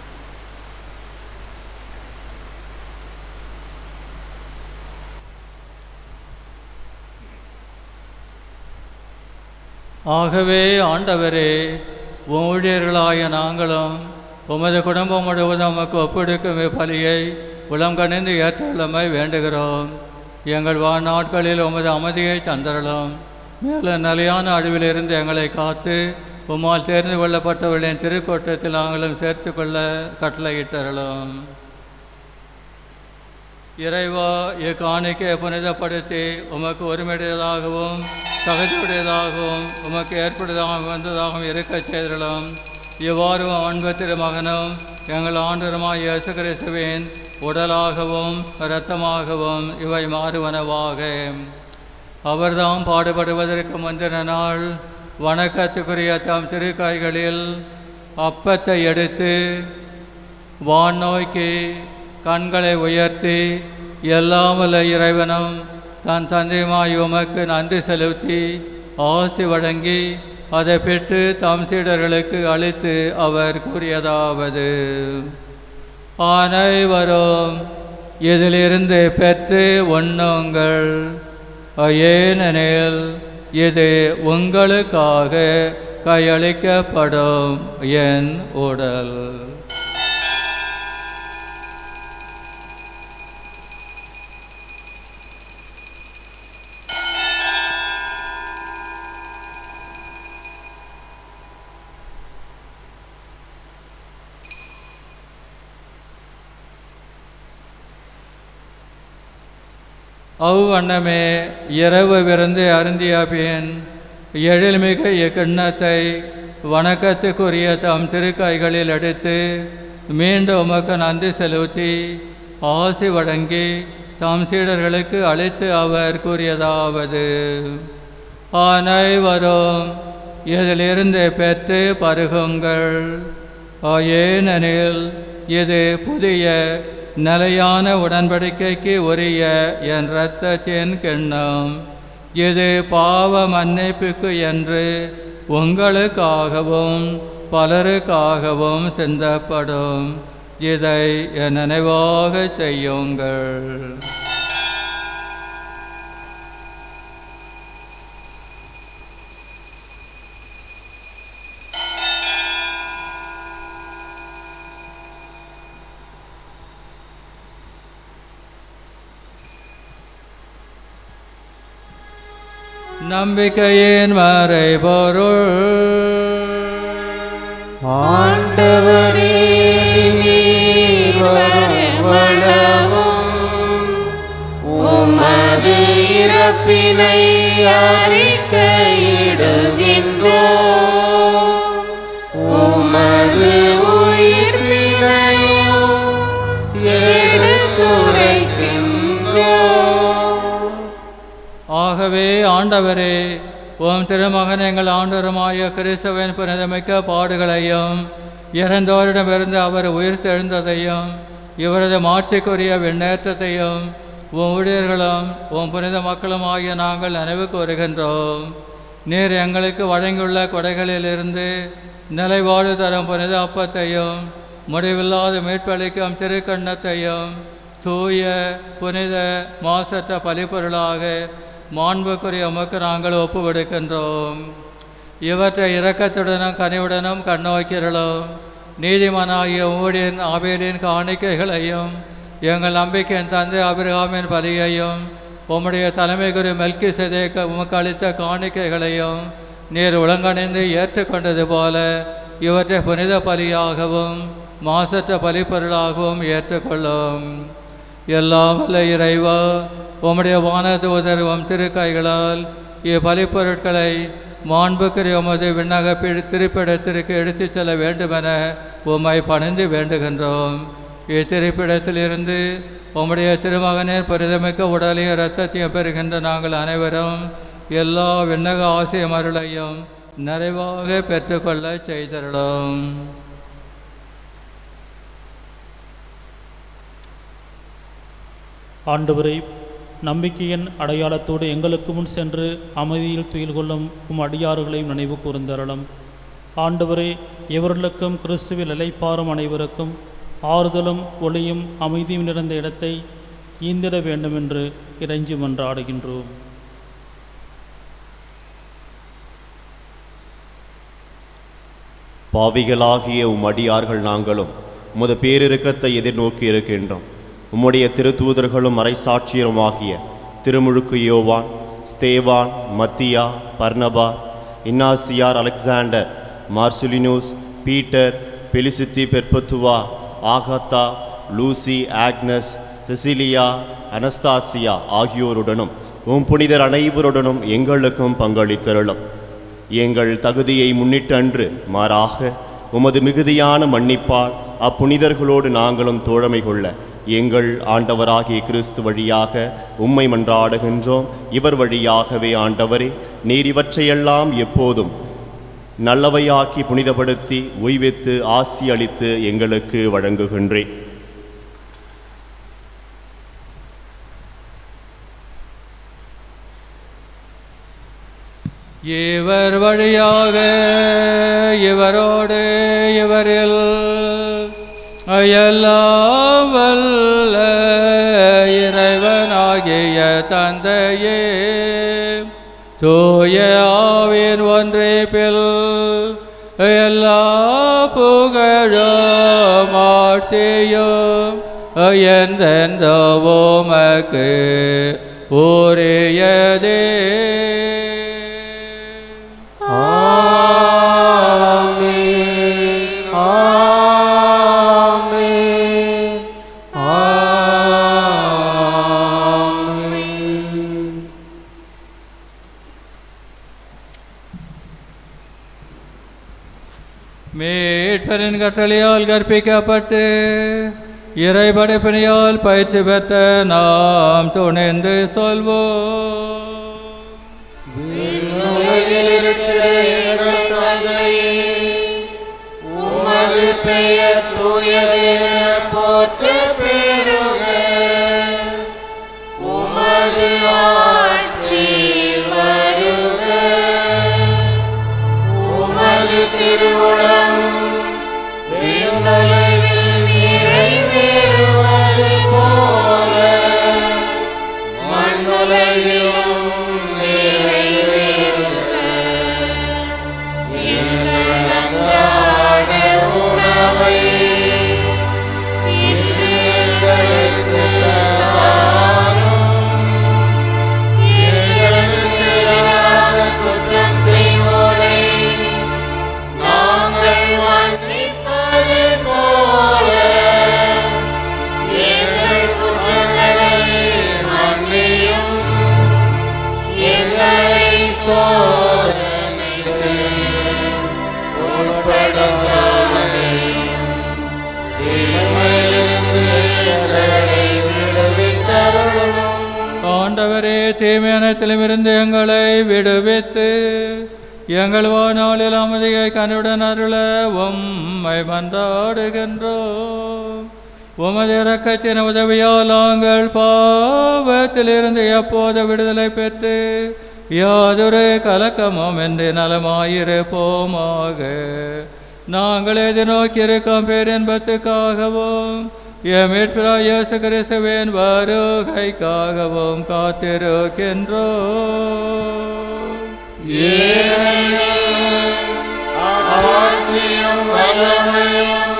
ஆகவே ஆண்டவரே ஊழியர்களாய நாங்களும் உமது குடும்பம் முழுவதும் உமக்கு ஒப்பெடுக்கும் பலியை உளம் கணிந்து ஏற்றுள்ளமை வேண்டுகிறோம் எங்கள் வாழ்நாட்களில் உமது அமைதியை தந்தரலாம் மேலும் நிலையான அழிவிலிருந்து எங்களை காத்து உம்மால் தேர்ந்து கொள்ளப்பட்டவர்களின் திருக்கூட்டத்தில் நாங்களும் சேர்த்து கொள்ள கட்டளையிட்டரலாம் இறைவா இக்காணிக்கை புனிதப்படுத்தி உமக்கு ஒருமையுடையதாகவும் தகுதியுடையதாகவும் உமக்கு ஏற்படுவதாகவும் வந்ததாகவும் இருக்கச் செய்தலாம் இவ்வாறு அன்பு திருமகனும் எங்கள் ஆண்டருமாய் இயேசு கிறிஸ்துவின் உடலாகவும் இரத்தமாகவும் இவை மாறுவனவாக அவர்தாம் பாடுபடுவதற்கு முந்தின நாள் வணக்கத்துக்குரிய தம் திருக்காய்களில் அப்பத்தை எடுத்து வான் நோக்கி கண்களை உயர்த்தி எல்லாம் வல்ல இறைவனும் தன் தந்தையுமாய் உமக்கு நன்றி செலுத்தி ஆசி வழங்கி அதை பெற்று தம் சீடர்களுக்கு அளித்து அவர் கூறியதாவது அனைவரும் இதிலிருந்து பெற்று உண்ணுங்கள் ஏனெனில் இது உங்களுக்காக கையளிக்கப்படும் என் உடல் அவ்வண்ணமே இரவு விருந்து அருந்திய பின் எழில்மிகு இக்கிண்ணத்தை வணக்கத்துக்குரிய தம் திருக்கைகளில் எடுத்து மீண்டும் உமக்கு நன்றி செலுத்தி ஆசி வழங்கி தம் சீடர்களுக்கு அழைத்து அவர் கூறியதாவது அனைவரும் இதிலிருந்து பெற்று பருகுங்கள் ஏனெனில் இது புதிய நிலையான உடன்படிக்கைக்கு உரிய என் இரத்தத்தின் கிண்ணம் இது பாவ மன்னிப்புக்கு என்று உங்களுக்காகவும் பலருக்காகவும் சிந்தப்படும் இதை என் நினைவாக செய்யுங்கள் நம்பிக்கையின் மறைபொருள் ஆண்டவரே நீர் வரவளவும் உமது இறப்பினை அறிக்கையிடுகின்றோ உமது உயிர்ப்பினையும் எடுத்துரைக்கின்றோ ஆகவே ஆண்டவரே உம் திருமகன் எங்கள் ஆண்டவருமாய கிறிஸ்தவன் புனிதமிக்க பாடுகளையும் இறந்தோரிடமிருந்து அவர் உயிர் தெழுந்ததையும் இவரது மாட்சிக்குரிய விண்ணேற்றத்தையும் உம் ஊழியர்களும் உம் புனித மக்களும் ஆகிய நாங்கள் நினைவு கூறுகின்றோம் நீர் எங்களுக்கு வழங்கியுள்ள கொடைகளிலிருந்து நிலைவாழ்வு தரும் புனித அப்பத்தையும் முடிவில்லாத மீட்பளிக்கும் திருக்கண்ணத்தையும் தூய புனித மாசற்ற பலிப்பொருளாக மாண்புக்குரிய உமக்கு நாங்கள் ஒப்பு கொடுக்கின்றோம் இவற்றை இரக்கத்துடனும் கனிவுடனும் கண்ணோக்கிறலும் நீதிமனாகிய ஊழியன் ஆபேலின் காணிக்கைகளையும் எங்கள் நம்பிக்கையின் தந்தை அபிரகாமின் பலியையும் உம்முடைய தலைமை குரு மெல்கி சதேக்க உமக்கு அளித்த காணிக்கைகளையும் நீர் உலங்கணிந்து ஏற்றுக்கொண்டது போல இவற்றை புனித பலியாகவும் மாசற்ற பலிப்பொருளாகவும் ஏற்றுக்கொள்ளும் எல்லாம் வல்ல இறைவா உம்முடைய வானதூதர் உம் திருக்கைகளால் இப்பலிப்பொருட்களை மாண்புக்குரிய உமது விண்ணக பி- திருப்பிடத்திற்கு எடுத்துச் செல்ல வேண்டுமென உம்மை பணிந்து வேண்டுகின்றோம் இத்திருப்பிடத்திலிருந்து உம்முடைய திருமகனின் பரிதமிக்க உடலையும் இரத்தத்தையும் பெறுகின்ற நாங்கள் அனைவரும் எல்லா விண்ணக ஆசையும் அருளையும் நிறைவாக பெற்றுக்கொள்ள செய்தருளும் ஆண்டவரை நம்பிக்கையின் அடையாளத்தோடு எங்களுக்கு முன் சென்று அமைதியில் துயில் கொள்ளும் உம் அடியாறுகளையும் நினைவு கூர்ந்தரலும் ஆண்டவரே இவர்களுக்கும் கிறிஸ்துவில் இலைப்பாரும் அனைவருக்கும் ஆறுதலும் ஒளியும் அமைதியும் நிறைந்த இடத்தை ஈந்திட வேண்டுமென்று இறைஞ்சி மன்றாடுகின்றோம் பாவிகளாகிய உம் அடியார்கள் நாங்களும் உமது பேரிரக்கத்தை எதிர்நோக்கி இருக்கின்றோம் உம்முடைய திருத்தூதர்களும் மறைசாட்சியருமாகிய திருமுழுக்கு யோவான் ஸ்தேவான் மத்தியா பர்னபா இன்னாசியார் Alexander Marcellinus Peter Felicity Perpetua Agatha Lucy Agnes Cecilia Anastasia ஆகியோருடனும் உம் புனிதர் அனைவருடனும் எங்களுக்கும் பங்களித்தருளும் எங்கள் தகுதியை முன்னிட்டு அன்று மாறாக உமது மிகுதியான மன்னிப்பால் அப்புனிதர்களோடு நாங்களும் தோழமை கொள்ள எங்கள் ஆண்டவராகிய கிறிஸ்து வழியாக உம்மை மன்றாடுகின்றோம் இவர் வழியாகவே ஆண்டவரே நீர் இவற்றையெல்லாம் எப்போதும் நல்லவையாக்கி புனிதப்படுத்தி உய்வித்து ஆசி அளித்து எங்களுக்கு வழங்குகின்றேன் இவர் வழியாக இவரோடு இவரில் எல்லாம் வல்ல இறைவனாகிய தந்தையே தூய ஆவின் ஒன்றிப்பில் எல்லா புகழும் ஆட்சியும் எந்தெந்த உமக்கு உரியதே ஆமென் ஆமென் ஆமென் மீட்பரின் கட்டளையால் கற்பிக்கப்பட்டு இறை படைப்பினையால் பயிற்சி பெற்ற நாம் துணிந்து சொல்வோம் உலகில் இருக்கிற எங்கள் தந்தையே உமது பெயர் தூயதென போற்ற பெற சோதனைக்கு உட்படுத்தாதையும் தீமையிலிருந்து எங்களை விடுவித்தருளும் ஆண்டவரே தீமையானத்திலுமிருந்து எங்களை விடுவித்து எங்கள் வானாளில் அமைதியை கனிவுடன் அருள உம்மை மன்றாடுகின்றோம் உமது இறக்கத்தின் உதவியால் நாங்கள் பாவத்திலிருந்து எப்போது விடுதலை பெற்று யாதொரு கலக்கமும் என்று நலமாயிருப்போமாக நாங்கள் எதிர்நோக்கியிருக்கும் பேரின்பத்துக்காகவும் எமிட்பிரா இயேசு கிறிஸ்துவின் வருகைக்காகவும் காத்திருக்கின்றோம் ஆட்சியும் வல்லமையும்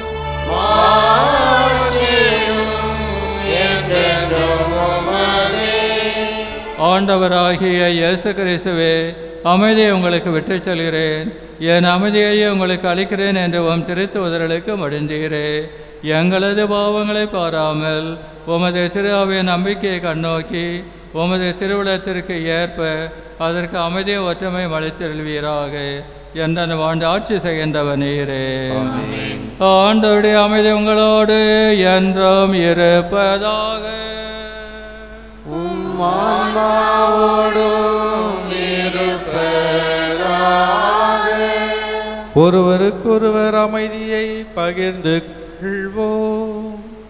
மாட்சியும் என்றென்றும் உமதே. ஆண்டவராகிய இயேசு கிறிஸ்துவே அமைதியை உங்களுக்கு விட்டுச் செல்கிறேன் என் அமைதியையே உங்களுக்கு அளிக்கிறேன் என்று உம் திருத்துவதற்கு மடிந்தீரே எங்களது பாவங்களை பாராமல் உமது திருவின் நம்பிக்கையை கண்ணோக்கி உமது திருவிழத்திற்கு ஏற்ப அதற்கு அமைதியும் ஒற்றுமை அளித்தெழுவீராக என்ற ஆண்டு ஆட்சி செய்கின்றவ நீரே ஆண்டவருடைய அமைதி உங்களோடு என்றும் இருப்பதாக ஆன்மாவோடும் இருப்பதாக ஒருவருக்கொருவர் அமைதியை பகிர்ந்து கொள்வோம்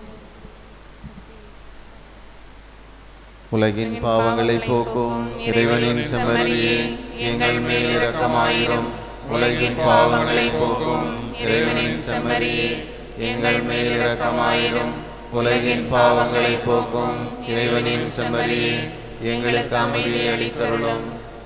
உலகின் பாவங்களை போக்கும் இறைவனின் செம்மறியே எங்கள் மேல் இரக்கமாயிரும் உலகின் பாவங்களை போக்கும் இறைவனின் செம்மறியே எங்கள் மேல் இரக்கமாயிரும் உலகின் பாவங்களை போக்கும் இறைவனின் செம்மறியே எங்களுக்கு அமைதியை அளித்தருளும்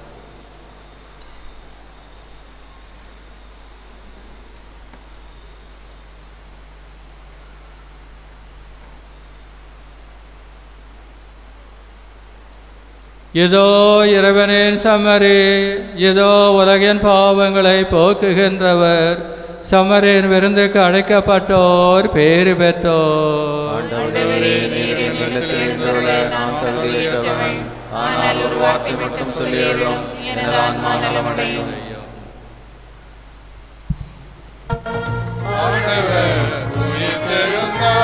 இதோ இறைவனின் சமரி இதோ உலகின் பாவங்களை போக்குகின்றவர் சமரின் விருந்துக்கு அழைக்கப்பட்டோர் பேறு பெற்றோர் ஆண்டவரே நீர் என்னிடத்தில் எழுந்தருள நான் தகுதியற்றவன் ஆனால் ஒரு வார்த்தை மட்டும் சொல்லியருளும் எனது ஆன்மா நலமடையும் ஆண்டவர் உயிர்த்தெழுந்தார்.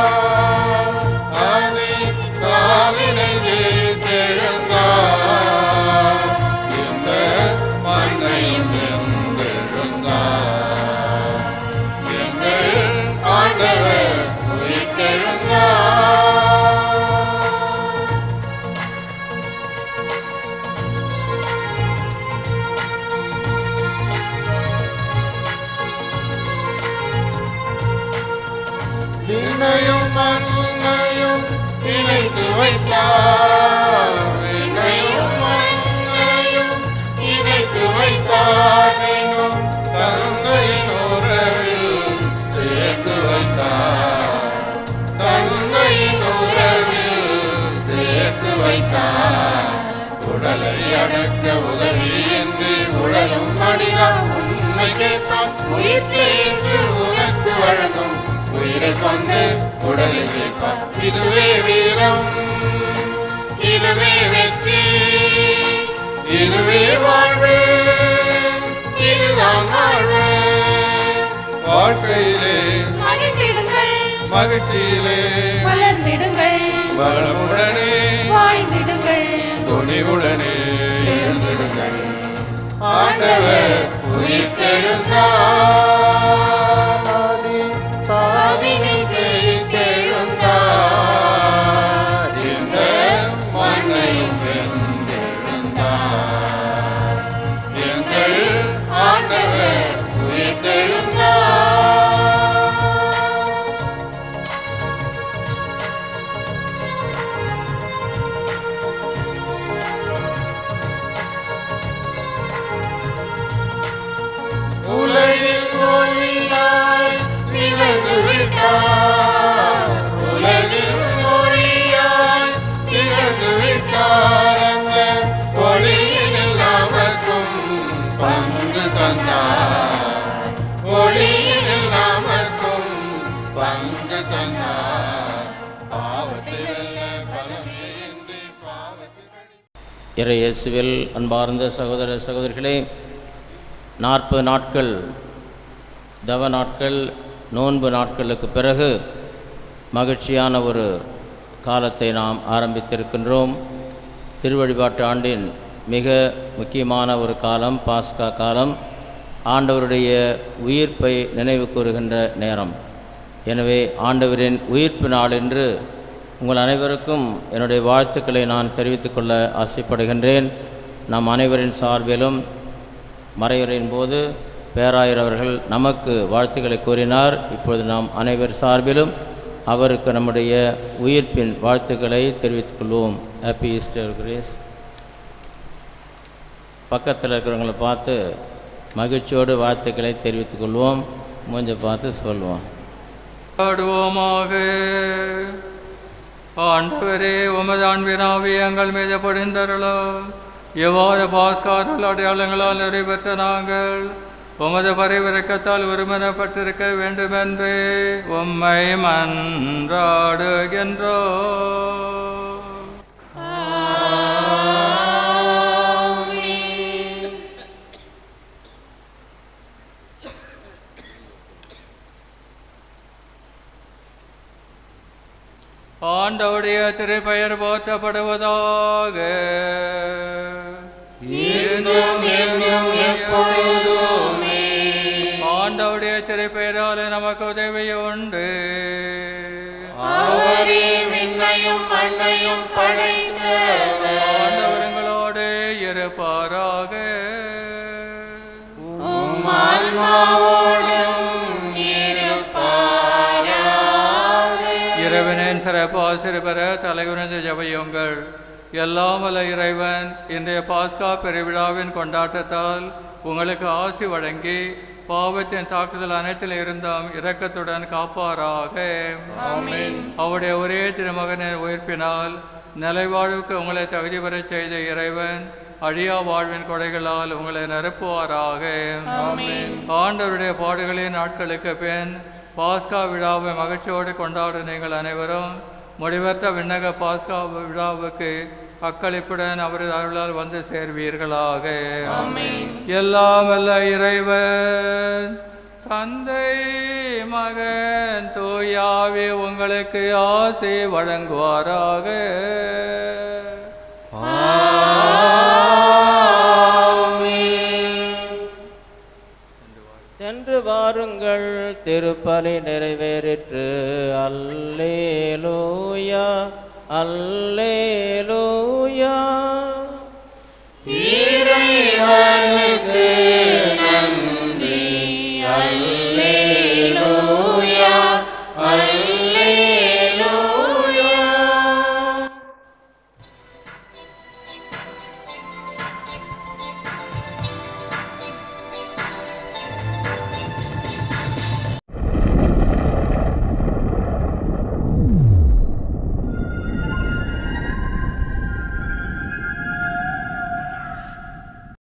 ஆதி சாவினை ஜெயித்தெழுந்தார். இந்த மண்ணையும் வென்றெழுந்தார். எங்கள் ஆண்டவர் உயிர்த்தெழுந்தார். விண்ணையும் மண்ணையும் இணைத்து வைத்தார் விண்ணையும் மண்ணையும் இணைத்து வைத்தார் என்னும் தந்தையின் உறவில் சேர்த்து வைத்தார் தந்தையின் உறவில் சேர்த்து வைத்தார் உடலை அடக்க உதவி என்று உடலும் மனிதன் உண்மை கேட்பான் உயிர் பேசு உனக்கு வழங்கும் உயிரை கொண்டு உடலை கேட்பான் இதுவே வீரம் இதுவே வெற்றி இதுவே வாழ்வு இதுதான் வாழ்வு வாழ்க்கையிலே மகிழ்ந்திடுங்கள் மகிழ்ச்சியிலே வளர்ந்திடுங்கள் வளமுடனே வாழ்ந்திடுங்கள் துணிவுடனே எழுந்திடுங்கள் ஆண்டவர் உயிர்த்தெழுந்தார் சாவினை ஜெயித்தெழுந்தார் இந்த மண்ணையும் வென்றெழுந்தார் எங்கள் ஆண்டவர் உயிர்த்தெழுந்தார் உலகின் இறை இயேசுவில் அன்பார்ந்த சகோதர சகோதரிகளே நாற்பது நாட்கள் தவ நாட்கள் நோன்பு நாட்களுக்கு பிறகு மகிழ்ச்சியான ஒரு காலத்தை நாம் ஆரம்பித்திருக்கின்றோம் திருவழிபாட்டு ஆண்டின் மிக முக்கியமான ஒரு காலம் பாஸ்கா காலம் ஆண்டவருடைய உயிர்ப்பை நினைவு கூறுகின்ற நேரம் எனவே ஆண்டவரின் உயிர்ப்பு நாள் என்று உங்கள் அனைவருக்கும் என்னுடைய வாழ்த்துக்களை நான் தெரிவித்துக் கொள்ள ஆசைப்படுகின்றேன் நம் அனைவரின் சார்பிலும் மறையுறையின் போது பேராயர் அவர்கள் நமக்கு வாழ்த்துக்களை கூறினார் இப்பொழுது நாம் அனைவர் சார்பிலும் அவருக்கு நம்முடைய உயிர்ப்பின் வாழ்த்துக்களை தெரிவித்துக் கொள்வோம் ஹாப்பி ஈஸ்டர் கிரேஸ் பக்கத்தில் இருக்கிறவங்கள பார்த்து மகிழ்ச்சியோடு வாழ்த்துக்களை தெரிவித்துக் கொள்வோம் மூஞ்ச பார்த்து சொல்லுவோம் பாடுவோமாக ஆண்டவரே உமது அன்பினாவி எங்கள் மீது படிந்தருளோ எவ்வாறு பாஸ்காரல் அடையாளங்களால் நிறைவேற்ற நாங்கள் உமது பரிவிறக்கத்தால் ஒருமனப்பட்டிருக்க வேண்டுமென்று உம்மை மன்றாடுகின்றோ ஆண்டவுடைய திருப்பெயர் போற்றப்படுவதாக இன்றும் என்றும் எப்பொழுதுமே. ஆண்டவுடைய திருப்பெயரால் நமக்கு உதவி உண்டு அவரே விண்ணையும் மண்ணையும் படைத்தவர் ஆண்டவரங்களோடு இருப்பாராக உம் ஆன்மாவோடும் இருப்பாராக. இறைவனின் சிறப்பாசிறு பெற தலைகுனிந்து ஜெபியுங்கள் எல்லாம் வல்ல இறைவன் இன்றைய பாஸ்கா பெருவிழாவின் கொண்டாட்டத்தால் உங்களுக்கு ஆசி வழங்கி பாவத்தின் தாக்குதல் அனைத்தில் இருந்தும் இரக்கத்துடன் காப்பாராக அவருடைய ஒரே திருமகனின் உயிர்ப்பினால் நிலைவாழ்வுக்கு உங்களை தகுதி பெறச் செய்த இறைவன் அழியா வாழ்வின் கொடைகளால் உங்களை நிரப்புவாராக ஆண்டவருடைய பாடுகளின் நாட்களுக்கு பின் பாஸ்கா விழாவை மகிழ்ச்சியோடு கொண்டாடும் நீங்கள் அனைவரும் முடிவற்ற விண்ணக பாஸ்கா விழாவுக்கு அக்களிப்புடன் அவரது அருளால் வந்து சேர்வீர்களாக எல்லாம் வல்ல இறைவன் தந்தை மகன் தூயாவே உங்களுக்கு ஆசை வழங்குவாராக சென்று வாருங்கள் திருப்பலி நிறைவேறிற்று அல்லேலூயா அல்லேலூயா